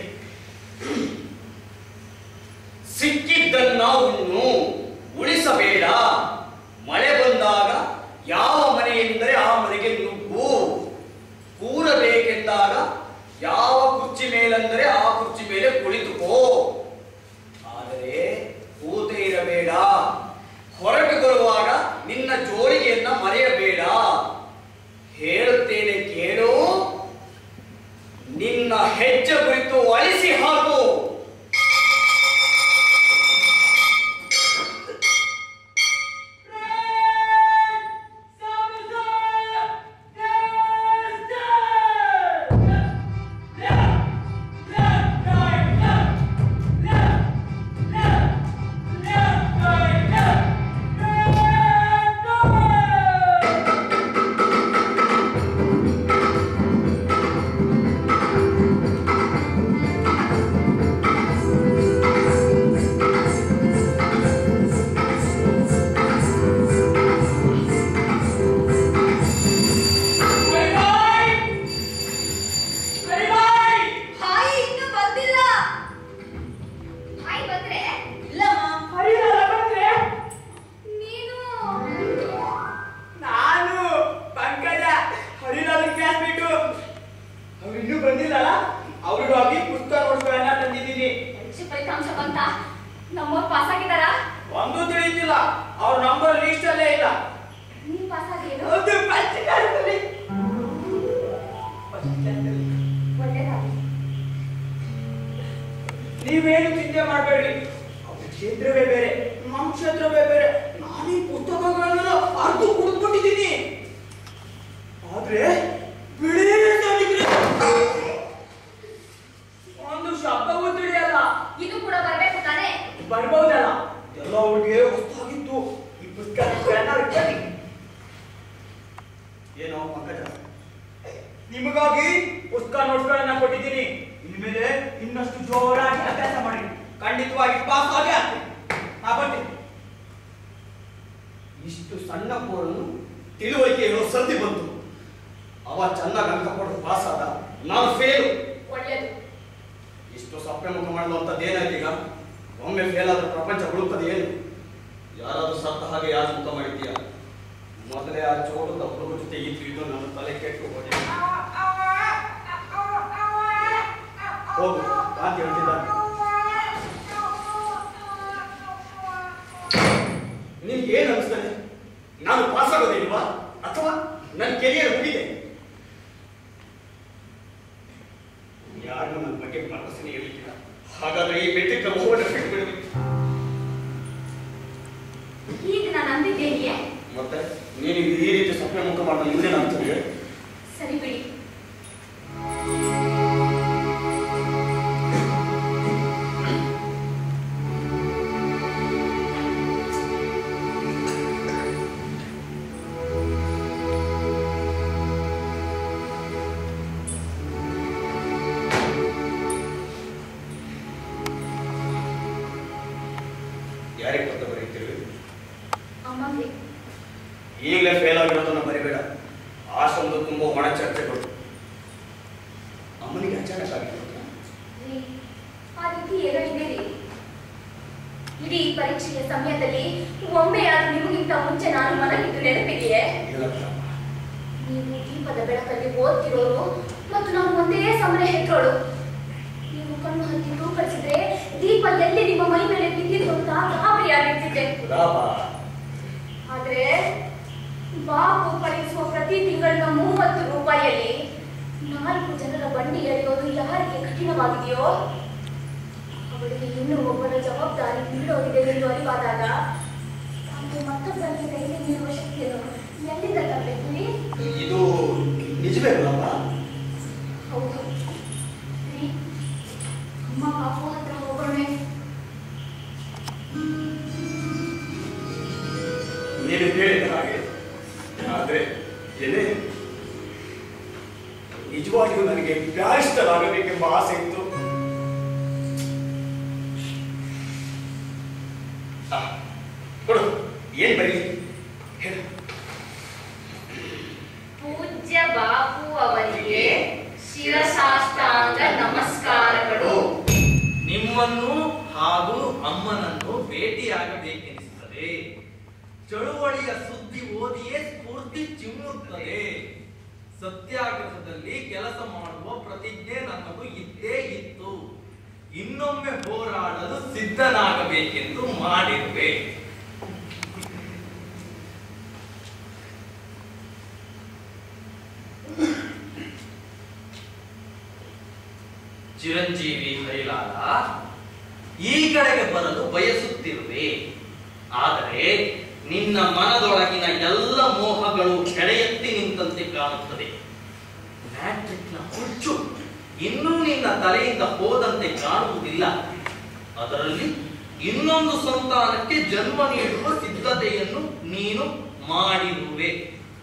ಸಿಕ್ಕಿದ್ದನ್ನ ಉಣ್ಣು ಉಳಿಸಬೇಡ ಮಳೆ ಬಂದಾಗ ಯಾವ ಮನೆ ಎಂದರೆ ಆ ಮನೆಗೆ ನುಗ್ಗು ಕೂರಬೇಕೆಂದಾಗ ಯಾವ ಕುರ್ಚಿ ಮೇಲೆಂದರೆ ಆ ಕುರ್ಚಿ ಮೇಲೆ ಕುಳಿತುಕೋ ಆದರೆ ಕೂತೇ ಇರಬೇಡ ಹೊರಟು ಬರುವಾಗ ನಿನ್ನ ಜೋಳಿಗೆಯನ್ನ ಮರೆಯಬೇಡ ಹೇಳುತ್ತೇನೆ ಕೇಳು ನಿನ್ನ ಹೆಜ್ಜೆ ಕುರಿತು ಅಳಿಸಿ ಹಾಕು Yeah. ನೀವೇನು ಚಿಂತೆ ಮಾಡಬೇಡಿ ಅವ್ರ ಕ್ಷೇತ್ರವೇ ಬೇರೆ ನಮ್ಮ ಕ್ಷೇತ್ರವೇ ಬೇರೆ ನಾನು ಈ ಪುಸ್ತಕಗಳನ್ನೆಲ್ಲ ಅರ್ಧ ಕುಡಿದ್ಬಿಟ್ಟಿದ್ದೀನಿ ಆದ್ರೆ ಬಿಳಿ ನನಗೆ ಒಂದು ಶಬ್ದವೂ ತಿಳಿಯಲ್ಲ ಇದು ಕೂಡ ಬರ್ಬೇಕು ತಾನೇ ಬರ್ಬೋದಲ್ಲ ಎಲ್ಲ ಅವ್ರಿಗೆ ಹೊಸ್ತಾಗಿತ್ತು ಈ ಪುಸ್ತಕಗಳನ್ನ ಇಟ್ಕೊಳ್ಳಿ. ಏನೋ ಪಂಕಜ ನಿಮಗಾಗಿ ಪುಸ್ತಕ ನೋಟ್ಗಳನ್ನ ಕೊಟ್ಟಿದ್ದೀನಿ ಇನ್ಮೇಲೆ ಇನ್ನಷ್ಟು ಜೋರಾಗಿ ಅಭ್ಯಾಸ ಮಾಡಿ ಖಂಡಿತವಾಗಿ ಪಾಸ್ ಆಗೇ ಆಗ್ತೀನಿ ಆ ಬನ್ನಿ ಇಷ್ಟು ಸಣ್ಣ ಕೋರನ್ನು ತಿಳುವಳಿಕೆ ಇರೋ ಸಂಧಿ ಬಂತು ಅವ ಚೆನ್ನಾಗಿ ಅಂಕ ಪಡೆದು ಪಾಸ್ ಆದ ನಾನು ಫೇಲು ಒಳ್ಳೇದು ಇಷ್ಟು ಸಪ್ಪೆ ಮುಖ ಮಾಡುವಂಥದ್ದು ಏನಾಯ್ತು ಈಗ ಒಮ್ಮೆ ಫೇಲ್ ಆದ್ರೆ ಪ್ರಪಂಚ ಉಳುತ್ತದೆ ಏನು ಯಾರಾದ್ರೂ ಸತ್ತ ಹಾಗೆ ಯಾರು ಮುಖ ಮಾಡಿದ್ದೀಯ ಮೊದಲೇ ಆ ಚೋಟದ ಹುಡುಗ ಜೊತೆ ಈ ತಿಳಿದು ನನ್ನ ತಲೆ ಕೆಟ್ಟು ಹೋದೆ ಹೋಗು ಕಾಂತಿ ಹೇಳ್ತಿದ್ದಾನೆ ನಿನ್ಗೆ ಏನು ಅನಿಸ್ತದೆ ನಾನು ಪಾಸ್ ಆಗೋದೇ ಇಲ್ವಾ ಅಥವಾ ನನ್ನ ಕೆರಿಯರ್ ಮುಗಿದೆ ಯಾರು ನನ್ನ ಬಗ್ಗೆ ಭರವಸೆನೇ ಇರಲಿಲ್ಲ ಹಾಗಾದ್ರೆ ಈ ವ್ಯಕ್ತಿತ್ವ ಮೊಹವನ್ನು ಬಿಟ್ಟು ಬಿಡಬೇಕು ಈಗ ನಾನು ಅಂದಿದ್ದೇನೆಯೇ ಮತ್ತೆ ನೀನು ಈ ರೀತಿ ಸಪ್ಪೆ ಮುಖ ಮಾಡಿದ ಮುಂದೆ ನಾನು ಸರಿ ಬಿಡಿ ಯಾರಿಗೆ ಪತ್ರ ಬರೀತೀವಿ ಅಮ್ಮಗೆ ಈಗಲೇ ಫೇಲ್ ಆಗಿರೋದನ್ನ ಬರಿಬೇಡ ಆಶ್ರಮದ ತುಂಬ ಒಣ ಚರ್ಚೆಗಳು ಅಮ್ಮನಿಗೆ ಅಚಾನಕ್ ಆಗಿರೋದು ರೀ, ಆ ರೀತಿ ಏನೋ ಇದೆ ರೀ ಇಡೀ ಪರೀಕ್ಷೆಯ ಸಮಯದಲ್ಲಿ ಒಮ್ಮೆ ಆದ್ರೂ ನಿಮಗಿಂತ ಮುಂಚೆ ನಾನು ಮಲಗಿದ್ದು ನೆನಪಿದೆಯೇ ನೀವು ದೀಪದ ಬೆಳಕಲ್ಲಿ ಓದ್ತಿರೋರು ಮತ್ತು ನಾನು ಒಂದೇ ಸಮಯ ಹೆತ್ತೋಳು ನೀವು ಕಣ್ಣು ಹತ್ತಿ ತೂಕಡಿಸಿದ್ರೆ ದೀಪ ಎಲ್ಲಿ ನಿಮ್ಮ ಮೈ ಮೇಲೆ ಬಿದ್ದಿತ್ತು ಅಂತ ಗಾಬರಿಯಾಗಿರ್ತಿದ್ದೆ ಆದ್ರೆ ಬಾಬು ಕಳಿಸುವ ಪ್ರತಿ ತಿಂಗಳಿನ ಮೂವತ್ತು ರೂಪಾಯಿಯಲ್ಲಿ ನಾಲ್ಕು ಜನರ ಬಂಡಿ ಎಳೆಯೋದು ಯಾರಿಗೆ ಕಠಿಣವಾಗಿದೆಯೋ ಅವಳಿಗೆ ಇನ್ನೂ ಒಬ್ಬರ ಜವಾಬ್ದಾರಿ ನೀಡೋದಿದೆ ಎಂದು ಅರಿವಾದಾಗ ತಾನು ಮತ್ತೊಬ್ಬರಿಗೆ ಧೈರ್ಯ ನೀಡುವ ಶಕ್ತಿಯನ್ನು ಎಲ್ಲಿಂದ ತರಬೇಕು ರೀ? ಇದು ನಿಜವೇ ಗುಲಾಬ ಹೌದು ರೀ, ಅಮ್ಮ ಪಾಪು ಹತ್ರ ಹೋಗೋಣ ನೀನು ಹೇಳಿದ ಹಾಗೆ ಆದ್ರೆ ಏನೇ ನಿಜವಾಗಿಯೂ ನನಗೆ ಬ್ಯಾರಿಸ್ಟರಾಗಬೇಕೆಂಬ ಆಸೆ ಇತ್ತು ಆ, ಕೊಡು ಏನ್ ಬರೀಲಿ ಹೇಳು ಪೂಜ್ಯ ಬಾಪು ಅವರಿಗೆ ಶಿರಸಾಷ್ಟಾಂಗ ನಮಸ್ಕಾರಗಳು ನಿಮ್ಮನ್ನು ಹಾಗೂ ಅಮ್ಮನನ್ನು ಭೇಟಿಯಾಗಬೇಕೆನಿಸುತ್ತದೆ ಚಳುವಳಿಯ ಸುದ್ದಿ ಓದಿಯೇ ಸ್ಫೂರ್ತಿ ಚಿಮ್ಮುತ್ತದೆ ಸತ್ಯಾಗ್ರಹದಲ್ಲಿ ಕೆಲಸ ಮಾಡುವ ಪ್ರತಿಜ್ಞೆ ನನ್ನದು ಇದ್ದೇ ಇತ್ತು ಇನ್ನೊಮ್ಮೆ ಹೋರಾಡಲು ಸಿದ್ಧನಾಗಬೇಕೆಂದು ಮಾಡಿರುವೆ ಚಿರಂಜೀವಿ ಹರಿಲಾಲ ಈ ಕಡೆಗೆ ಬರಲು ಬಯಸುತ್ತಿರುವೆ ಆದರೆ ನಿನ್ನ ಮನದೊಳಗಿನ ಎಲ್ಲ ಮೋಹಗಳು ಕೆಳೆಯೆತ್ತಿ ನಿಂತಂತೆ ಕಾಣುತ್ತದೆ ಮ್ಯಾಟ್ರಿಕ್ನ ಹುಚ್ಚು ಇನ್ನೂ ನಿನ್ನ ತಲೆಯಿಂದ ಹೋದಂತೆ ಕಾಣುವುದಿಲ್ಲ ಅದರಲ್ಲಿ ಇನ್ನೊಂದು ಸಂತಾನಕ್ಕೆ ಜನ್ಮ ನೀಡುವ ಸಿದ್ಧತೆಯನ್ನು ನೀನು ಮಾಡಿರುವೆ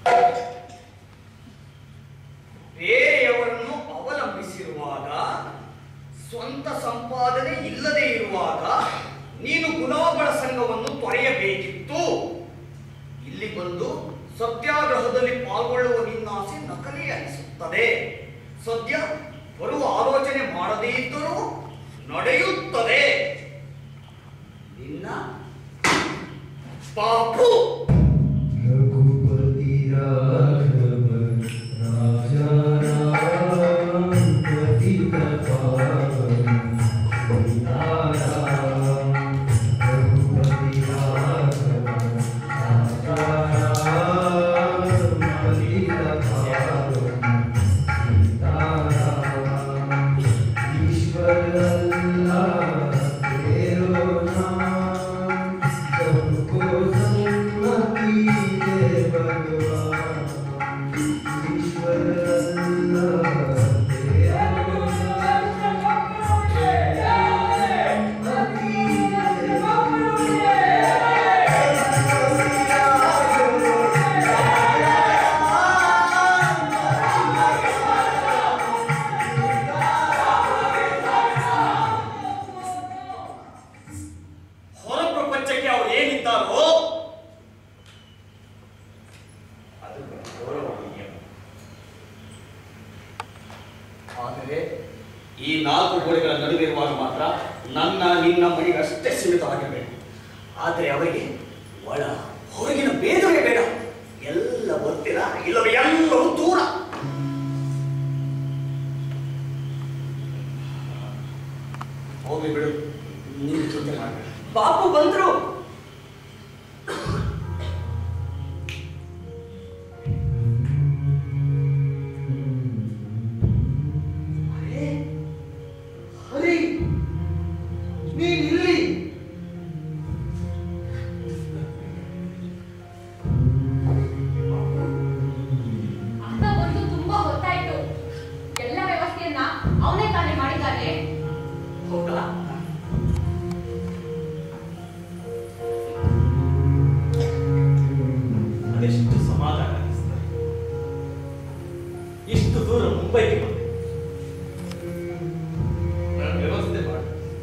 ಬೇರೆಯವರನ್ನು ಅವಲಂಬಿಸಿರುವಾಗ ಸ್ವಂತ ಸಂಪಾದನೆ ಇಲ್ಲದೆ ಇರುವಾಗ ನೀನು ಗುಲಾಬಳ ಸಂಘವನ್ನು ತೊರೆಯಬೇಕಿತ್ತು ಇಲ್ಲಿ ಬಂದು ಸತ್ಯಾಗ್ರಹದಲ್ಲಿ ಪಾಲ್ಗೊಳ್ಳುವ ನಿನ್ನಾಸೆ ನಕಲಿ ಅನಿಸುತ್ತದೆ ಸದ್ಯ ಬರುವ ಆಲೋಚನೆ ಮಾಡದೇ ಇದ್ದರೂ ನಡೆಯುತ್ತದೆ ನಿನ್ನ ಪಾಪು रघुपति राघव राजा राम पतित पावन सीताराम रघुपति राघव राजा राम पतित पावन सीताराम ईश्वर ಹೊರ ಪ್ರಪಂಚಕ್ಕೆ ಅವ್ರು ಏನಿದ್ದಾರೋ ಅದು ಗೌರವನೀಯ. ಆದರೆ ಈ ನಾಲ್ಕು ಗೋಡೆಗಳ ನಡುವಿರುವಾಗ ಮಾತ್ರ ನನ್ನ ನಿನ್ನ ಮನೆಗೆ ಅಷ್ಟೇ ಸೀಮಿತವಾಗಿರಬೇಕು ಆದರೆ ಅವರಿಗೆ ಒಳ ಹೊರಗಿನ ಭೇದವೇ ಬೇಡ ಎಲ್ಲ ಗೊತ್ತಿಲ್ಲ ಇಲ್ಲವೇ ಎಲ್ಲವೂ ದೂರ ಹೋಗಿ ಬಿಡು ನೀನು ಚಿಂತೆ ಮಾಡಬೇಡ ಬಾಪು ಬಂದ್ರು ಅರೇ ಹರಿ ನೀನ್ ಇಲ್ಲಿ ಅಕ್ಕ ಬಂದು ತುಂಬಾ ಹೊತ್ತಾಯ್ತು ಎಲ್ಲ ವ್ಯವಸ್ಥೆಯನ್ನ ಅವನೇ ತಾನೇ ಮಾಡಿದ್ದಾನೆ ಹೌದಾ ಅದೆಷ್ಟು ಸಮಾಧಾನ ಅನಿಸ್ತದೆ ಇಷ್ಟು ದೂರ ಮುಂಬೈಗೆ ಬಂದೆ ನಾನು ವ್ಯವಸ್ಥೆ ಮಾಡಿ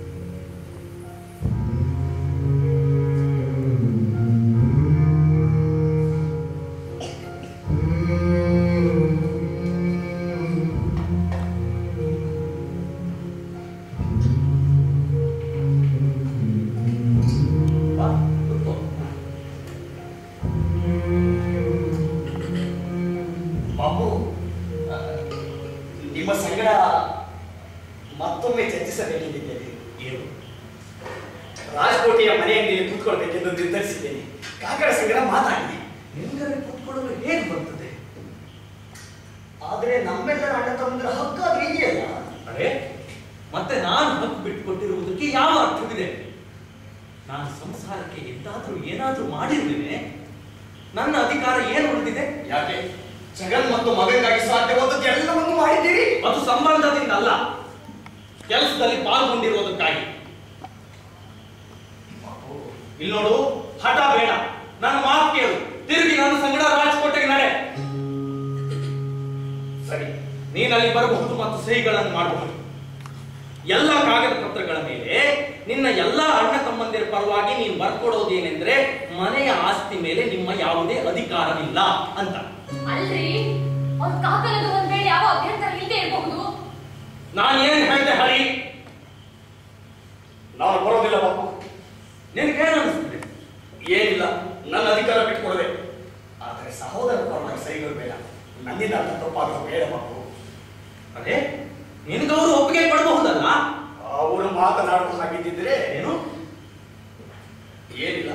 ಬಾ, ಕೂತ್ಕೋ. ಬಾಬು ಆ, ನಿಮ್ಮ ಸಂಗಡ ಮತ್ತೊಮ್ಮೆ ಚರ್ಚಿಸಬೇಕಿದ್ದೇನೆ ಏನು ರಾಜಕೋಟೆಯ ಮನೆಯಲ್ಲಿ ಕೂತ್ಕೊಳ್ಬೇಕೆಂದು ನಿರ್ಧರಿಸಿದ್ದೇನೆ ಕಾಕಡ ಸಂಗಡ ಮಾತಾಡಿದೆ ನಿನ್ಗರೆ ಕೂತ್ಕೊಳ್ಳಲು ಹೇಗೆ ಬರ್ತದೆ ಆದರೆ ನಮ್ಮೆಲ್ಲರ ಅಣ್ಣ ತಮ್ಮಂದಿರ ಹಕ್ಕಾದ್ರೂ ಇದೆಯಲ್ಲ ಅರೆ ಮತ್ತೆ ನಾನು ಹಕ್ಕು ಬಿಟ್ಟುಕೊಟ್ಟಿರುವುದಕ್ಕೆ ಯಾವ ಅರ್ಥವಿದೆ ನಾನು ಸಂಸಾರಕ್ಕೆ ಎಂದಾದ್ರೂ ಏನಾದ್ರೂ ಮಾಡಿರುತ್ತೇನೆ ನನ್ನ ಅಧಿಕಾರ ಏನು ಉಳಿದಿದೆ ಯಾಕೆ ಜಗನ್ ಮತ್ತು ಮಗನಿಗಾಗಿ ಸಾಧ್ಯವಾದದ್ದು ಎಲ್ಲವನ್ನೂ ಮಾಡಿದ್ದೀರಿ ಅದು ಸಂಬಂಧದಿಂದ ಅಲ್ಲ ಕೆಲಸದಲ್ಲಿ ಪಾಲ್ಗೊಂಡಿರುವುದಕ್ಕಾಗಿ ಇಲ್ಲಿ ನೋಡು ಹಠ ಬೇಡ ನನ್ನ ಮಾತು ಕೇಳು ತಿರುಗಿ ನನ್ನ ಸಂಗಡ ರಾಜಕೋಟೆಗೆ ನಡೆ ಸರಿ ನೀನಲ್ಲಿ ಬರಬಹುದು ಮತ್ತು ಸಹಿಗಳನ್ನು ಮಾಡಬಹುದು ಎಲ್ಲ ಕಾಗದ ಪತ್ರಗಳ ಮೇಲೆ ನಿನ್ನ ಎಲ್ಲ ಅಣ್ಣ ತಮ್ಮಂದಿರ ಪರವಾಗಿ ನೀನು ಬರ್ಕೊಡೋದೇನೆಂದ್ರೆ ಮನೆಯ ಆಸ್ತಿ ಮೇಲೆ ನಿಮ್ಮ ಯಾವುದೇ ಅಧಿಕಾರವಿಲ್ಲ ಅಂತ ಅಲ್ರಿ ಅವ್ರ ಕಾಕನದು ಒಂದ್ ವೇಳೆ ಯಾವ ಅಭ್ಯಂತರ ಇಲ್ಲದೆ ಇರಬಹುದು ನಾನು ಏನ್ ಹೇಳ್ದೆ ಹರಿ ನಾನು ಬರೋದಿಲ್ಲ ಬಾಬು ನಿನಗೇನು ಅನಿಸ್ತದೆ ಏನಿಲ್ಲ ನನ್ನ ಅಧಿಕಾರ ಬಿಟ್ಕೊಡದೆ ಆದರೆ ಸಹೋದರ ಪರವಾಗಿ ಸಹಿಗಳು ಬೇಡ ನನ್ನಿಂದ ಅಂತ ತಪ್ಪಾದರೂ ಬೇಡ ಬಾಬು ಅದೇ ನಿನಗವರು ಒಪ್ಪಿಗೆ ಪಡಬಹುದಲ್ಲ ಅವರು ಮಾತನಾಡುವ ಹಾಗಿದ್ದಿದ್ರೆ ಏನು ಏನಿಲ್ಲ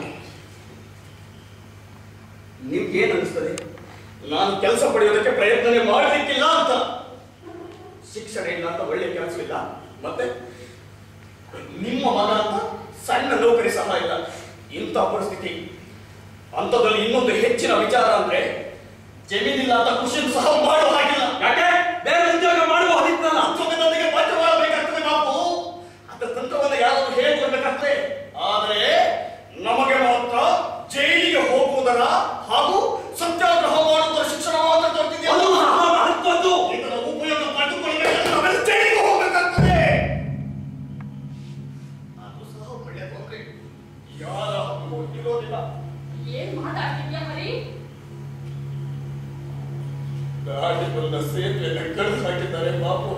ನಿಮ್ಗೇನು ಅನಿಸ್ತದೆ ನಾನು ಕೆಲಸ ಪಡೆಯೋದಕ್ಕೆ ಪ್ರಯತ್ನನೇ ಮಾಡಲಿಕ್ಕಿಲ್ಲ ಅಂತ ಶಿಕ್ಷಣ ಇಲ್ಲ ಅಂತ ಒಳ್ಳೆ ಕೆಲಸವಿಲ್ಲ ಮತ್ತೆ ನಿಮ್ಮ ಮಗ ಅಂತ ಸಣ್ಣ ನೌಕರಿ ಸಹ ಇಲ್ಲ ಇಂಥ ಪರಿಸ್ಥಿತಿ ಅಂಥದ್ರಲ್ಲಿ ಇನ್ನೊಂದು ಹೆಚ್ಚಿನ ವಿಚಾರ ಅಂದ್ರೆ ಜಮೀನಿಲ್ಲ ಅಂತ ಕೃಷಿ ಸಹ ಮಾಡುವ ಹಾಗಿಲ್ಲ ಯಾಕೆ ಬೇರೆ ಉದ್ಯೋಗ ಮಾಡಬಹುದಿತ್ತಲ್ಲ ಅಂಥದ್ದೊಂದಿಗೆ ಬಂದು ಮಾಡಬೇಕಾಗ್ತದೆ ಬಾಬು ಅದರ ತಂತ್ರವನ್ನು ಯಾರಾದ್ರೂ ಹೇಳ್ಕೊಡ್ಬೇಕಾಗ್ತದೆ ಆದರೆ ನಮಗೆ ಮಾತ್ರ ಜೈಲಿಗೆ ಹೋಗುವುದರ ಹಾಗೂ ಸತ್ಯಾಗ್ರಹ ಮಾಡುವುದರ ಶಿಕ್ಷಣ ಮಾತ್ರ ಅದು ದೊರೆತಿದೆಯಲ್ಲ ಸಹ ಮಹತ್ವದ್ದು ಇದರ ಉಪಯೋಗ ಪಡೆದುಕೊಳ್ಳಬೇಕು ನಾವೆಲ್ಲ ಜೈಲಿಗೆ ಹೋಗಬೇಕಾಗ್ತದೆ ಅದು ಸಹ ಒಳ್ಳೆಯ ತೊಂದರೆ ಯಾರ ಹಕ್ಕು ಇರೋದಿಲ್ಲ ಏನ್ ಮಾತಾಡ್ತಿದ್ಯಾ ಹರಿ ಗಾಡಿ ಬಂದ ಸೇತುವೆಯನ್ನು ಕಳೆದು ಹಾಕಿದ್ದಾರೆ ಬಾಬು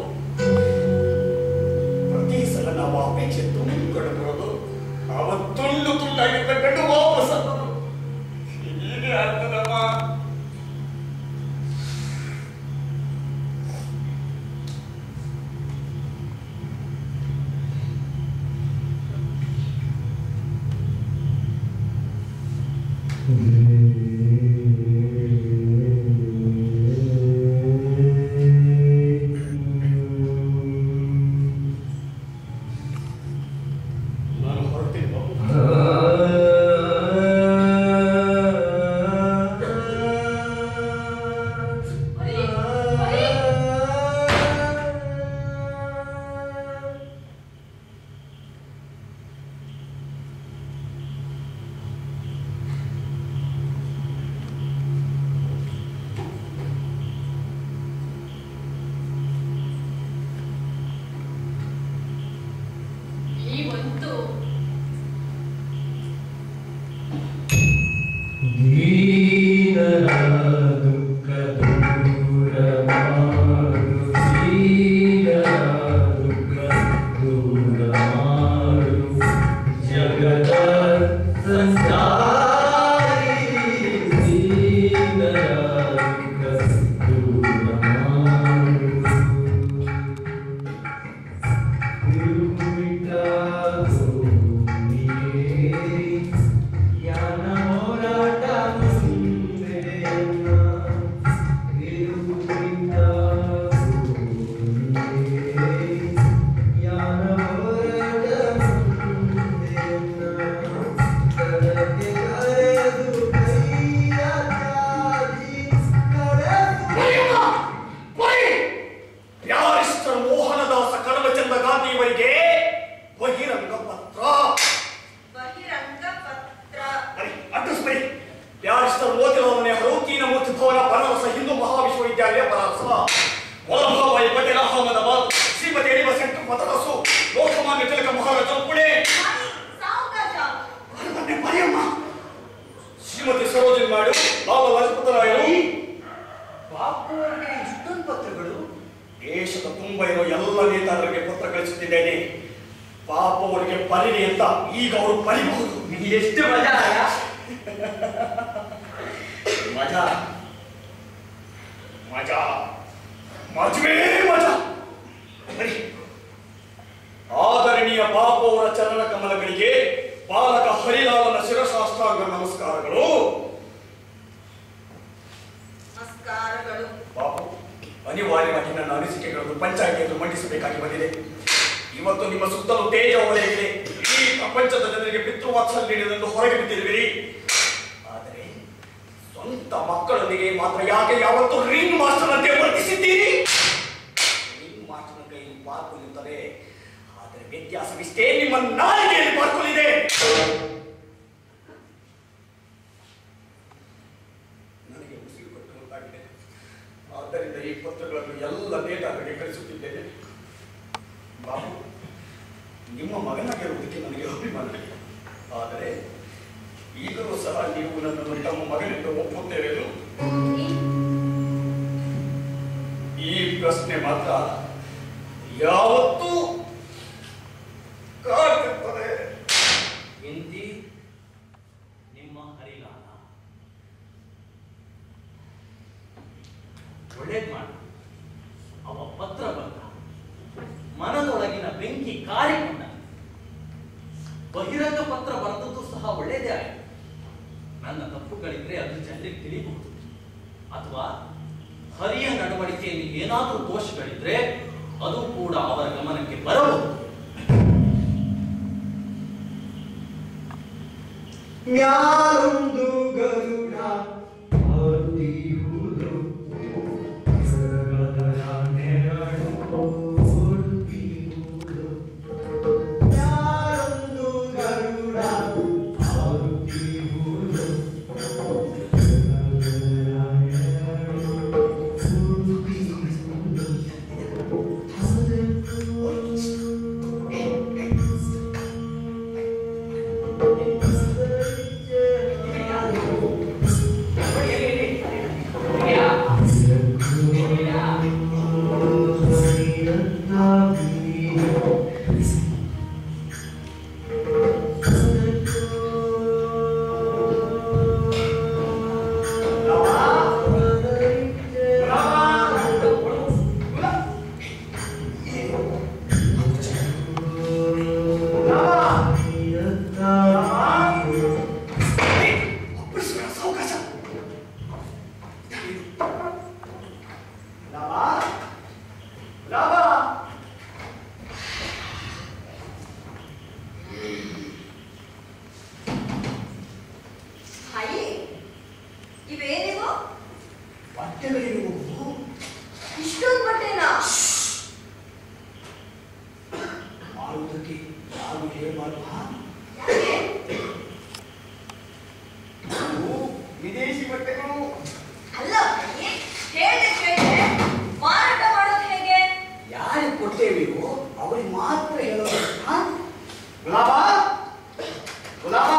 ಪ್ರತಿ ಸಲ ನಾವು ಅಪೇಕ್ಷೆ ತುಂಬಿಕೊಂಡು ಬರೋದು ಅವ ತುಂಡು ತುಂಡಾಗಿದ್ದ ಕಂಡು ವಾಪಸ್ ಅನ್ನೋದು ಹೀಗೆ ಆಗ್ತದಮ್ಮ ಯಾರಿಷ್ಟರ ಮೋಹನದಾಸ ಕರಮಚಂದ್ರ ಗಾಂಧಿಯವರಿಗೆ ಬಹಿರಂಗ ಪತ್ರ ಬಹಿರಂಗ ಪತ್ರ ಬರಿ ಅಡ್ರೆಸ್ ಬರಿ ಯಾರಿಷ್ಟರ ಮೋತಿರಾವ್ ನೆಹರು ತೀನಮೂರ್ತಿ ಭವನ ಬನಾರಸ ಹಿಂದೂ ಮಹಾವಿಶ್ವವಿದ್ಯಾಲಯ ಬನಾರಸ ವಲ್ಲಭಾಯಿ ಪಟೇಲ್ ಅಹಮದಾಬಾದ್ ಶ್ರೀಮತಿ ಎಡಿಬ ಸೆಂಟರ್ ಮದ್ರಾಸು ಲೋಕಮಾನ್ಯ ತಿಲಕ ಮಹಾರಾಜರು ಪುಣೆ ಮಾಡಿ, ಸಾವಕಾಶ ಬನ್ನಿ, ಬರೆಯಮ್ಮ ಶ್ರೀಮತಿ ಸರೋಜಿನಿ ನಾಯ್ಡು ಲಾಲಾ ಲಜಪತ ರಾಯರು ಬಾಪು ಅವರಿಗೆ ಇಷ್ಟೊಂದು ಪತ್ರಗಳು ದೇಶದ ತುಂಬ ಇರೋ ಎಲ್ಲ ನೇತಾರರಿಗೆ ಪತ್ರ ಕಳಿಸುತ್ತಿದ್ದೇನೆ ಪಾಪ ಅವರಿಗೆ ಬರೀರಿ ಅಂತ ಈಗ ಅವರು ಬರಿಬಹುದು ಎಷ್ಟು ಮಜಾ ಅಲ್ಲ ಮಜಾ ಮಜಾ ಮಜವೇ ಮಜಾ ಬರಿ ಆದರಣೀಯ ಬಾಪು ಅವರ ಚರಣ ಕಮಲಗಳಿಗೆ ಬಾಲಕ ಹರಿಲಾಲನ ಶಿರಸಾಷ್ಟಾಂಗ ನಮಸ್ಕಾರಗಳು ನಮಸ್ಕಾರಗಳು ಬಾಪು ಅನಿವಾರ್ಯವಾಗಿ ನನ್ನ ಅನಿಸಿಕೆಗಳನ್ನು ಪಂಚಾಯಿತಿಯನ್ನು ಮಂಡಿಸಬೇಕಾಗಿ ಬಂದಿದೆ ಇವತ್ತು ನಿಮ್ಮ ಸುತ್ತಲೂ ತೇಜ ಹೊಳೆಯಿದೆ ಈ ಪ್ರಪಂಚದ ಜನರಿಗೆ ಪಿತೃವಾತ್ಸಲ್ಯ ನೀಡಿದಂದು ಹೊರಗೆ ಬಿದ್ದಿರುವಿರಿ ಆದರೆ ಸ್ವಂತ ಮಕ್ಕಳೊಂದಿಗೆ ಮಾತ್ರ ಯಾಕೆ ಯಾವತ್ತು ರಿಂಗ್ ಮಾಸ್ಟರ್ ಅಂತೆ ವರ್ತಿಸಿದ್ದೀರಿ ರಿಂಗ್ ಮಾಸ್ಟರ್ನ ಕೈಯಲ್ಲಿ ಪಾರ್ಕೊಲ್ ಇರುತ್ತದೆ ಆದರೆ ವ್ಯತ್ಯಾಸವಿಷ್ಟೇ ನಿಮ್ಮ ನಾಲಿಗೆಯಲ್ಲಿ ಪಾರ್ಕೊಲ್ ಇದೆ ನನಗೆ ಉಸಿರು ಕೊಟ್ಟುವಂತಾಗಿದೆ ಆದ್ದರಿಂದ ಈ ಪತ್ರಗಳನ್ನು ಎಲ್ಲ ನೇತಾರರಿಗೆ ಕಳಿಸುತ್ತಿದ್ದೇನೆ ಬಾಬು ನಿಮ್ಮ ಮಗನಾಗಿರುವುದಕ್ಕೆ ನನಗೆ ಅಭಿಮಾನ ಇದೆ ಆದರೆ ಈಗಲೂ ಸಹ ನೀವು ನನ್ನನ್ನು ತಮ್ಮ ಮಗನೆಂದು ಒಪ್ಪುತ್ತೇವೆನು ಈ ಪ್ರಶ್ನೆ ಮಾತ್ರ ಯಾವತ್ತೂ ಕಾಡ್ತಿರ್ತದೆ ಎಂತಿ ನಿಮ್ಮ ಹರಿಲಾಲ ಒಳ್ಳೇದ್ ಮಾಡು ಅವ ಪತ್ರ ಬಂದ ಮನದೊಳಗಿನ ಬೆಂಕಿ ಕಾರಿಕೊಂಡ ಬಹಿರಂಗ ಪತ್ರ ಬರೆದದ್ದು ಸಹ ಒಳ್ಳೇದೇ ಆಯಿತು ನನ್ನ ತಪ್ಪುಗಳಿದ್ರೆ ಅದು ಜನರಿಗೆ ತಿಳಿಬಹುದು ಅಥವಾ ಹರಿಯ ನಡವಳಿಕೆಯಲ್ಲಿ ಏನಾದರೂ ದೋಷಗಳಿದ್ರೆ ಅದು ಕೂಡ ಅವರ ಗಮನಕ್ಕೆ ಬರಬಹುದು ಮ್ಯಾಲೊಂದು ಗರುಡ ಹತ್ತಿಹುದು ಗರುಡನ ನೆರಳು ಹುಡುಕಿಹುದು. ಮ್ಯಾಲೊಂದು ಗರುಡ ಹತ್ತಿಹುದು ಗರುಡನ ನೆರಳು ಹುಡುಕಿಹುದು. ಅಪ್ಪಳಿಸುವ ಸಾವಕಾಶ ಹಾಯಿ ಇವೇನಿವು ಬಟ್ಟೆಗಳಿರುವುದು ಇಷ್ಟೊಂದು ಬಟ್ಟೆನಾ ಮಾಡುವುದಕ್ಕೆ ಯಾರು ಹೇಳಬಾರ್ದು ಯಾಕೆ ಇವು ವಿದೇಶಿ ಬಟ್ಟೆಗಳು ಅಲ್ಲ ಹಾಯಿ ಹೇಳ್ದೆ ಕೇಳ್ದೆ ಮಾರಾಟ ಮಾಡೋದು ಹೇಗೆ ಯಾರಿಗೆ ಕೊಡ್ತೇವೆಯೋ ಅವರಿಗೆ ಮಾತ್ರ ಹೇಳೋದು ಹಾ? ಗುಲಾಬ ಗುಲಾಬ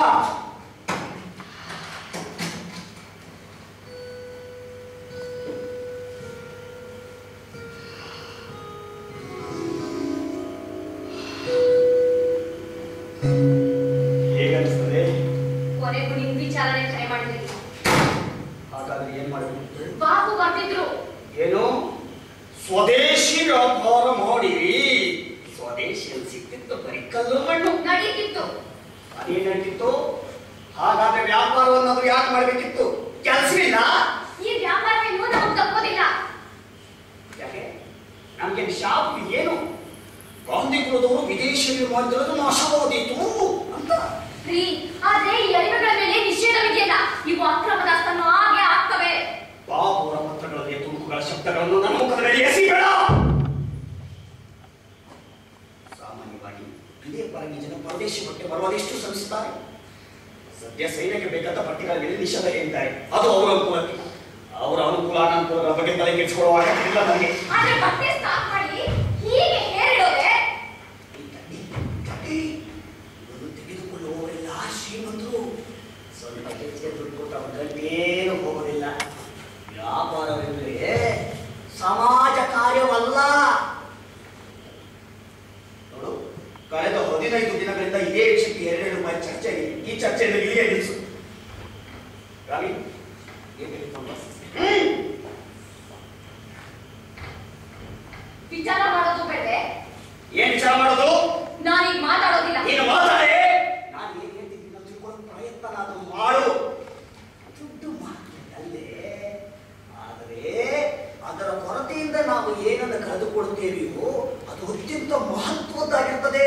ಹೇಗನ್ನಿಸ್ತದೆ ಕೊನೆಗೂ ನಿಮ್ ವಿಚಾರನೆ ಕರೆ ಮಾಡಿದ್ರಿ ಹಾಗಾದ್ರೆ ಏನ್ ಮಾಡಬೇಕು ಬಾಬು ಬರ್ತಿದ್ರು ಏನು ಸ್ವದೇಶಿ ವ್ಯಾಪಾರ ಮಾಡಿರಿ ಸ್ವದೇಶಿ ಅನ್ಸಿತ್ತು ನಡೀತಿತ್ತು ಬರೀ ಕಲ್ಲು ಮಣ್ಣು ನಡೀತಿತ್ತು ಅದೇನ್ ನಡೀತಿತ್ತು ಹಾಗಾದ್ರೆ ವ್ಯಾಪಾರವನ್ನದು ಯಾಕೆ ಮಾಡ್ಬೇಕಿತ್ತು ಕೆಲಸವಿಲ್ಲ ಈ ವ್ಯಾಪಾರವನ್ನು ನಾವು ತಪ್ಪೋದಿಲ್ಲ ಯಾಕೆ ನಮ್ಗೆ ಶಾಪ್ ಏನು ಗಾಂಧಿ ಕುಲದವರು ವಿದೇಶದಲ್ಲಿ ಮಾಡಿದಿರೋದು ನಾಶವಾದೀತು ಅಂತ ರೀ ಆದ್ರೆ ಈ ಅರಿವುಗಳ ಮೇಲೆ ನಿಷೇಧವಿದೆಯಲ್ಲ ಇವು ಅಕ್ರಮ ದಾಸ್ತನ್ನು ಹಾಗೆ ಆಗ್ತವೆ ಬಾಬುರ ಪತ್ರಗಳಲ್ಲಿ ತುಣುಕುಗಳ ಶಬ್ದಗಳನ್ನು ನನ್ನ ಮುಖದ ಮೇಲೆ ಎಸಿಬೇಡ ಸಾಮಾನ್ಯವಾಗಿ ಇದೇ ಪರಂಗಿ ಜನ ಪರದೇಶ ಬಟ್ಟೆ ಬರುವುದೆಷ್ಟು ಶ್ರಮಿಸುತ್ತಾರೆ ಸದ್ಯ ಸೈನ್ಯಕ್ಕೆ ಬೇಕಾದ ಬಟ್ಟೆಗಳ ಮೇಲೆ ನಿಷೇಧ ಹೇಳಿದ್ದಾರೆ ಅದು ಅವರ ಅನುಕೂಲಕ್ಕೆ ಅವರ ಅನುಕೂಲ ಅನಾನುಕೂಲಗಳ ಬಗ್ಗೆ ತಲೆ ಕೆಡಿಸಿಕೊಳ್ಳುವ ಅಗತ್ಯವಿಲ್ಲ ನನಗೆ ಆದ್ರೆ ಬಟ್ಟೆ ಸ್ಟಾಕ್ ಮಾಡಿ ಹೀಗೆ ಹೇರಿಡೋದೆ ಈ ಕಡ್ಡಿ, ಕಡ್ಡಿ, ಇದನ್ನು ತೆಗೆದುಕೊಳ್ಳುವವರೆಲ್ಲ ಶ್ರೀಮಂತರು ಸ್ವಲ್ಪ ಹೆಚ್ಚಿಗೆ ದುಡ್ಡು ಕೊಟ್ಟು ಅವರ ಗಂಟೇನು ಹೋಗೋದಿಲ್ಲ ವ್ಯಾಪಾರವೆಂದರೆ ಸಮಾಜ ಕಾರ್ಯವಲ್ಲ ನೋಡು ಕಳೆದ ಹದಿನೈದು ದಿನಗಳಿಂದ ಇದೇ ವಿಷಯಕ್ಕೆ ಎರಡೆರಡು ರೂಪಾಯಿ ಚರ್ಚೆ ಇದೆ ಈ ಚರ್ಚೆಯನ್ನು ಇಲ್ಲಿಯೇ ನಿಲ್ಲಿಸು ರಾವಿ ಏನ್ ಹೇಳ್ತಾವ್ವ? ಹ್ಮ್ ವಿಚಾರ ಮಾಡೋದು ಬೇಡವೆ ಏನ್ ವಿಚಾರ ಮಾಡೋದು ನಾನೀಗ ಮಾತಾಡೋದಿಲ್ಲ ನೀನು ಮಾತಾಡೆ ನಾನು ಏನ್ ಹೇಳ್ತಿದ್ದೀನಿ ಅಂತ ತಿಳ್ಕೊಳ್ಳೋ ಪ್ರಯತ್ನ ನಾನು ಮಾಡು ದುಡ್ಡು ಮಾತ್ರಲ್ಲೇ ಆದರೆ ಅದರ ಕೊರತೆಯಿಂದ ನಾವು ಏನನ್ನು ಕಳೆದುಕೊಳ್ಳುತ್ತೇವೆಯೋ ಅದು ಅತ್ಯಂತ ಮಹತ್ವದ್ದಾಗಿರ್ತದೆ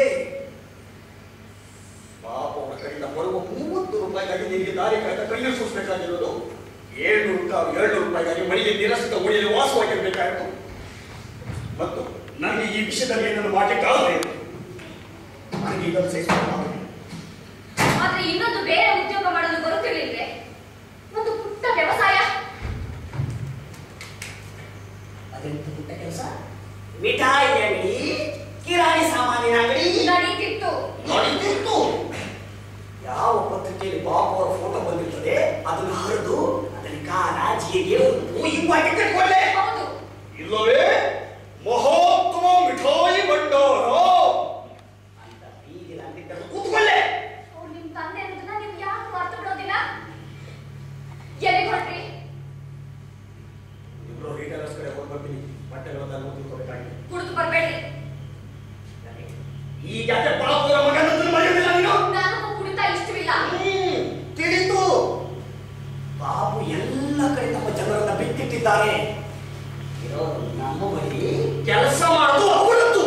ಪಾಪ ಅವರ ಕಡೆಯಿಂದ ಬರುವ ಮೂವತ್ತು ರೂಪಾಯಿಗಾಗಿ ನಿನಗೆ ದಾರಿ ಕಾಯ್ದ ಕೈಯಲ್ಲಿ ಸೂಚಿಸಬೇಕಾಗಿರೋದು ಏಳ್ನೂರು ರೂಪಾಯಿ ಏಳ್ನೂರು ರೂಪಾಯಿಗಾಗಿ ಮನೆಗೆ ನಿರಸಿತ ಉಳಿಯಲು ವಾಸವಾಗಿರ್ಬೇಕಾಗಿತ್ತು ಮತ್ತು ನನಗೆ ಈ ವಿಷಯದಲ್ಲಿ ಏನನ್ನು ಮಾಡಲಿಕ್ಕಾಗದೆ ನನಗೆ ಇದನ್ನು ಸಹಿಸಿಕೊಳ್ಳಲಾಗದು ಆದ್ರೆ ಇನ್ನೊಂದು ಬೇರೆ ಉದ್ಯೋಗ ಮಾಡಲು ಬರುತ್ತಿರ್ಲಿಲ್ವೇ ಒಂದು ಪುಟ್ಟ ವ್ಯವಸಾಯ ಅದೆಂತ ಪುಟ್ಟ ಕೆಲಸ ಮಿಠಾಯಿ ಅಂಗಡಿ ಕಿರಾಣಿ ಸಾಮಾನಿನ ಅಂಗಡಿ ನಡೀತಿತ್ತು ನಡೀತಿತ್ತು ಯಾವ ಪತ್ರಿಕೆಯಲ್ಲಿ ಬಾಬು ಅವರ ಫೋಟೋ ಬಂದಿರ್ತದೆ ಅದನ್ನು ಹರಿದು ಅದರಲ್ಲಿ ಖಾರ ಜೀರಿಗೆ ಉಪ್ಪು ಹಿಂಗು ಹಾಕಿ ಕಟ್ಕೊಳ್ಳೆ ಹೌದು ಇಲ್ಲವೇ ಮಹೋತ್ತಮ ಮಿಠಾಯಿ ಭಂಡಾರ ಅಂತ ಬೀದಿಲ ಅಂಗಡಿ ತೆರೆದು ಕೂತ್ಕೊಳ್ಳೆ ಅವ್ರು ನಿಮ್ ತಂದೆ ಅನ್ನೋದನ್ನ ನೀವು ಯಾಕೆ ಮರ್ತು ಬಿಡೋದಿಲ್ಲ ಎಲ್ಲಿಗೆ ಹೊರಟ್ರಿ ಇಬ್ರು ರೀಟೇಲರ್ಸ್ ಕಡೆ ಹೋಗಿ ಬರ್ತೀನಿ ಬಟ್ಟೆಗಳನ್ನ ತಿಳ್ಕೊಬೇಕಾಗಿದೆ ಕುಡಿದು ಬರ್ಬೇಡ್ರಿ ಈ ಜಾತ್ರೆ ಬಾಪುರ ಮಗನನ್ನು ಮರೆಯುವುದಿಲ್ಲ ನೀನು ನನಗೂ ಕುಡಿತ ಇಷ್ಟವಿಲ್ಲ ಹ್ಮ್, ತಿಳಿತು ಬಾಬು ಎಲ್ಲ ಕಡೆ ನಮ್ಮ ಜನರನ್ನ ಬಿಟ್ಟಿಟ್ಟಿದ್ದಾರೆ ಇರೋರು ನಮ್ಮ ಬಳಿ ಕೆಲಸ ಮಾಡೋದು ಅವರದ್ದು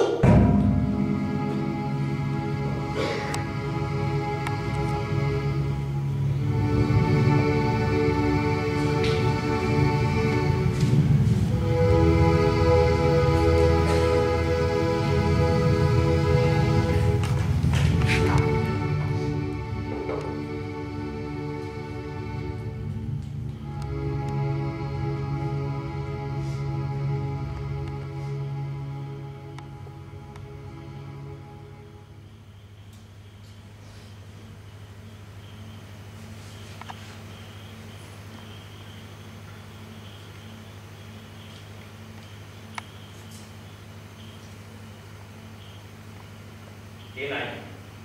ಏನಾಯ್ತು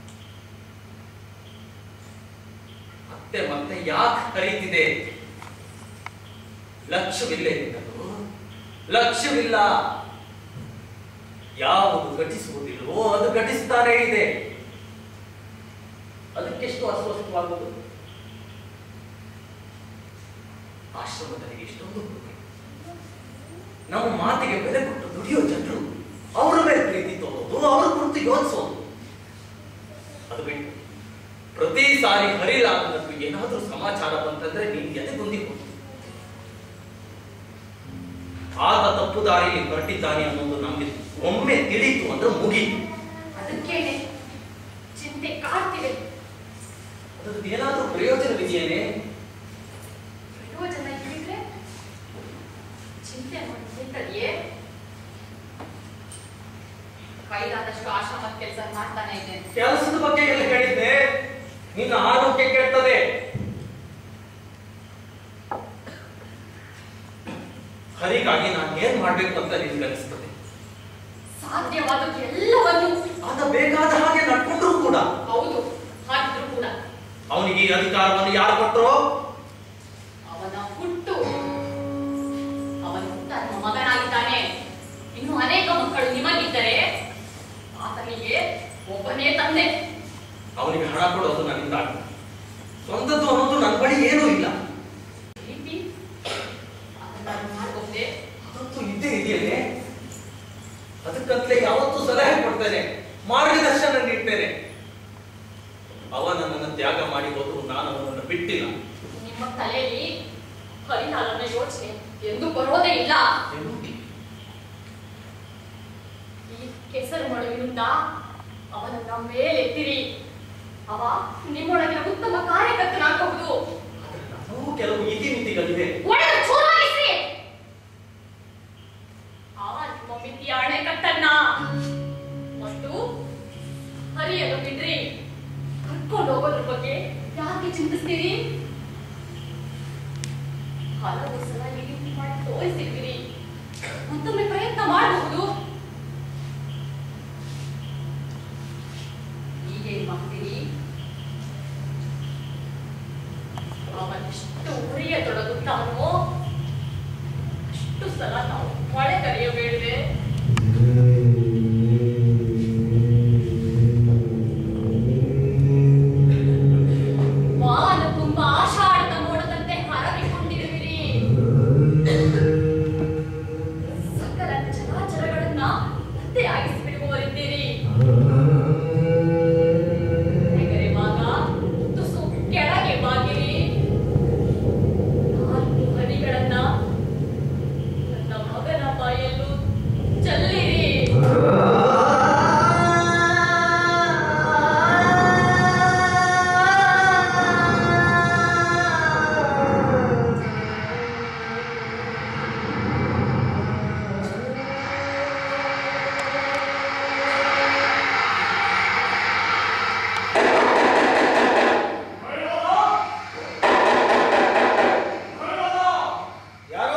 ಮತ್ತೆ ಮತ್ತೆ ಯಾಕೆ ಕರೀತಿದೆ ಲಕ್ಷ್ಯವಿಲ್ಲ ನಿನ್ನದು ಲಕ್ಷ್ಯವಿಲ್ಲ ಯಾವುದು ಘಟಿಸುವುದಿಲ್ಲವೋ ಅದು ಘಟಿಸ್ತಾನೇ ಇದೆ ಅದಕ್ಕೆಷ್ಟು ಅಸ್ವಸ್ಥವಾಗುವುದು ಆಶ್ರಮದಲ್ಲಿ ಎಷ್ಟೊಂದು ಹುಡುಗ. ನಮ್ಮ ಮಾತಿಗೆ ಬೆಲೆ ಕೊಟ್ಟು ದುಡಿಯೋ ಜನರು ಅವರ ಮೇಲೆ ಪ್ರೀತಿ ತೋರೋದು ಅವರ ಕುರಿತು ಯೋಚಿಸೋದು ಅದು ಬಿಟ್ಟು ಪ್ರತಿ ಸಾರಿ ಹರಿಲಾಗದದ್ದು ಏನಾದ್ರೂ ಸಮಾಚಾರ ಬಂತಂದ್ರೆ ನೀನ್ ಎದೆ ಹೊಂದಿಕೊಂಡು ಆತ ತಪ್ಪು ದಾರಿಯಲ್ಲಿ ಹೊರಟಿದ್ದಾನೆ ಅನ್ನೋದು ನಮ್ಗೆ ಒಮ್ಮೆ ತಿಳಿತು ಅಂದ್ರೆ ಮುಗೀತು ಅದಕ್ಕೇನೆ ಚಿಂತೆ ಕಾಡ್ತಿವೆ ಅದ್ರದ್ದು ಏನಾದ್ರೂ ಪ್ರಯೋಜನವಿದೆಯೇನೆ ಪ್ರಯೋಜನ ಹೇಳಿದ್ರೆ ಚಿಂತೆ ಮಾಡ್ತಿದ್ದೆಯೇ ಕೈಲಾದಷ್ಟು ಆಶ್ರಮದ ಕೆಲಸ ಮಾಡ್ತಾನೆ ಇದ್ದೇನೆ ಕೆಲಸದ ಬಗ್ಗೆ ಎಲ್ಲ ಹೇಳಿದ್ದೆ ನಿನ್ನ ಆರೋಗ್ಯ ಕೆಡ್ತದೆ ಹರಿಗಾಗಿ ನಾನು ಏನ್ ಮಾಡ್ಬೇಕು ಅಂತ ನಿನ್ಗೆ ಅನಿಸ್ತದೆ ಸಾಧ್ಯವಾದ ಎಲ್ಲವನ್ನು ಆತ ಬೇಕಾದ ಹಾಗೆ ನಡ್ಕೊಂಡ್ರು ಕೂಡ ಹೌದು ಹಾಗಿದ್ರು ಕೂಡ ಅವನಿಗೆ ಈ ಅಧಿಕಾರವನ್ನು ಯಾರು ಕೊಟ್ಟರು ಅವನ ಹುಟ್ಟು ಅವನು ತನ್ನ ಮಗನಾಗಿದ್ದಾನೆ ಇನ್ನು ಅನೇಕ ಮಕ್ಕಳು ನಿಮಗಿದ್ದರೆ ಆತನಿಗೆ ಒಬ್ಬನೇ ತಂದೆ ಅವನಿಗೆ ಹಣ ಕೊಡೋದು ನನ್ನಿಂದ ಆಗಲ್ಲ. ಸ್ವಂತದ್ದು ಅನ್ನೋದು ನನ್ನ ಬಳಿ ಏನೂ ಇಲ್ಲ ಪ್ರೀತಿ ಅದನ್ನ ಮಾಡ್ಬೋದೇ ಅದಂತೂ ಇದ್ದೇ ಇದೆಯಲ್ಲೇ ಅದಕ್ಕಂತಲೇ ಯಾವತ್ತೂ ಸಲಹೆ ಕೊಡ್ತೇನೆ ಮಾರ್ಗದರ್ಶನ ನೀಡ್ತೇನೆ ಅವ ನನ್ನನ್ನು ತ್ಯಾಗ ಮಾಡಿ ಹೋದ್ರು ನಾನು ಅವನನ್ನು ಬಿಟ್ಟಿಲ್ಲ ನಿಮ್ಮ ತಲೆಯಲ್ಲಿ ಹರಿಹರನ ಯೋಚನೆ ಎಂದು ಬರೋದೇ ಇಲ್ಲ ಈ ಕೆಸರು ಮಳುವಿನಿಂದ ಅವನನ್ನ ಮೇಲೆತ್ತಿರಿ ಅವ ನಿಮ್ಮೊಳಗಿನ ಉತ್ತಮ ಕಾರ್ಯಕರ್ತನಾಗಬಹುದು ನನಗೂ ಕೆಲವು ಇತಿಮಿತಿಗಳಿವೆ ಒಡೆದು ಚೂರಾಗಿಸ್ರಿ ಆ ನಿಮ್ಮ ಮಿತಿಯ ಅಣೆಕಟ್ಟನ್ನ ಮತ್ತು ಹರಿಯಲು ಬಿಡ್ರಿ ಕರ್ಕೊಂಡು ಹೋಗೋದ್ರ ಬಗ್ಗೆ ಯಾಕೆ ಚಿಂತಿಸ್ತೀರಿ ಹಲವು ಸಲ ಈ ರೀತಿ ಮಾಡಿ ತೋರಿಸಿದ್ದೀರಿ ಮತ್ತೊಮ್ಮೆ ಪ್ರಯತ್ನ ಮಾಡಬಹುದು ಈಗೇನ್ ಮಾಡ್ತೀರಿ ಅವನೆಷ್ಟು ಉರಿಯ ತೊಡಗುತ್ತಾನೋ ಅಷ್ಟು ಸಲ ನಾವು ಮಳೆ ಕರೆಯಬೇಡವೆ ವಾನ ತುಂಬ ಆಷಾಢದ ಮೋಡದಂತೆ ಹರಡಿಕೊಂಡಿರುವಿರಿ ಸಕಲ ಚರಾಚರಗಳನ್ನ ಪತ್ತೆಯಾಗಿಸಿಬಿಡುವವರಿದ್ದೀರಿ ಹೆಗರೆವಾಗ ತುಸು ಕೆಳಗೆ ಬಾಗಿರಿ ನಾಲ್ಕು ಹನಿಗಳನ್ನ ನನ್ನ ಮಗನ ಬಾಯಲ್ಲೂ ಚೆಲ್ಲಿರಿ ಯಾರು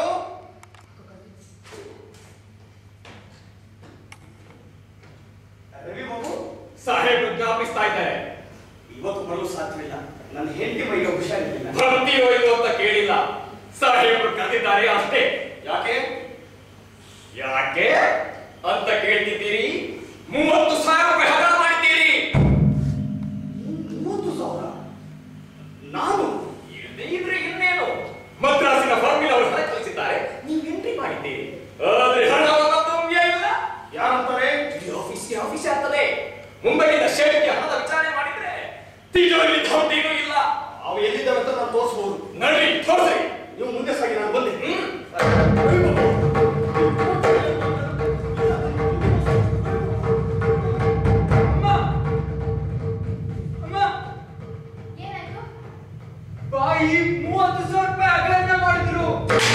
ರವಿ ಬಾಬು ಸಾಹೇಬ್ರು ಜ್ಞಾಪಿಸ್ತಾ ಇದ್ದಾರೆ ಇವತ್ತು ಬರಲು ಸಾಧ್ಯವಿಲ್ಲ ನನ್ನ ಹೆಂಡತಿ ಮೈಗೆ ಹುಷಾರಿಲ್ಲ ಬರ್ತೀರೋ ಇಲ್ವೋ ಅಂತ ಕೇಳಿಲ್ಲ ಸಾಹೇಬ್ರು ಕರೆದಿದ್ದಾರೆ ಅಷ್ಟೇ ಯಾಕೆ ಯಾಕೆ ಅಂತ ಕೇಳ್ತಿದ್ದೀರಿ ಮೂವತ್ತು ಸಾವಿರ ರೂಪಾಯಿ ಹಗರಣ ಮಾಡಿದ್ದೀರಿ ಮೂವತ್ತು ಸಾವಿರ ನಾನು ಇಲ್ಲದೆ ಇದ್ರೆ ಇನ್ನೇನು ಮದ್ರಾಸಿನ ಫಾರ್ಮಿಲ್ ಅವರು ಹಣ ಕಳಿಸಿದ್ದಾರೆ ನೀವು ಎಂಟ್ರಿ ಮಾಡಿದ್ದೀರಿ ಆದ್ರೆ ಹಣವನ್ನು ತುಂಬೆ ಇಲ್ಲ ಯಾರಂತಾರೆ ಈ ಆಫೀಸ್ಗೆ ಆಫೀಸ್ ಆಗ್ತದೆ ಮುಂಬೈನಿಂದ ಶೇಟ್ಗೆ ಹಣದ ವಿಚಾರಣೆ ಮಾಡಿದ್ರೆ ತಿಜೋರಿ ಧೌತಿನೂ ಇಲ್ಲ ಅವು ಎಲ್ಲಿದ್ದಾವೆ ಅಂತ ನಾನು ತೋರಿಸಬಹುದು ನಡ್ರಿ ತೋರ್ಸಿ ನೀವು ಮುಂದೆ ಸಾಗಿ ನಾನು ಬಂದೆ ಹ್ಮ್ ಏನಾಯ್ತು ಬಾಯಿ ಮೂವತ್ತು ಸಾವಿರ ರೂಪಾಯಿ ಹಗರಣ ಮಾಡಿದ್ರು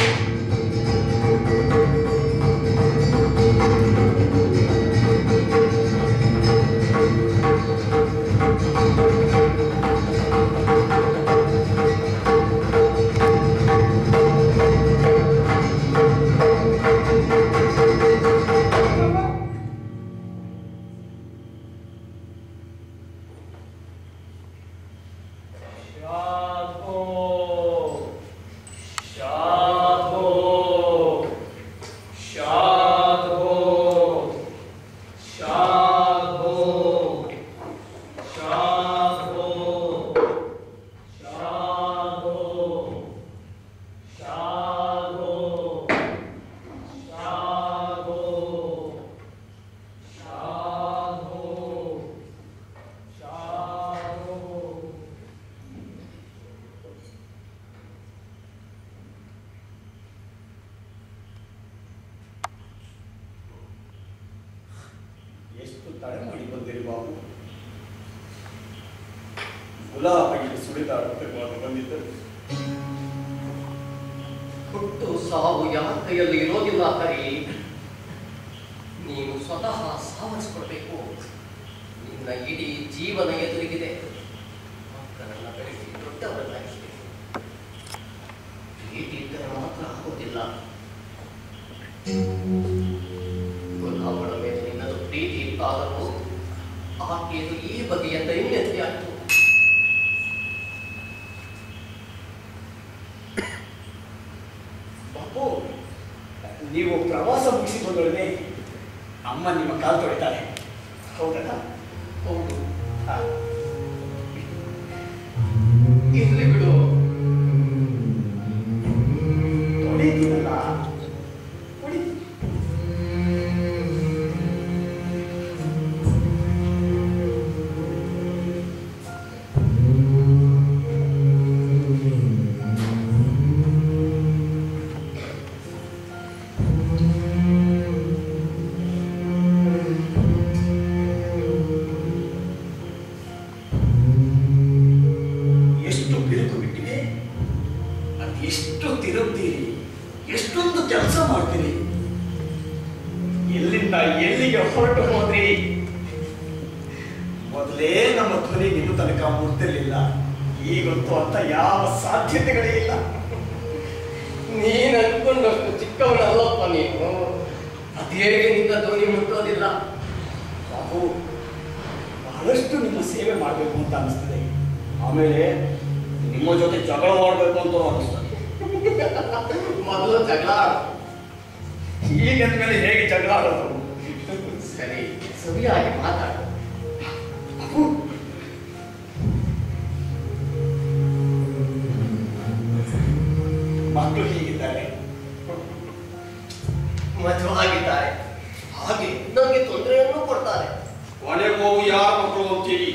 ಶಾಧೋ ಶಾಧೋ ಶಾಧೋ ಶಾಧೋ ಶಾಧೋ ಶಾಧೋ ಶಾಧೋ ಶಾಧೋ ಶಾಧೋ ಎಷ್ಟು ತಡೆ ಮಾಡಿ ಬಂದಿರಿ ಬಾಬು ಗುಲಾಬಿ ಸುಳಿದಾಡುತ್ತಿರುವಾಗ ಬಂದಿದ್ದರು ಹುಟ್ಟು ಸಾವು ಯಾರ ಕೈಯಲ್ಲಿ ಇರೋದಿಲ್ಲ ಹರಿ ನೀನು ಸ್ವತಃ ಸಾವರಿಸಿಕೊಳ್ಬೇಕು ನಿನ್ನ ಇಡೀ ಜೀವನ ಎದುರಿಗಿದೆ ಮಕ್ಕಳನ್ನ ಬೆಳೆಸಿ ದೊಡ್ಡವರನ್ನಾಗಿಸಬೇಕು ಭೇಟಿ ಇದ್ದರೆ ಮಾತ್ರ ಆಗೋದಿಲ್ಲ ಗುಲಾಬಳ ಮೇಲೆ ನಿನ್ನದು ಪ್ರೀತಿ ಇತ್ತಾದರೂ ಆಕೆಯದು ಈ ಬಗೆಯ ದೈನ್ಯತೆ ಆಯಿತು ಬಾಬು ನೀವು ಪ್ರವಾಸ ಮುಗಿಸಿ ಬಂದೊಡನೆ ಅಮ್ಮ ನಿಮ್ಮ ಕಾಲು ತೊಳಿತಾರೆ ಹೌದಲ್ಲ ಹೊರಟು ಹೋದ್ರಿ ಮೊದಲೇ ನಮ್ಮ ಧ್ವನಿ ನಿನ್ನ ತನಕ ಮುಟ್ತಿರ್ಲಿಲ್ಲ ಈಗಂತೂ ಅಂತ ಯಾವ ಸಾಧ್ಯತೆಗಳೇ ಇಲ್ಲ ನೀನ್ ಅನ್ಕೊಂಡಷ್ಟು ಚಿಕ್ಕವನಲ್ಲಪ್ಪ ನೀನು ಅದೇಗೆ ನಿನ್ನ ಧ್ವನಿ ಮುಟ್ಟೋದಿಲ್ಲ ಬಾಬು ಬಹಳಷ್ಟು ನಿಮ್ಮ ಸೇವೆ ಮಾಡಬೇಕು ಅಂತ ಅನಿಸ್ತದೆ ಆಮೇಲೆ ನಿಮ್ಮ ಜೊತೆ ಜಗಳ ಮಾಡಬೇಕು ಅಂತ ಅನಿಸ್ತದೆ ಮೊದಲು ಜಗಳ ಆಡು. ಈಗಂದ್ಮೇಲೆ ಹೇಗೆ ಜಗಳ ಆಡೋದು ಸರಿ ಸರಿಯಾಗಿ ಮಾತಾಡು ಬಾಬು ಮಕ್ಕಳು ಹೀಗಿದ್ದಾರೆ ಮಜವಾಗಿದ್ದಾರೆ ಹಾಗೆ ನನಗೆ ತೊಂದರೆಯನ್ನು ಕೊಡ್ತಾರೆ ಕೊನೆಗೂ ಯಾರ ಮಕ್ಕಳು ಅಂತೀರಿ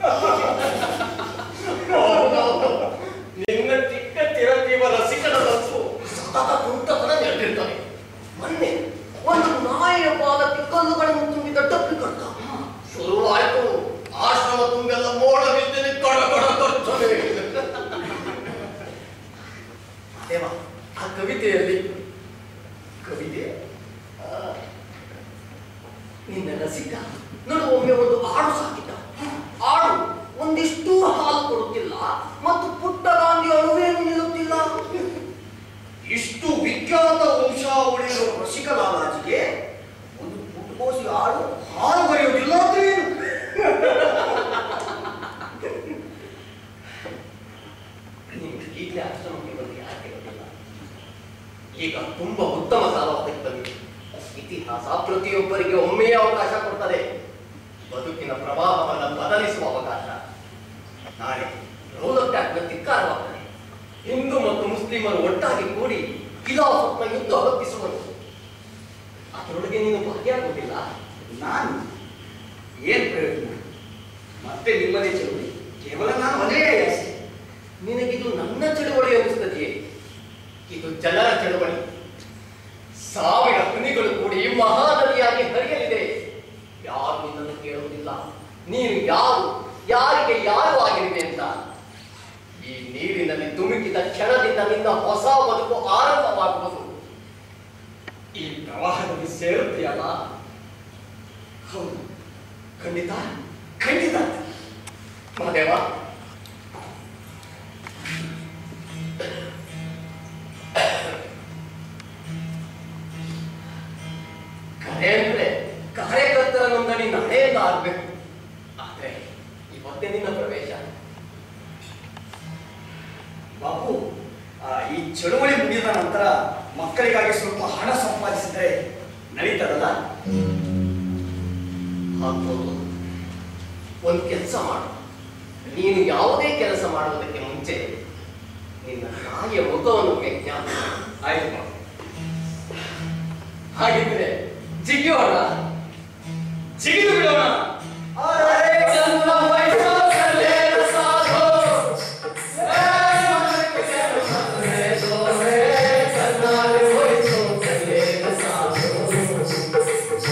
ನಿನ್ನ ಚಿಕ್ಕ ಚಿರಂಜೀವ ರಸಿಕನ ಮನಸ್ಸು ಸತತ ತುಂಟತನ ನೆಟ್ಟಿರ್ತಾನೆ ಮೊನ್ನೆ ಒಂದು ನಾಯಿಯ ಪಾದಕ್ಕೆ ಕಲ್ಲುಗಳನ್ನು ತುಂಬಿದ ಟಪ್ಪಿ ಕಟ್ಟ ಶುರುವಾಯ್ತು ಆಶ್ರಮ ತುಂಬೆಲ್ಲ ಮೋಡ ಬಿದ್ದರೆ ಕಡ ಕಡ ಕರ್ತದೆ ದೇವ ಆ ಕವಿತೆಯಲ್ಲಿ ಕವಿತೆ ಆ, ನಿನ್ನ ರಸಿಕ ನೋಡು ಒಮ್ಮೆ ಒಂದು ಆಡು ಸಾಕಿದ್ದ ಆಡು ಒಂದಿಷ್ಟು ಹಾಲು ಕೊಡುತ್ತಿಲ್ಲ ಮತ್ತು ಪುಟ್ಟ ಗಾಂಧಿ ಅಳುವೇನು ನಿಲ್ಲುತ್ತಿಲ್ಲ ಇಷ್ಟು ವಿಖ್ಯಾತ ವಂಶಾವಳಿಯ ರಸಿಕ ಲಾಲಾಜಿಗೆ ಒಂದು ಪುಟ್ಟಕೋಸಿ ಆಡು ಹಾಲು ಬರೆಯುವುದಿಲ್ಲ ಅಂದ್ರೆ ಏನು ನೀವು ಈಗಲೇ ಆಶ್ರಮಕ್ಕೆ ಬಂದು ಯಾಕೆ ಗೊತ್ತಿಲ್ಲ ಈಗ ತುಂಬಾ ಉತ್ತಮ ಕಾಲವಾದಕ್ಕೆ ಬಂದಿದೆ ಇತಿಹಾಸ ಪ್ರತಿಯೊಬ್ಬರಿಗೆ ಒಮ್ಮೆಯೇ ಅವಕಾಶ ಕೊಡ್ತದೆ ಬದುಕಿನ ಪ್ರವಾಹವನ್ನು ಬದಲಿಸುವ ಅವಕಾಶ ನಾಳೆ ರೋಲರ್ ಟ್ಯಾಕ್ನ ಧಿಕ್ಕಾರವಾಗ್ತದೆ ಹಿಂದೂ ಮತ್ತು ಮುಸ್ಲಿಮರು ಒಟ್ಟಾಗಿ ಕೂಡಿ ಖಿಲಾಫತ್ನ ಯುದ್ಧ ಹತ್ತಿಸುವರು ಅದರೊಳಗೆ ನೀನು ಭಾಗಿಯಾಗುವುದಿಲ್ಲ ನಾನು ಏನ್ ಪ್ರಯೋಜನ ಮತ್ತೆ ನಿಮ್ಮದೇ ಚಳುವಳಿ ಕೇವಲ ನಾನು ಮದುವೆ ಅಷ್ಟೇ ನಿನಗಿದು ನನ್ನ ಚಳುವಳಿ ಅನಿಸ್ತದೆಯೇ ಇದು ಜನರ ಚಳುವಳಿ ಸಾವಿರ ಹನಿಗಳು ಕೂಡಿ ಮಹಾನದಿಯಾಗಿ ಹರಿಯಲಿದೆ ಯಾರು ನಿನ್ನನ್ನು ಕೇಳುವುದಿಲ್ಲ ನೀನು ಯಾರು ಯಾರಿಗೆ ಯಾರು ಆಗಿರುವೆ ಅಂತ ಈ ನೀರಿನಲ್ಲಿ ಧುಮುಕಿದ ಕ್ಷಣದಿಂದ ನಿನ್ನ ಹೊಸ ಬದುಕು ಆರಂಭವಾಗುವುದು ಈ ಪ್ರವಾಹದಲ್ಲಿ ಸೇರುತ್ತೆಯಲ್ಲ ಹೌದು ಖಂಡಿತ ಖಂಡಿತ ಮಹಾದೇವ ಕರೆ ಅಂದ್ರೆ ಕಾರ್ಯಕರ್ತರ ನೋಂದಣಿ ನಾಳೆಯಿಂದ ಆಗ್ಬೇಕು ಆದ್ರೆ ಇವತ್ತೇ ನಿನ್ನ ಪ್ರವೇಶ ಬಾಬು ಆ, ಈ ಚಳುವಳಿ ಮುಗಿದ ನಂತರ ಮಕ್ಕಳಿಗಾಗಿ ಸ್ವಲ್ಪ ಹಣ ಸಂಪಾದಿಸಿದ್ರೆ ನಡೀತದಲ್ಲ ಹಾಕ್ಬೋದು ಒಂದು ಕೆಲಸ ಮಾಡು ನೀನು ಯಾವುದೇ ಕೆಲಸ ಮಾಡುವುದಕ್ಕೆ ಮುಂಚೆ ನಿನ್ನ ತಾಯಿಯ ಮುಖವನ್ನು ಜ್ಞಾನ ಆಯ್ತು ಬಾಬು ಹಾಗಿದ್ರೆ ಜಿಗಿಯೋಣ ಜಿಗಿದು ಬಿಡೋಣ ಚಂದ್ರ ವೈಭವದಲ್ಲೇ ಸಾಧು. ಕಣ್ಣಾರೆ ಹೋಯ್ತು ಕಲ್ಲೇನ ಸಾಧು.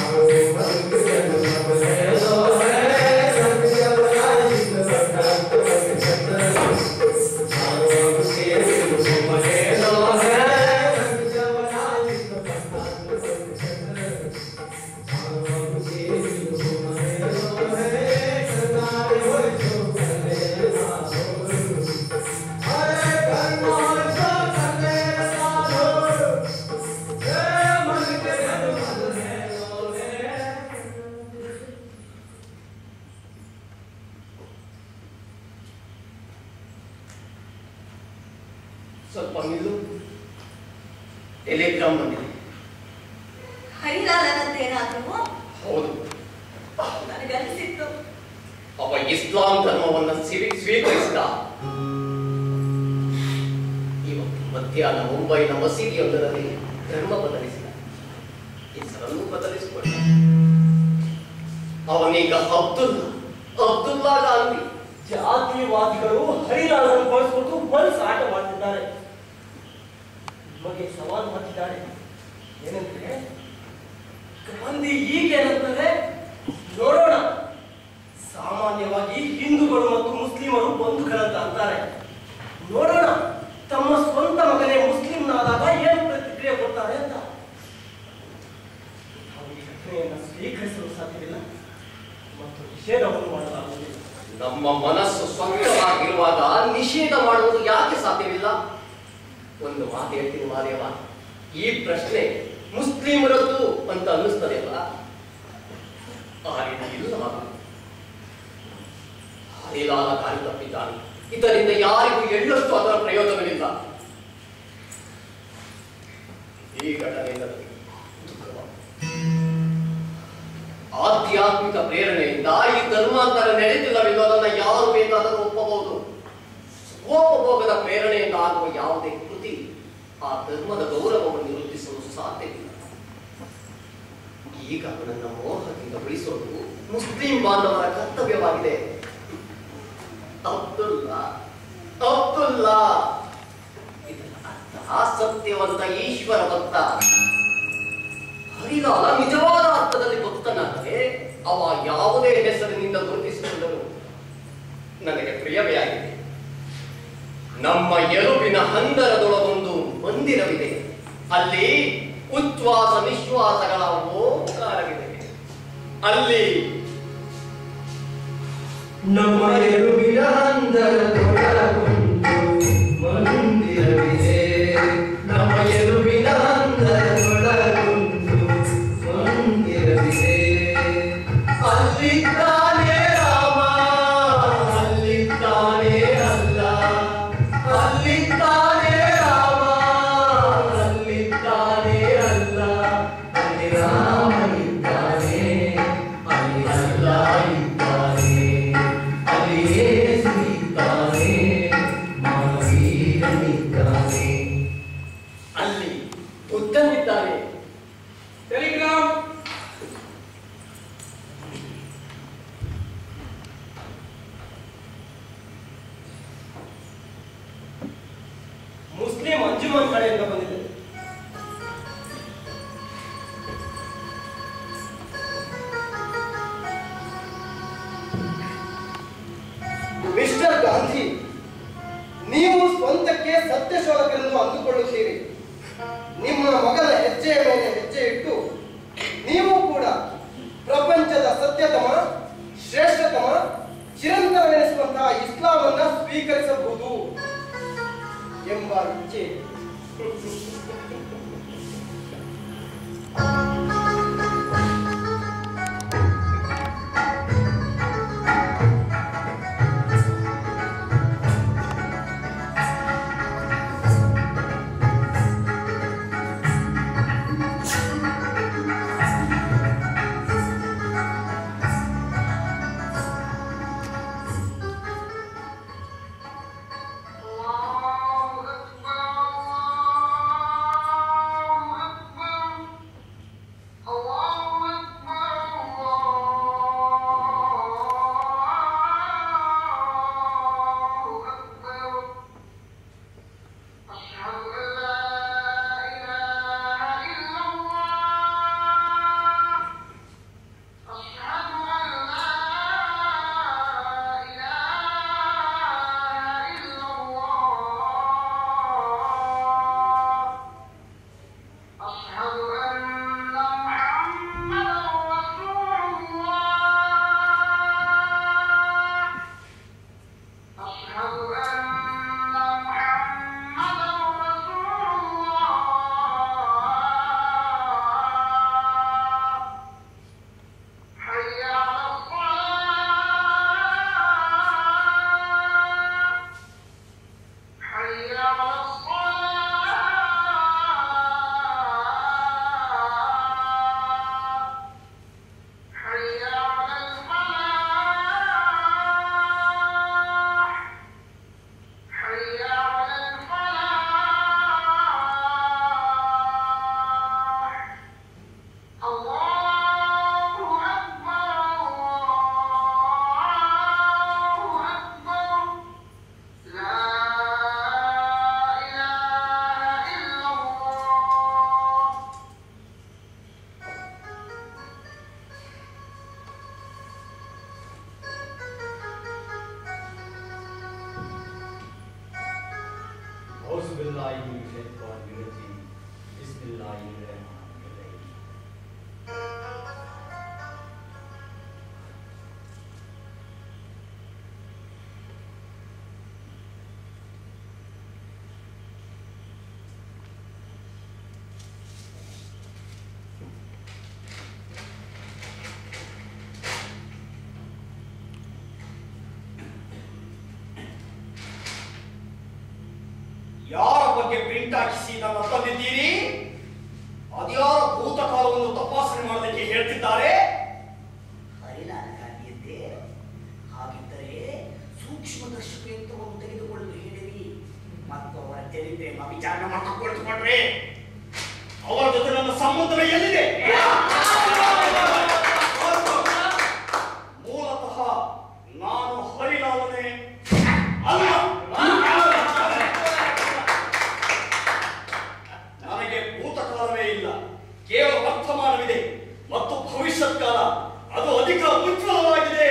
ಸ್ವಲ್ಪ ನಿಲ್ಲು ಟೆಲಿಗ್ರಾಮ್ ಬಂದಿದೆ ಹರಿಲಾಲನದ್ದೇನಾದ್ರೂ ಹೌದು ನನಗನ್ಸಿತ್ತು ಅವ ಇಸ್ಲಾಂ ಧರ್ಮವನ್ನು ಸ್ವೀ- ಸ್ವೀಕರಿಸಿದ ಇವತ್ತು ಮಧ್ಯಾಹ್ನ ಮುಂಬೈನ ಮಸೀದಿಯೊಂದರಲ್ಲಿ ಧರ್ಮ ಬದಲಿಸಿದ ಹೆಸರನ್ನು ಬದಲಿಸಿಕೊಂಡ ಅವನೀಗ ಅಬ್ದುಲ್ಲಾ ಅಬ್ದುಲ್ಲಾ ಗಾಂಧಿ ಜಾತಿವಾದಿಗಳು ಹರಿಲಾಲನ್ನು ಬಳಸಿಕೊಂಡು ಮನಸ್ಸು ಆಟ ಮಾಡ್ತಿದ್ದಾರೆ ನಿಮಗೆ ಸವಾಲು ಹಾಕಿದ್ದಾರೆ ಏನಂದ್ರೆ ಗಾಂಧಿ ಈಗ ಏನಂತಾರೆ ನೋಡೋಣ ಸಾಮಾನ್ಯವಾಗಿ ಹಿಂದೂಗಳು ಮತ್ತು ಮುಸ್ಲಿಮರು ಬಂಧುಗಳಂತ ಅಂತಾರೆ ನೋಡೋಣ ತಮ್ಮ ಸ್ವಂತ ಮಗನೇ ಮುಸ್ಲಿಂನಾದಾಗ ಏನು ಪ್ರತಿಕ್ರಿಯೆ ಕೊಡ್ತಾರೆ ಅಂತ ನಾವು ಈ ಘಟನೆಯನ್ನ ಸ್ವೀಕರಿಸಲು ಸಾಧ್ಯವಿಲ್ಲ ಮತ್ತು ನಿಷೇಧವನ್ನು ಮಾಡಲಾಗುವುದಿಲ್ಲ ನಮ್ಮ ಮನಸ್ಸು ಸ್ವಚ್ಛವಾಗಿರುವಾಗ ನಿಷೇಧ ಮಾಡುವುದು ಯಾಕೆ ಸಾಧ್ಯವಿಲ್ಲ ಒಂದು ಮಾತು ಹೇಳ್ತೀನಿ ಮಾದೇವ ಈ ಪ್ರಶ್ನೆ ಮುಸ್ಲಿಮರದ್ದು ಅಂತ ಅನ್ನಿಸ್ತದೆ ಅಲ್ಲ ಆ ರೀತಿ ಇಲ್ಲ ಹರಿಲಾಲ ದಾರಿ ತಪ್ಪಿದ್ದಾನೆ ಇದರಿಂದ ಯಾರಿಗೂ ಎಳ್ಳಷ್ಟು ಅದರ ಪ್ರಯೋಜನವಿಲ್ಲ ಈ ಘಟನೆಯಿಂದ ನನಗೆ ದುಃಖವಾಗಿದೆ. ಆಧ್ಯಾತ್ಮಿಕ ಪ್ರೇರಣೆಯಿಂದ ಈ ಧರ್ಮಾಂತರ ನಡೆದಿಲ್ಲವೆನ್ನುವುದನ್ನು ಯಾರು ಬೇಕಾದರೂ ಒಪ್ಪಬಹುದು ಸ್ವೋಪಭೋಗದ ಪ್ರೇರಣೆಯಿಂದ ಆಗುವ ಯಾವುದೇ ಕೃತಿ ಆ ಧರ್ಮದ ಗೌರವವನ್ನು ವೃದ್ಧಿಸಲು ಸಾಧ್ಯವಿಲ್ಲ ಈಗ ಅವನನ್ನ ಮೋಹದಿಂದ ಉಳಿಸೋದು ಮುಸ್ಲಿಂ ಬಾಂಧವರ ಕರ್ತವ್ಯವಾಗಿದೆ ಅಬ್ದುಲ್ಲಾ ಅಬ್ದುಲ್ಲಾ ಇದರ ಅರ್ಥ ಸತ್ಯವಂತ ಈಶ್ವರ ಭಕ್ತ ಹರಿಲಾಲ ನಿಜವಾದ ಅರ್ಥದಲ್ಲಿ ಭಕ್ತನಾದರೆ ಅವ ಯಾವುದೇ ಹೆಸರಿನಿಂದ ಗುರುತಿಸಿಕೊಂಡರು ನನಗೆ ಪ್ರಿಯವೇ ಆಗಿದೆ ನಮ್ಮ ಎಲುಬಿನ ಹಂದರದೊಳಗೊಂದು ಮಂದಿರವಿದೆ ಅಲ್ಲಿ ಉಚ್ಛ್ವಾಸ ನಿಶ್ವಾಸಗಳ ಓಂಕಾರವಿದೆ ಅಲ್ಲಿ ನಮ್ಮ ಎಲುಬಿನ ಹಂದರದೊಳಗೊಂದು ಮಂದಿರವಿದೆ ನಮ್ಮ ಎಲುಬಿನ ಹಂದರದೊಳಗೊಂದು ಮಂದಿರವಿದೆ ಅಲ್ಲಿದ್ದಾನೆ ರಾಮ ಅಲ್ಲಿದ್ದಾನೆ ಅಲ್ಲ ಅಲ್ಲಿದ್ದಾನೆ ರಾಮ ಅಲ್ಲಿದ್ದಾನೆ ಅಲ್ಲ ಅಲ್ಲಿ ರಾಮ ಇದ್ದಾನೆ ಅಲ್ಲಿ ಅಲ್ಲ ಇದ್ದಾನೆ ಅಲ್ಲಿ ಯೇಸು ಇದ್ದಾನೆ ಮಹಾವೀರನಿದ್ದಾನೆ ಅಲ್ಲಿ ಬುದ್ಧನಿದ್ದಾನೆ ಟೆಲಿಗ್ರಾಮ್ ಮುಸ್ಲಿಂ ಅಂಜುಮನ್ ಕಡೆಯಿಂದ ಬಂದಿದೆ ಮಿಸ್ಟರ್ ಗಾಂಧಿ ನೀವು ಸ್ವಂತಕ್ಕೆ ಸತ್ಯಶೋಧಕರೆಂದು ಅಂದುಕೊಳ್ಳುತ್ತೀರಿ ನಿಮ್ಮ ಮಗನ ಹೆಜ್ಜೆಯ ಮೇಲೆ ಹೆಜ್ಜೆ ಇಟ್ಟು ನೀವು ಕೂಡ ಪ್ರಪಂಚದ ಸತ್ಯತಮ ಶ್ರೇಷ್ಠತಮ ಚಿರಂತನವೆನಿಸುವಂತಹ ಇಸ್ಲಾಮನ್ನ ಸ್ವೀಕರಿಸಬಹುದು ಎಂಬ ಇಚ್ಛೆ أعوذ بالله من الشيطان الرجيم بسم الله الرحمن الرحيم ಪ್ರಿಂಟ್ ಹಾಕಿಸಿ ನನ್ನ ತಂದಿದ್ದೀರಿ ಅದ್ಯಾರ ಭೂತಕಾಲವನ್ನು ತಪಾಸಣೆ ಮಾಡೋದಕ್ಕೆ ಹೇಳ್ತಿದ್ದಾರೆ ಹರಿಲಾಲ ಗಾಂಧಿಯಂತೆ ಹಾಗಿದ್ದರೆ ಸೂಕ್ಷ್ಮದರ್ಶಕ ಯಂತ್ರವನ್ನು ತೆಗೆದುಕೊಳ್ಳಲು ಹೇಳಿರಿ ಮತ್ತು ಅವರ ಚರಿತ್ರೆಯನ್ನು ವಿಚಾರಣೆ ಮಾಡಲು ಕುಳಿತುಕೊಂಡ್ರೆ ಅವರ ಜೊತೆ ನನ್ನ ಸಂಬಂಧವೇ ಎಲ್ಲಿದೆ ಮೂಲತಃ ನಾನು ಹರಿಲಾಲನೆ ಅಲ್ಲ ನನಗೆ ಭೂತಕಾಲವೇ ಇಲ್ಲ ಕೇವಲ ವರ್ತಮಾನವಿದೆ ಮತ್ತು ಭವಿಷ್ಯತ್ ಕಾಲ ಅದು ಅಧಿಕ ಉಜ್ವಲವಾಗಿದೆ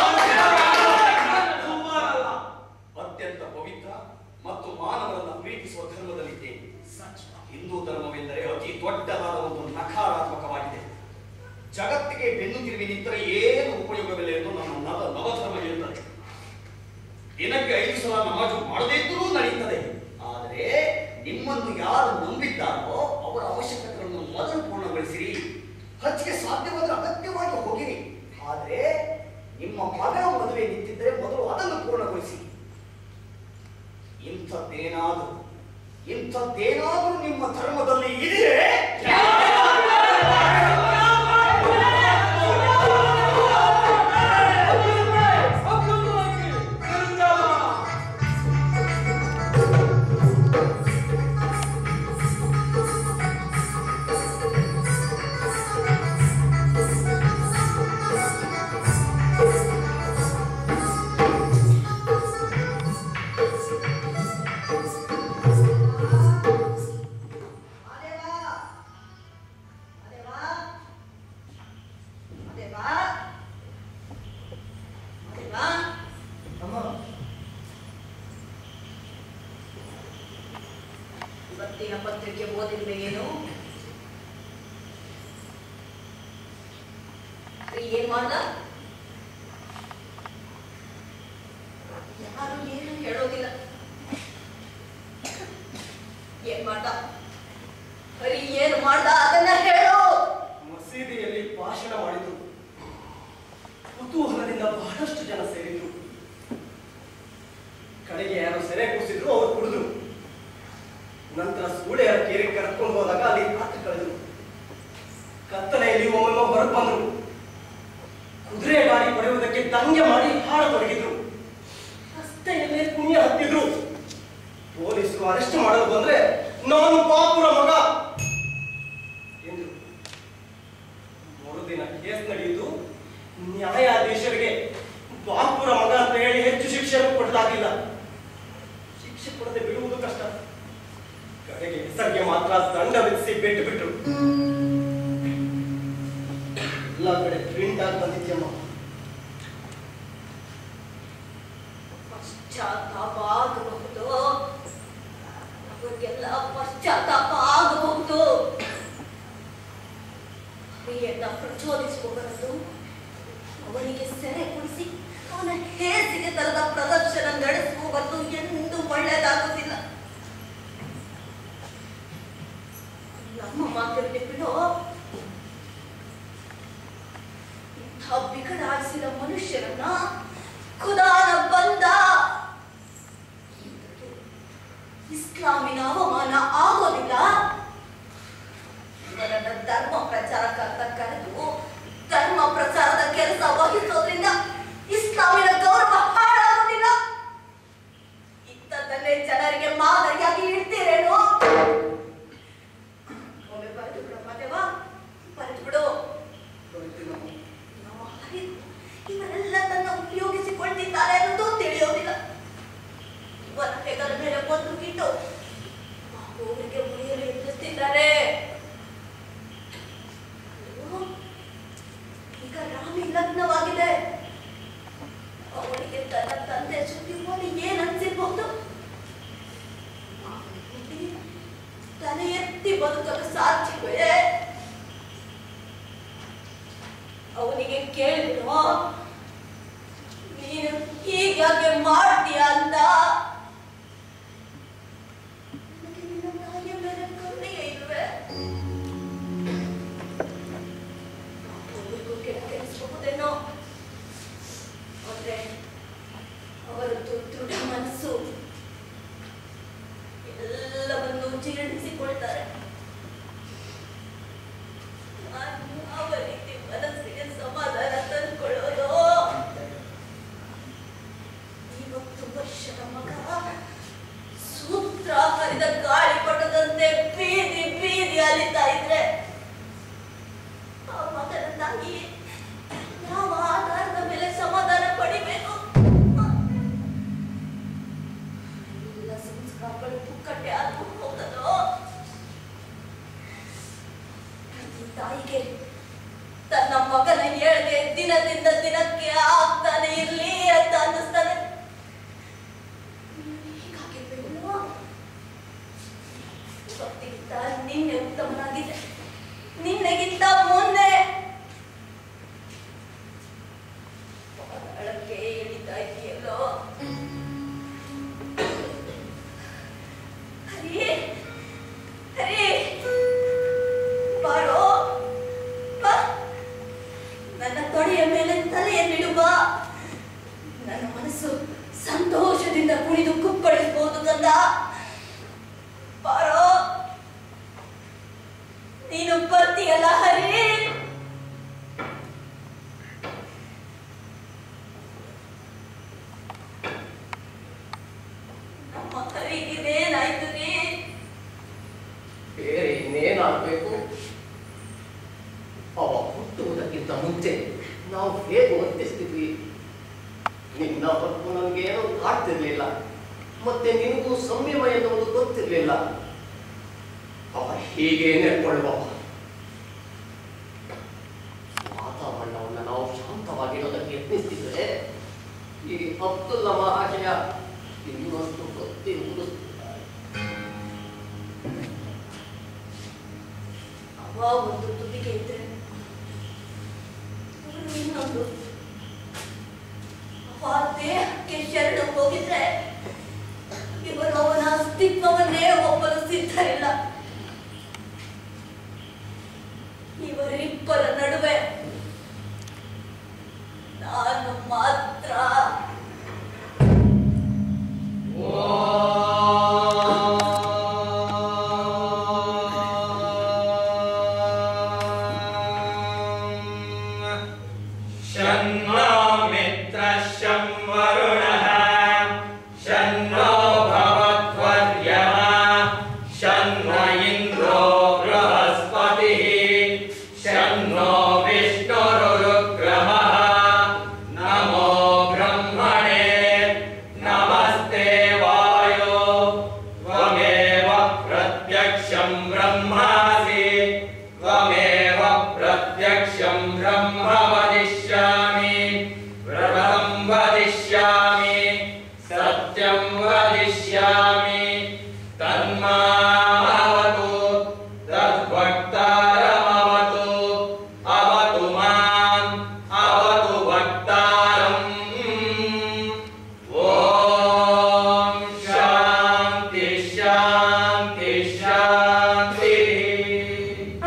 ಸುಮಾರಲ್ಲ. ಅತ್ಯಂತ ಪವಿತ್ರ ಮತ್ತು ಮಾನವರನ್ನ ಪ್ರೀತಿಸುವ ಧರ್ಮದಲ್ಲಿದ್ದೇನೆ ಹಿಂದೂ ಧರ್ಮವೆಂದರೆ ಅತಿ ದೊಡ್ಡದಾದ ಒಂದು ನಕಾರಾತ್ಮಕವಾಗಿದೆ ಜಗತ್ತಿಗೆ ಬೆನ್ನು ತಿರುಗಿ ನಿಂತರೆ ಏನು ಉಪಯೋಗವಿಲ್ಲ ಎಂದು ನಮ್ಮ ನವ ನವಧರ್ಮ ಹೇಳುತ್ತದೆ ದಿನಕ್ಕೆ ಐದು ಸಲ ನಮಾಜು ಮಾಡದೇ ಇದ್ದರೂ ನಡೆಯುತ್ತದೆ ಆದರೆ ನಿಮ್ಮನ್ನು ಯಾರು ನಂಬಿದ್ದಾರೋ ಅವರ ಅವಶ್ಯಕತೆಗಳನ್ನು ಮೊದಲು ಪೂರ್ಣಗೊಳಿಸಿರಿ ಹಚ್ಚಿಗೆ ಸಾಧ್ಯವಾದರೆ ಅಗತ್ಯವಾಗಿ ಹೋಗಿರಿ ಆದರೆ ನಿಮ್ಮ ಮಗನ ಮದುವೆ ನಿಂತಿದ್ದರೆ ಮೊದಲು ಅದನ್ನು ಪೂರ್ಣಗೊಳಿಸಿ ಇಂಥದ್ದೇನಾದರೂ ಇಂಥದ್ದೇನಾದರೂ ನಿಮ್ಮ ಧರ್ಮದಲ್ಲಿ ಇದೆಯೇ ಅದೇವಾ ಅದೇವಾ ಅದೇವಾ ಅದೇವಾ ಅಮ್ಮ ಇವತ್ತಿನ ಪತ್ರಿಕೆ ಓದಿಲ್ವೇ ಏನು ರೀ, ಏನ್ ಮಾಡ್ದ ಯಾರು ಏನು ಹೇಳೋದಿಲ್ಲ ಏನ್ ಮಾಡ್ದ ಹರಿ ಏನ್ ಮಾಡ್ದ ಅದನ್ನ ಹೇಳು ಮಸೀದಿಯಲ್ಲಿ ಭಾಷಣ ಮಾಡಿದ್ರು ಕುತೂಹಲದಿಂದ ಬಹಳಷ್ಟು ಜನ ಸೇರಿದ್ರು ಕಡೆಗೆ ಯಾರು ಸೆರೆ ಕೂರಿಸಿದ್ರು ಅವರು ಕುಡಿದ್ರು ನಂತರ ಸೂಳೆಯ ಕೇರಿ ಕರ್ಕೊಂಡು ಹೋದಾಗ ಅಲ್ಲಿ ರಾತ್ರಿ ಕಳೆದ್ರು ಕತ್ತಲೆಯಲ್ಲಿ ಒಮ್ಮೊಮ್ಮೆ ಹೊರಗೆ ಬಂದ್ರು ಕುದುರೆ ಗಾಡಿ ಪಡೆಯುವುದಕ್ಕೆ ದಂಗೆ ಮಾಡಿ ಹಾಡತೊಡಗಿದ್ರು ರಸ್ತೆಯಲ್ಲೇ ಪುಣ್ಯ ಹತ್ತಿದ್ರು ಪೊಲೀಸರು ಅರೆಸ್ಟ್ ಮಾಡಲು ಬಂದ್ರೆ ನಾನು ಪಾಪುರ ಮಗ ಎಂದ್ರು ಮರುದಿನ ಕೇಸ್ ನಡೆಯುವುದು ನ್ಯಾಯಾಧೀಶರಿಗೆ ಬಾಪುರ ಮಗ ಅಂತ ಹೇಳಿ ಹೆಚ್ಚು ಶಿಕ್ಷೆಯನ್ನು ಕೊಡಲಾಗಿಲ್ಲ ಶಿಕ್ಷೆ ಕೊಡದೆ ಬಿಡುವುದು ಕಷ್ಟ ಕಡೆಗೆ ಹೆಸರಿಗೆ ಮಾತ್ರ ದಂಡ ವಿಧಿಸಿ ಬಿಟ್ಟು ಬಿಟ್ರು ಎಲ್ಲ ಕಡೆ ಪ್ರಿಂಟ್ ಆಗಿ ಬಂದಿದ್ಯಮ್ಮ ಪಶ್ಚಾತ್ತಾಪ ಆಗಬಹುದು ಅವರಿಗೆಲ್ಲ ಪಶ್ಚಾತ್ತಾಪ ಆಗಬಹುದು ಹರಿಯನ್ನ ಪ್ರಚೋದಿಸುವವರದ್ದು ಅವನಿಗೆ ಸೆರೆ ಕುಡಿಸಿ ಅವನ ಹೇಸಿಗೆ ತರದ ಪ್ರದರ್ಶನ ನಡೆಸುವವರದ್ದು ಎಂದು ಒಳ್ಳೆಯದಾಗುವುದಿಲ್ಲ ನಮ್ಮ ಮಾತಿರಲಿ ಬಿಡೋ ಇಂಥ ಬಿಗಡಾಯಿಸಿದ ಮನುಷ್ಯರನ್ನ ಖುದಾನ ಬಂದ ಇಸ್ಲಾಮಿನ ಅವಮಾನ ಆಗೋದಿಲ್ಲ ಇವರನ್ನ ಧರ್ಮ ಪ್ರಚಾರಕ್ಕಂತ ಕರೆದು ಧರ್ಮ ಪ್ರಚಾರದ ಕೆಲಸ ವಹಿಸೋದ್ರಿಂದ ಇಸ್ಲಾಮಿನ ಗೌರವ ಹಾಳಾಗೋದಿಲ್ಲ ಇಂಥದ್ದನ್ನೇ ಜನರಿಗೆ ಮಾದರಿಯಾಗಿ ಇಡ್ತೀರೇನು ಒಮ್ಮೆ ಬರೆದು ಬಿಡು ಮದೇವಾ ಬರೆದು ಬಿಡು ನಮ್ಮ ಹರಿ ಇವರೆಲ್ಲ ತನ್ನ ಉಪಯೋಗಿಸಿಕೊಂಡಿದ್ದಾರೆ ಅನ್ನೋದು ತಿಳಿಯೋದಿಲ್ಲ ಇವರ ಹೆಗಲ ಮೇಲೆ ಒಂದು ಕಿಟ್ಟು ಅವರಿಗೆ ಮುರಿಯಲು ಎದುರಿಸ್ತಿದ್ದಾರೆ ಅಯ್ಯೋ, ಈಗ ರಾಮಿ ಲಗ್ನವಾಗಿದೆ ಅವಳಿಗೆ ತನ್ನ ತಂದೆ ಸುದ್ದಿ ನೋಡಿ ಏನ್ ಅನ್ಸಿರ್ಬಹುದು ಆ ಹುಡುಗಿ ತಲೆ ಎತ್ತಿ ಬದುಕಲು ಸಾಧ್ಯವೇ ಅವನಿಗೆ ಕೇಳಿದ್ರು ನೀನು ಹೀಗಾಗಿ ಮಾಡ್ತೀಯ ಅಂತ ನನಗೆ ನಿನ್ನ ತಾಯಿಯ ಮೇಲೆ ಕರುಣೆಯೇ ಇಲ್ವೇ ಅವರಿಗೂ ಕೆಟ್ಟ ಕೆಡಿಸಬಹುದೇನೋ ಆದ್ರೆ ಅವರದ್ದು ದೃಢ ಮನಸ್ಸು ಎಲ್ಲವನ್ನೂ ವರ್ಷದ ಮಗ ಸೂತ್ರ ಹರಿದ ಗಾಳಿ ಪಟದಂತೆ ಬೀದಿ ಬೀದಿ ಅಲಿತಾ ಇದ್ರೆ ಆ ಮಗನನ್ನಾಗಿ ಯಾವ ಆಧಾರದ ಮೇಲೆ ಸಮಾಧಾನ ಪಡಿಬೇಕು ಎಲ್ಲ ಸಂಸ್ಕಾರಗಳು ಪುಕ್ಕಟ್ಟೆ ಆದ್ರೂ ಹೋಗದೋ ಪ್ರತಿ ತಾಯಿಗೆ ತನ್ನ ಮಗನ ಏಳ್ಗೆ ದಿನದಿಂದ ದಿನಕ್ಕೆ ಆಗ್ತಾನೆ ಇರ್ಲಿ ಅಂತ ಅನ್ನಿಸ್ತಾನೆ ಹೀಗಾಗಿರ್ಬೇಕು ಇವತ್ತಿಗಿಂತ ನಿನ್ನೆ ಉತ್ತಮನಾಗಿದೆ ನಿನ್ನೆಗಿಂತ ಮೊನ್ನೆ ಪಾತಾಳಕ್ಕೆ ಇಳಿತಾ ಇದೆಯಲ್ಲೋ ಹರಿ ಹರಿ ಬಾರೋ ಬಾ ನನ್ನ ತೊಡೆಯ ಮೇಲೆ ತಲೆಯನ್ನಿಡು ಬಾ ನನ್ನ ಮನಸ್ಸು ಸಂತೋಷದಿಂದ ಕುಣಿದು ಕುಪ್ಪಳಿಸಬಹುದು ಕಂದ ಬಾರೋ ನೀನು ಬರ್ತೀಯಲ್ಲ ಹರಿ ನಮ್ಮ ಹರಿಗಿದೇನಾಯ್ತು ರೀ ಬೇರೆ ಇನ್ನೇನಾಗಬೇಕು ಅವ ಹುಟ್ಟುವುದಕ್ಕಿಂತ ಮುಂಚೆ ನಾವು ಹೇಗೆ ವರ್ತಿಸ್ತಿದ್ವಿ ನಿನ್ನ ಹೊತ್ತು ನನಗೇನೋ ಕಾಡ್ತಿರ್ಲಿಲ್ಲ ಮತ್ತೆ ನಿನಗೂ ಸಂಯಮ ಎನ್ನುವುದು ಗೊತ್ತಿರ್ಲಿಲ್ಲ ಅವ ಹೀಗೆ ನೆಡ್ಕೊಳ್ಳುವ ವಾತಾವರಣವನ್ನು ನಾವು ಶಾಂತವಾಗಿರೋದಕ್ಕೆ ಯತ್ನಿಸ್ತಿದ್ರೆ ಈ ಅಬ್ದುಲ್ಲ ಮಹಾಶಯ ಇನ್ನೊಂದು ಗೊತ್ತಿರುವುದು ಅವ ಒಂದು ತುದಿಗೆ ಇದ್ರೆ ಇವ್ನು ಇನ್ನೊಂದು ಅವ ದೇಹಕ್ಕೆ ಶರಣ ಹೋಗಿದ್ರೆ ಇವರು ಅವನ ಅಸ್ತಿತ್ವವನ್ನೇ ಒಬ್ಬರು ಸಿದ್ಧರಿಲ್ಲ ಇವರಿಬ್ಬರ ನಡುವೆ ನಾನು ಮಾತ್ರ शन्नो मित्रः शं वरुणः शन्नो भवत्वर्यः शन्नो इन्द्रो बृहस्पतिः शन्नो विष्णुरुग्रहः नमो ब्रह्मणे नमस्ते वायो त्वमेव प्रत्यक्षं ब्रह्मासि त्वमेव प्रत्यक्षं ब्रह्म वदिष्यामि व्रतं वदिष्यामि सत्यं वदिष्यामि तन्मामवतु तद्भक्तारमवतु अवतु माम् अवतु वक्तारम् ॐ शान्ति शान्ति शान्तिः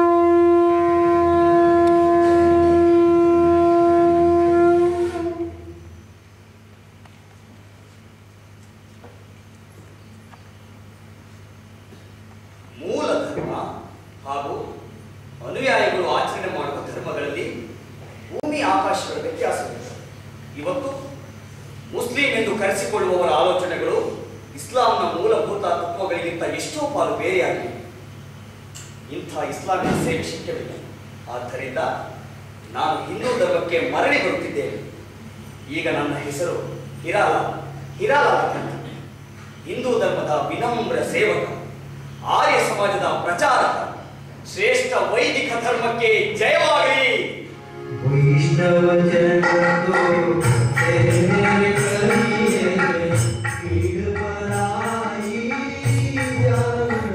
ಮೂಲ ಧರ್ಮ ಹಾಗೂ ಅನುಯಾಯಿಗಳು ಆಚರಣೆ ಮಾಡುವ ಧರ್ಮಗಳಲ್ಲಿ ಭೂಮಿ ಆಕಾಶಗಳ ವ್ಯತ್ಯಾಸವಿದೆ ಇವತ್ತು ಮುಸ್ಲಿಂ ಎಂದು ಕರೆಸಿಕೊಳ್ಳುವವರ ಆಲೋಚನೆಗಳು ಇಸ್ಲಾಂನ ಮೂಲಭೂತ ತತ್ವಗಳಿಗಿಂತ ಎಷ್ಟೋ ಪಾಲು ಬೇರೆಯಾಗಿವೆ ಇಂಥ ಇಸ್ಲಾಮಿನ ಸೇವೆ ಶಕ್ಯವಿಲ್ಲ ಆದ್ದರಿಂದ ನಾನು ಹಿಂದೂ ಧರ್ಮಕ್ಕೆ ಮರಳಿ ಬರುತ್ತಿದ್ದೇನೆ ಈಗ ನನ್ನ ಹೆಸರು ಹಿರಾಲ ಹಿರಾಲ ಅಂತ ಹಿಂದೂ ಧರ್ಮದ ವಿನಮ್ರ ಸೇವಕ ಆರ್ಯ ಸಮಾಜದ ಪ್ರಚಾರಕ ಶ್ರೇಷ್ಠ ವೈದಿಕ ಧರ್ಮಕ್ಕೆ ಜಯವಾಗಲಿ वैष्णव जन तो तेरे करिए पीड़ पराई जान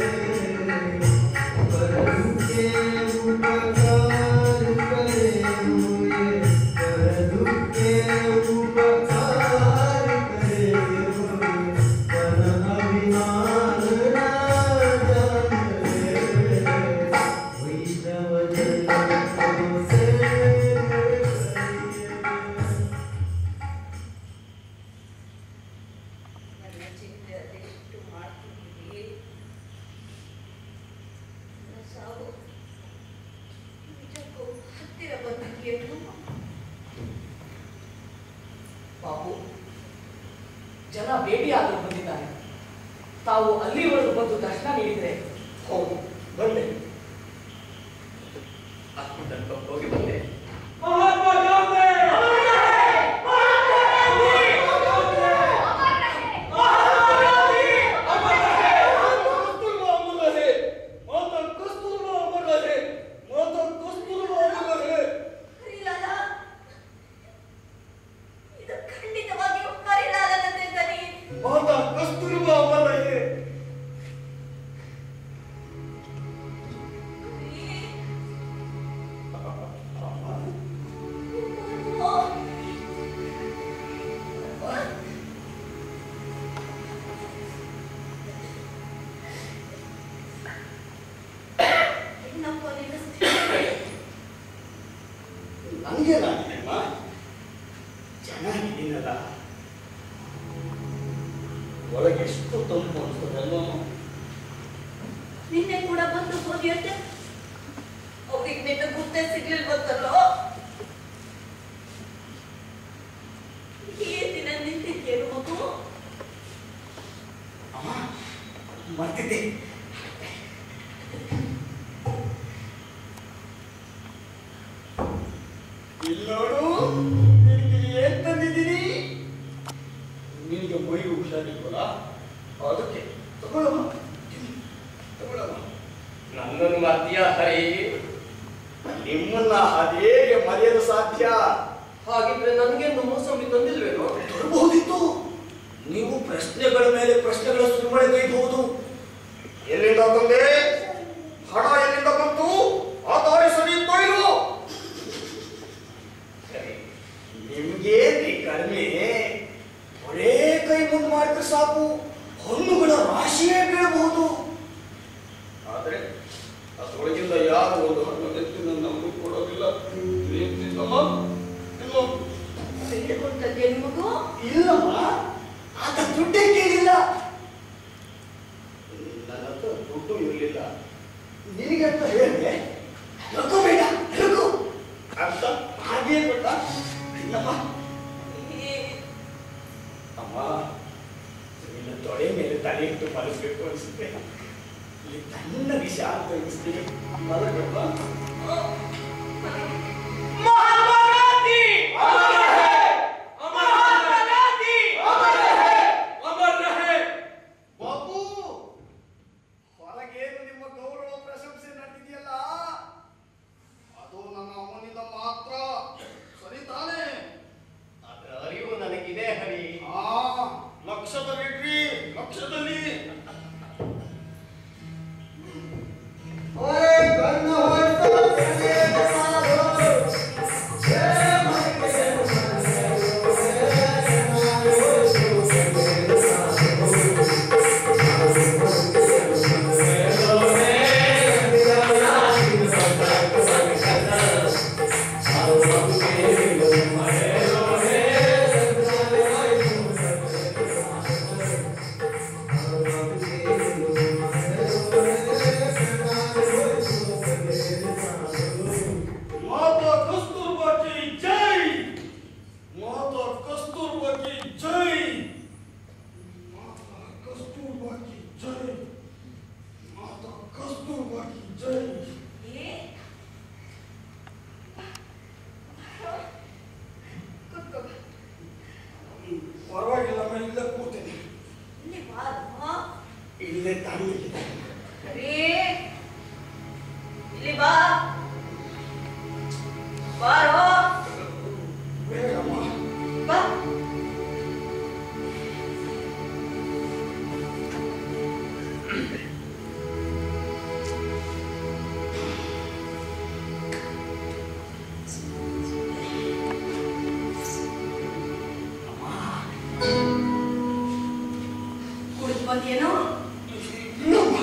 परम के उपकार करे मुझे परम के उपकार करे मुझे पर अभिमान ना जाने वैष्णव जन तो तेरे ನನ್ನ ಚಿಂತೆ ಅದೆಷ್ಟು ಮಾಡ್ತಿದ್ದೀವಿ ನನ್ನ ಸಾವು ನಿಜಕ್ಕೂ ಹತ್ತಿರ ಬಂದಿದೆಯೇನು ಪಾಪು ಜನ ಭೇಟಿಯಾಗಲು ಬಂದಿದ್ದಾರೆ ತಾವು ಅಲ್ಲಿವರೆಗೂ ಬಂದು ದರ್ಶನ ನೀಡಿದ್ರೆ ಹೌದು ಬಂದೆ ಆಸ್ಪತ್ರೆಗೆ ಹೋಗಿ ಬಂದೆ ಹರಿಲಾಲ ಇದು ಖಂಡಿತವಾಗಿಯೂ ಹರಿಲಾಲನದೇ ದನಿ ಏನಪ್ಪ ನಿನ್ನ ಸ್ಥಿತಿ? ನನಗೇನಾಗಿದೆಮ್ಮ ಚೆನ್ನಾಗಿದ್ದೀನಲ್ಲ ಒಳಗೆ ಎಷ್ಟು ತಂಪು ಅನ್ಸ್ತದಲ್ಲೋ ನಿನ್ನೆ ಕೂಡ ಬಂದು ಹೋಗಿಯಂತೆ ಅವ್ರಿಗೆ ನಿನ್ನ ಗುರ್ತೆ ಸಿಗ್ಲಿಲ್ವಂತಲ್ಲೋ ಈ ದಿನ ನಿಂತಿದ್ದೇನು ಮಗು ಅಮ್ಮ ಮರ್ತಿದ್ದೆ ಇಲ್ಲಿ ನೋಡು ನಿನಗೆ ಏನ್ ತಂದಿದ್ದೀನಿ ನಿನಗೆ ಮೈಗೆ ಹುಷಾರಿಲ್ವಲ್ಲ ಅದಕ್ಕೆ ತಗೊಳಮ್ಮ ತಗೊಳಮ್ಮ ನನ್ನನ್ನು ಮರ್ತೀಯ ಹರಿ ನಿಮ್ಮನ್ನ ಅದೇಗೆ ಮರೆಯಲು ಸಾಧ್ಯ ಹಾಗಿದ್ರೆ ನನಗೆ ಮೋಸಂಬಿ ತಂದಿಲ್ವೇನೋ ತರಬಹುದಿತ್ತು ನೀವು ಪ್ರಶ್ನೆಗಳ ಮೇಲೆ ಪ್ರಶ್ನೆಗಳ ಸುರಿಮಳೆಗೈಬಹುದು ಎಲ್ಲಿಂದ ತಂದೆ ಹಣ ಎಲ್ಲಿಂದ ಬಂತು ಆ ದಾರಿ ಸರಿ ಇತ್ತೋ ಇಲ್ವೋ ನಿಮ್ಗೇನ್ರಿ ಕಡಿಮೆ ಒರೇ ಕೈ ಮುಂದೆ ಮಾಡಿದ್ರೆ ಸಾಕು ಹಣ್ಣುಗಳ ರಾಶಿಯೇ ಬೀಳಬಹುದು ಆದ್ರೆ ಅದರೊಳಗಿಂದ ಯಾರು ಒಂದು ಹಣ್ಣು ಎತ್ತಿ ನಮಗೆ ಕೊಡೋದಿಲ್ಲ ಏನ್ ತಿನ್ನಮ್ಮ? ತಿನ್ನು. ಬೇಡಿಕೊಂಡದ್ದೇನು ಮಗು ಇಲ್ಲಮ್ಮ ಆತ ದುಡ್ಡೇ ಕೇಳಿಲ್ಲ ನನ್ನ ಹತ್ರ ದುಡ್ಡು ಇರಲಿಲ್ಲ ನಿನಗೆ ಅಂತ ಹೇಳಿದೆ ರೊಕ್ಕ ಬೇಡ ರೊಕ್ಕ ಅಂತ ಹಾಗೆ ಕೊಟ್ಟ ಇಲ್ಲಮ್ಮ ಅಮ್ಮ ನಿನ್ನ ತೊಡೆ ಮೇಲೆ ತಲೆ ಇಟ್ಟು ಮಲಗಬೇಕು ಅನಿಸುತ್ತೆ ಇಲ್ಲಿ ತನ್ನ ವಿಷಯ ಅಂತ ಅನಿಸ್ತೀನಿ ಮಲಗಪ್ಪ ಮಹಾತ್ಮ ಗಾಂಧಿ ಮಹಾತ್ಮ ಗಾಂಧಿ ಅಮರ್ ರಹೆ ಬಾಬು ಹೊರಗೇನು ನಿಮ್ಮ ಗೌರವ ಪ್ರಶಂಸೆ ನಡೆದಿದೆಯಲ್ಲ ಅದು ನನ್ನ ಅಮ್ಮನಿಂದ ಮಾತ್ರ ಸರಿ ತಾನೇ ಅದರ ಅರಿವು ನನಗಿದೆ ಹರಿ ಆ ಲಕ್ಷದಲ್ಲಿಡ್ರಿ ಲಕ್ಷದಲ್ಲಿ ಓಯ್ ಕಣ್ಣ ಮಾತಾ ಕಸ್ತೂರ್ಬಾ ಕಿ ಜೈ ಮಾತಾ ಕಸ್ತೂರ್ಬಾ ಕಿ ಜೈ ಮಾತಾ ಕಸ್ತೂರ್ಬಾ ಕಿ ಜೈ ಮಾತಾ ಕಸ್ತೂರ್ಬಾ ಕಿ ಜೈ ಏ ಕೂತ್ಕೋ ಬಾ. ಪರವಾಗಿಲ್ಲ ನಾನು ಇಲ್ಲೇ ಕೂತೇನೆ ಇಲ್ಲಿ ಬಾ ಅಮ್ಮ. ಇಲ್ಲೇ ತಣ್ಣಗಿದೆ ಹರಿ ಇಲ್ಲಿ ಬಾ ಬಾರೋ ಬೇಡಮ್ಮ ಬಾ ಕುಡಿದು ಬಂದೇನೋ ಇಲ್ಲಮ್ಮ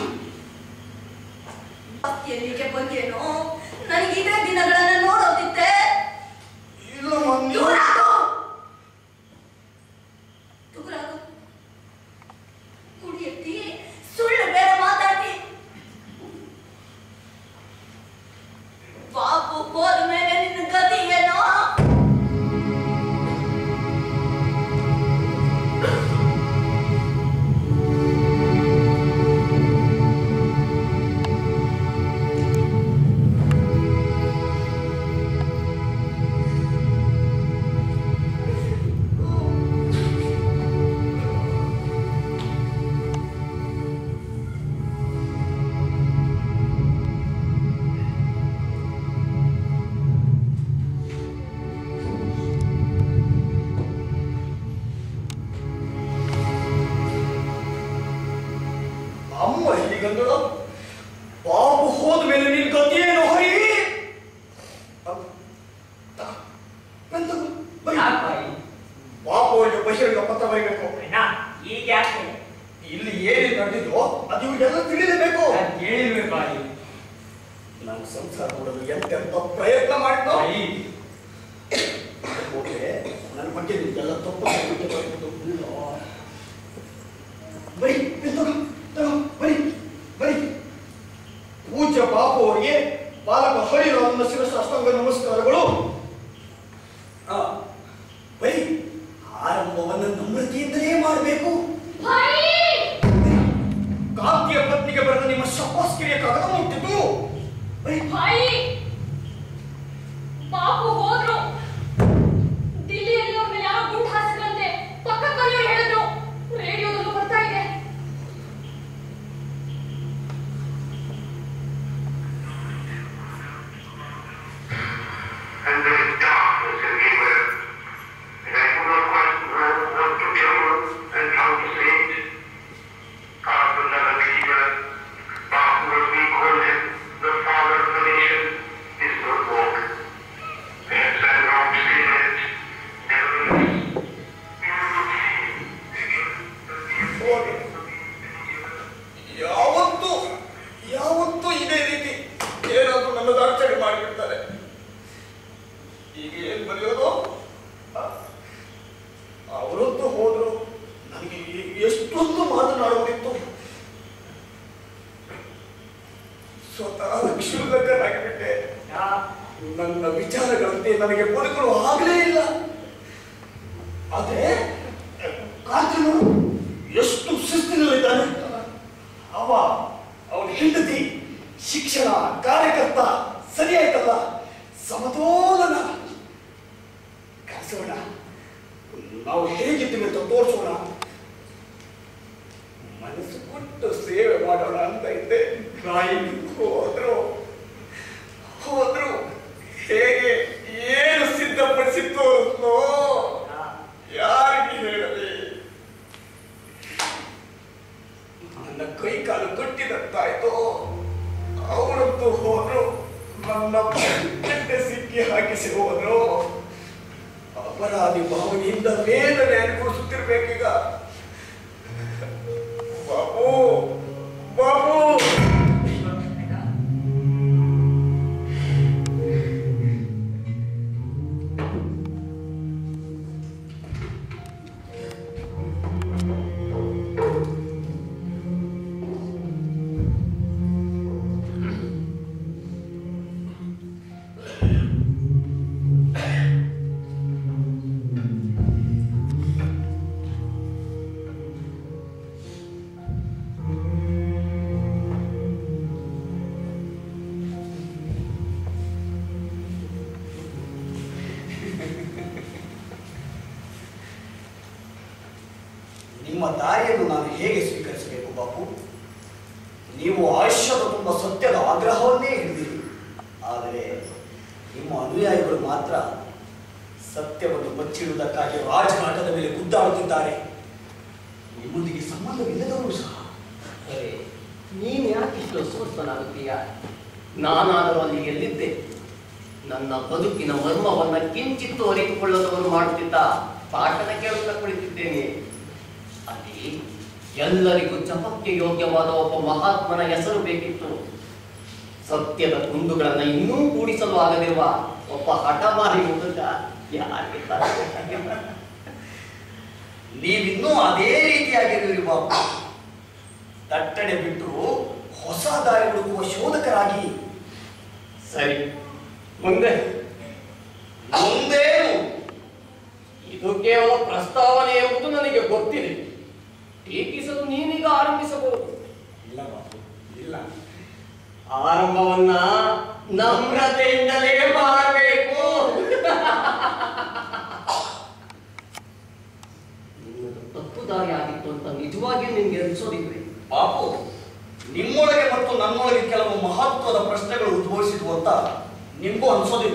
ಎಲ್ಲಿಗೆ ಬಂದೇನೋ ನನಗೆ ಇದೇ ದಿನಗಳನ್ನ ನೋಡೋದಿತ್ತೆ ಇಲ್ಲಮ್ಮ ನೀವು ದೂರ ಆಗು. ದೂರ ಆಗು. ಕುಡಿಯತ್ತಿ ಸುಳ್ಳು ಬೇರೆ ಮಾತಾಡಿ ಬಾಬು ಹೋದ ಮೇಲೆ ನಿನ್ನ ಗತಿ ಏನೋ ವೈದ್ಯರಿಗೆ ಪತ್ರ ಬರೀಬೇಕು ಅಣ್ಣ ಈಗ ಯಾಕೆ ಇಲ್ಲಿ ಏನೇನು ನಡೆದಿದೋ ಅದು ಇವ್ರಿಗೆಲ್ಲ ತಿಳಿಯಲೇಬೇಕು ನಾನು ಕೇಳಿರ್ಬೇಕು ಅಲ್ಲಿ ನಾನು ಸಂಸಾರ ಮಾಡಲು ಎಂತೆಂತ ಪ್ರಯತ್ನ ಮಾಡಿದ್ದು ತಾಯಿ ಹೋಗ್ಲೆ ನನ್ನ ಬಗ್ಗೆ ನಿಮ್ಗೆಲ್ಲ ತಪ್ಪು ತಿಳ್ಕೊಂಡು ಬರ್ಬೋದು. ಬರೀ ಇಲ್ಲಿ ತಗೋ, ತಗೋ, ಬರೀ ಬರೀ ಪೂಜ್ಯ ಬಾಪು ಅವರಿಗೆ ಬಾಲಕ ಹರಿರಾಮನ ಶಿರಸ್ಸ ಅಷ್ಟಾಂಗ ನಮಸ್ಕಾರಗಳು ಆ, ಬರೀ ಆರಂಭವನ್ನು ನಮ್ರತೆಯಿಂದಲೇ ಮಾಡಬೇಕು ಭಾಯಿ ಕಾಂತಿಯ ಪತ್ನಿಗೆ ಬರೆದ ನಿಮ್ಮ ಶಪಾಸ್ಕಿರಿಯ ಕಾಗದ ಮುಟ್ಟಿತು ಬರೀ ಭಾಯಿ ಬಾಪು ಹೋದ್ರು ದಿಲ್ಲಿಯಲ್ಲಿ ಅವ್ರ ಮೇಲೆ ಯಾರೋ ಗುಂಡು ಹಾಸಿದ್ರಂತೆ ಪಕ್ಕ ಕಲಿಯೋರು ಹೇಳಿದ್ರು ರೇಡಿಯೋದಲ್ಲೂ ಬರ್ತಾ ಇದೆ and there is darkness everywhere. And I do not quite know what to tell you and how to say it. After Navadvipa, Bapu as we call him, the father of the nation, is not walk. Perhaps I'm wrong to say that. Nevertheless, we will not see him again. ಹೋಗಿ. ಯಾವತ್ತೂ ಯಾವತ್ತೂ ಇದೇ ರೀತಿ ಏನಾದ್ರೂ ನನ್ನ ದಾರ್ಚಣೆ ಮಾಡಿಬಿಡ್ತಾರೆ ಈಗ ಏನ್ ಬರೆಯೋದು ಆ? ಅವರದ್ದು ಹೋದ್ರು ನನಗೆ ಈ- ಎಷ್ಟೊಂದು ಮಾತನಾಡುವುದಿತ್ತು ಸ್ವತಃ ಕ್ಷುಲ್ಲಕನಾಗಿಬಿಟ್ಟೆ ನನ್ನ ವಿಚಾರಗಳಂತೆ ನನಗೆ ಬದುಕಲು ಆಗಲೇ ಇಲ್ಲ ಆದ್ರೆ ಕಾರ್ತಿನು ಎಷ್ಟು ಶಿಸ್ತಿನಲ್ಲಿದ್ದಾನೆ ಅವ ಅವನ ಹೆಂಡತಿ ಶಿಕ್ಷಣ ಕಾರ್ಯಕರ್ತ ಸರಿಯಾಯ್ತಲ್ಲ ಸಮತೋಲನ ಕರೆಸೋಣ ನಾವು ಹೇಗಿದ್ದೀವಿ ಅಂತ ತೋರಿಸೋಣ ಮನಸ್ಸು ಕೊಟ್ಟು ಸೇವೆ ಮಾಡೋಣ ಅಂತ ಇದ್ದೆ ತಾಯಿ ಹೋದ್ರು ಹೋದ್ರು ಹೇಗೆ ಏನು ಸಿದ್ಧಪಡಿಸಿ ತೋರಿಸ್ನೋ ಯಾರಿಗೆ ಹೇಳಲಿ ನನ್ನ ಕೈ ಕಾಲು ಕಟ್ಟಿದಂತಾಯ್ತು ಅವರದ್ದು ಹೋದ್ರು ನನ್ನ ಕೆಟ್ಟ ಸಿಕ್ಕಿ ಹಾಕಿಸಿ ಹೋದ್ರು ಅಪರಾಧಿ ಭಾವನೆಯಿಂದ ವೇದನೆ ಅನುಭವಿಸುತ್ತಿರ್ಬೇಕೀಗ ಬಾಬು ಬಾಬು ನಿಮ್ಮ ದಾರಿಯನ್ನು ನಾನು ಹೇಗೆ ಸ್ವೀಕರಿಸಬೇಕು ಬಾಪು ನೀವು ಆಯುಷ್ಯದ ತುಂಬ ಸತ್ಯದ ಆಗ್ರಹವನ್ನೇ ಹಿಡಿದಿರಿ ಆದರೆ ನಿಮ್ಮ ಅನುಯಾಯಿಗಳು ಮಾತ್ರ ಸತ್ಯವನ್ನು ಬಚ್ಚಿಡುವುದಕ್ಕಾಗಿ ರಾಜಘಾಟದ ಮೇಲೆ ಗುದ್ದಾಡುತ್ತಿದ್ದಾರೆ ನಿಮ್ಮೊಂದಿಗೆ ಸಂಬಂಧವಿಲ್ಲದವರು ಸಹ ಅರೆ ನೀನು ಯಾಕೆ ಇಷ್ಟು ಅಸ್ವಸ್ಥನಾಗುತ್ತೀಯ ನಾನಾದರೂ ಅಲ್ಲಿ ಎಲ್ಲಿದ್ದೆ ನನ್ನ ಬದುಕಿನ ಮರ್ಮವನ್ನ ಕಿಂಚಿತ್ತು ಅರಿತುಕೊಳ್ಳದವರು ಮಾಡುತ್ತಿದ್ದ ಪಾಠನ ಕೇಳುತ್ತಾ ಕುಳಿತಿದ್ದೇನೆ ಅಲ್ಲಿ ಎಲ್ಲರಿಗೂ ಜಪಕ್ಕೆ ಯೋಗ್ಯವಾದ ಒಬ್ಬ ಮಹಾತ್ಮನ ಹೆಸರು ಬೇಕಿತ್ತು ಸತ್ಯದ ಕುಂದುಗಳನ್ನ ಇನ್ನೂ ಕೂಡಿಸಲು ಆಗದಿರುವ ಒಬ್ಬ ಹಠಮಾರಿ ಮುದುಕ ಯಾಕೆ ತರಬೇಕಾಗಿಲ್ಲ? ನೀವಿನ್ನೂ ಅದೇ ರೀತಿಯಾಗಿರುವಿರಿ ಬಾಬು ದಟ್ಟಣೆ ಬಿಟ್ಟು ಹೊಸ ದಾರಿ ಹುಡುಕುವ ಶೋಧಕರಾಗಿ ಸರಿ ಮುಂದೆ ಮುಂದೇನು ಇದು ಕೇವಲ ಪ್ರಸ್ತಾವನೆ ಎಂಬುದು ನನಗೆ ಗೊತ್ತಿದೆ ಟೀಕಿಸಲು ನೀನೀಗ ಆರಂಭಿಸಬಹುದು ಇಲ್ಲ ಬಾಬು ಇಲ್ಲ ಆರಂಭವನ್ನ ನಮ್ರತೆಯಿಂದಲೇ ಮಾಡಬೇಕು ನಿನ್ನದು ತಪ್ಪು ದಾರಿ ಆಗಿತ್ತು ಅಂತ ನಿಜವಾಗಿಯೂ ನಿನ್ಗೆ ಅನಿಸೋದಿಲ್ವೇ ಬಾಬು ನಿಮ್ಮೊಳಗೆ ಮತ್ತು ನನ್ನೊಳಗೆ ಕೆಲವು ಮಹತ್ವದ ಪ್ರಶ್ನೆಗಳು ಉದ್ಭವಿಸಿದ್ವು ಅಂತ ನಿಮಗೂ ಅನ್ಸೋದಿಲ್ಲ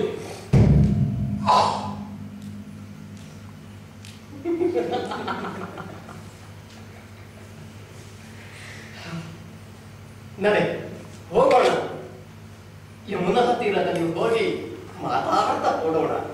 ನಡೆ ಹೋಗೋಣ ಯಮುನಾ ತೀರದಲ್ಲಿ ಹೋಗಿ ಮಾತಾಡ್ತಾ ಕೊಡೋಣ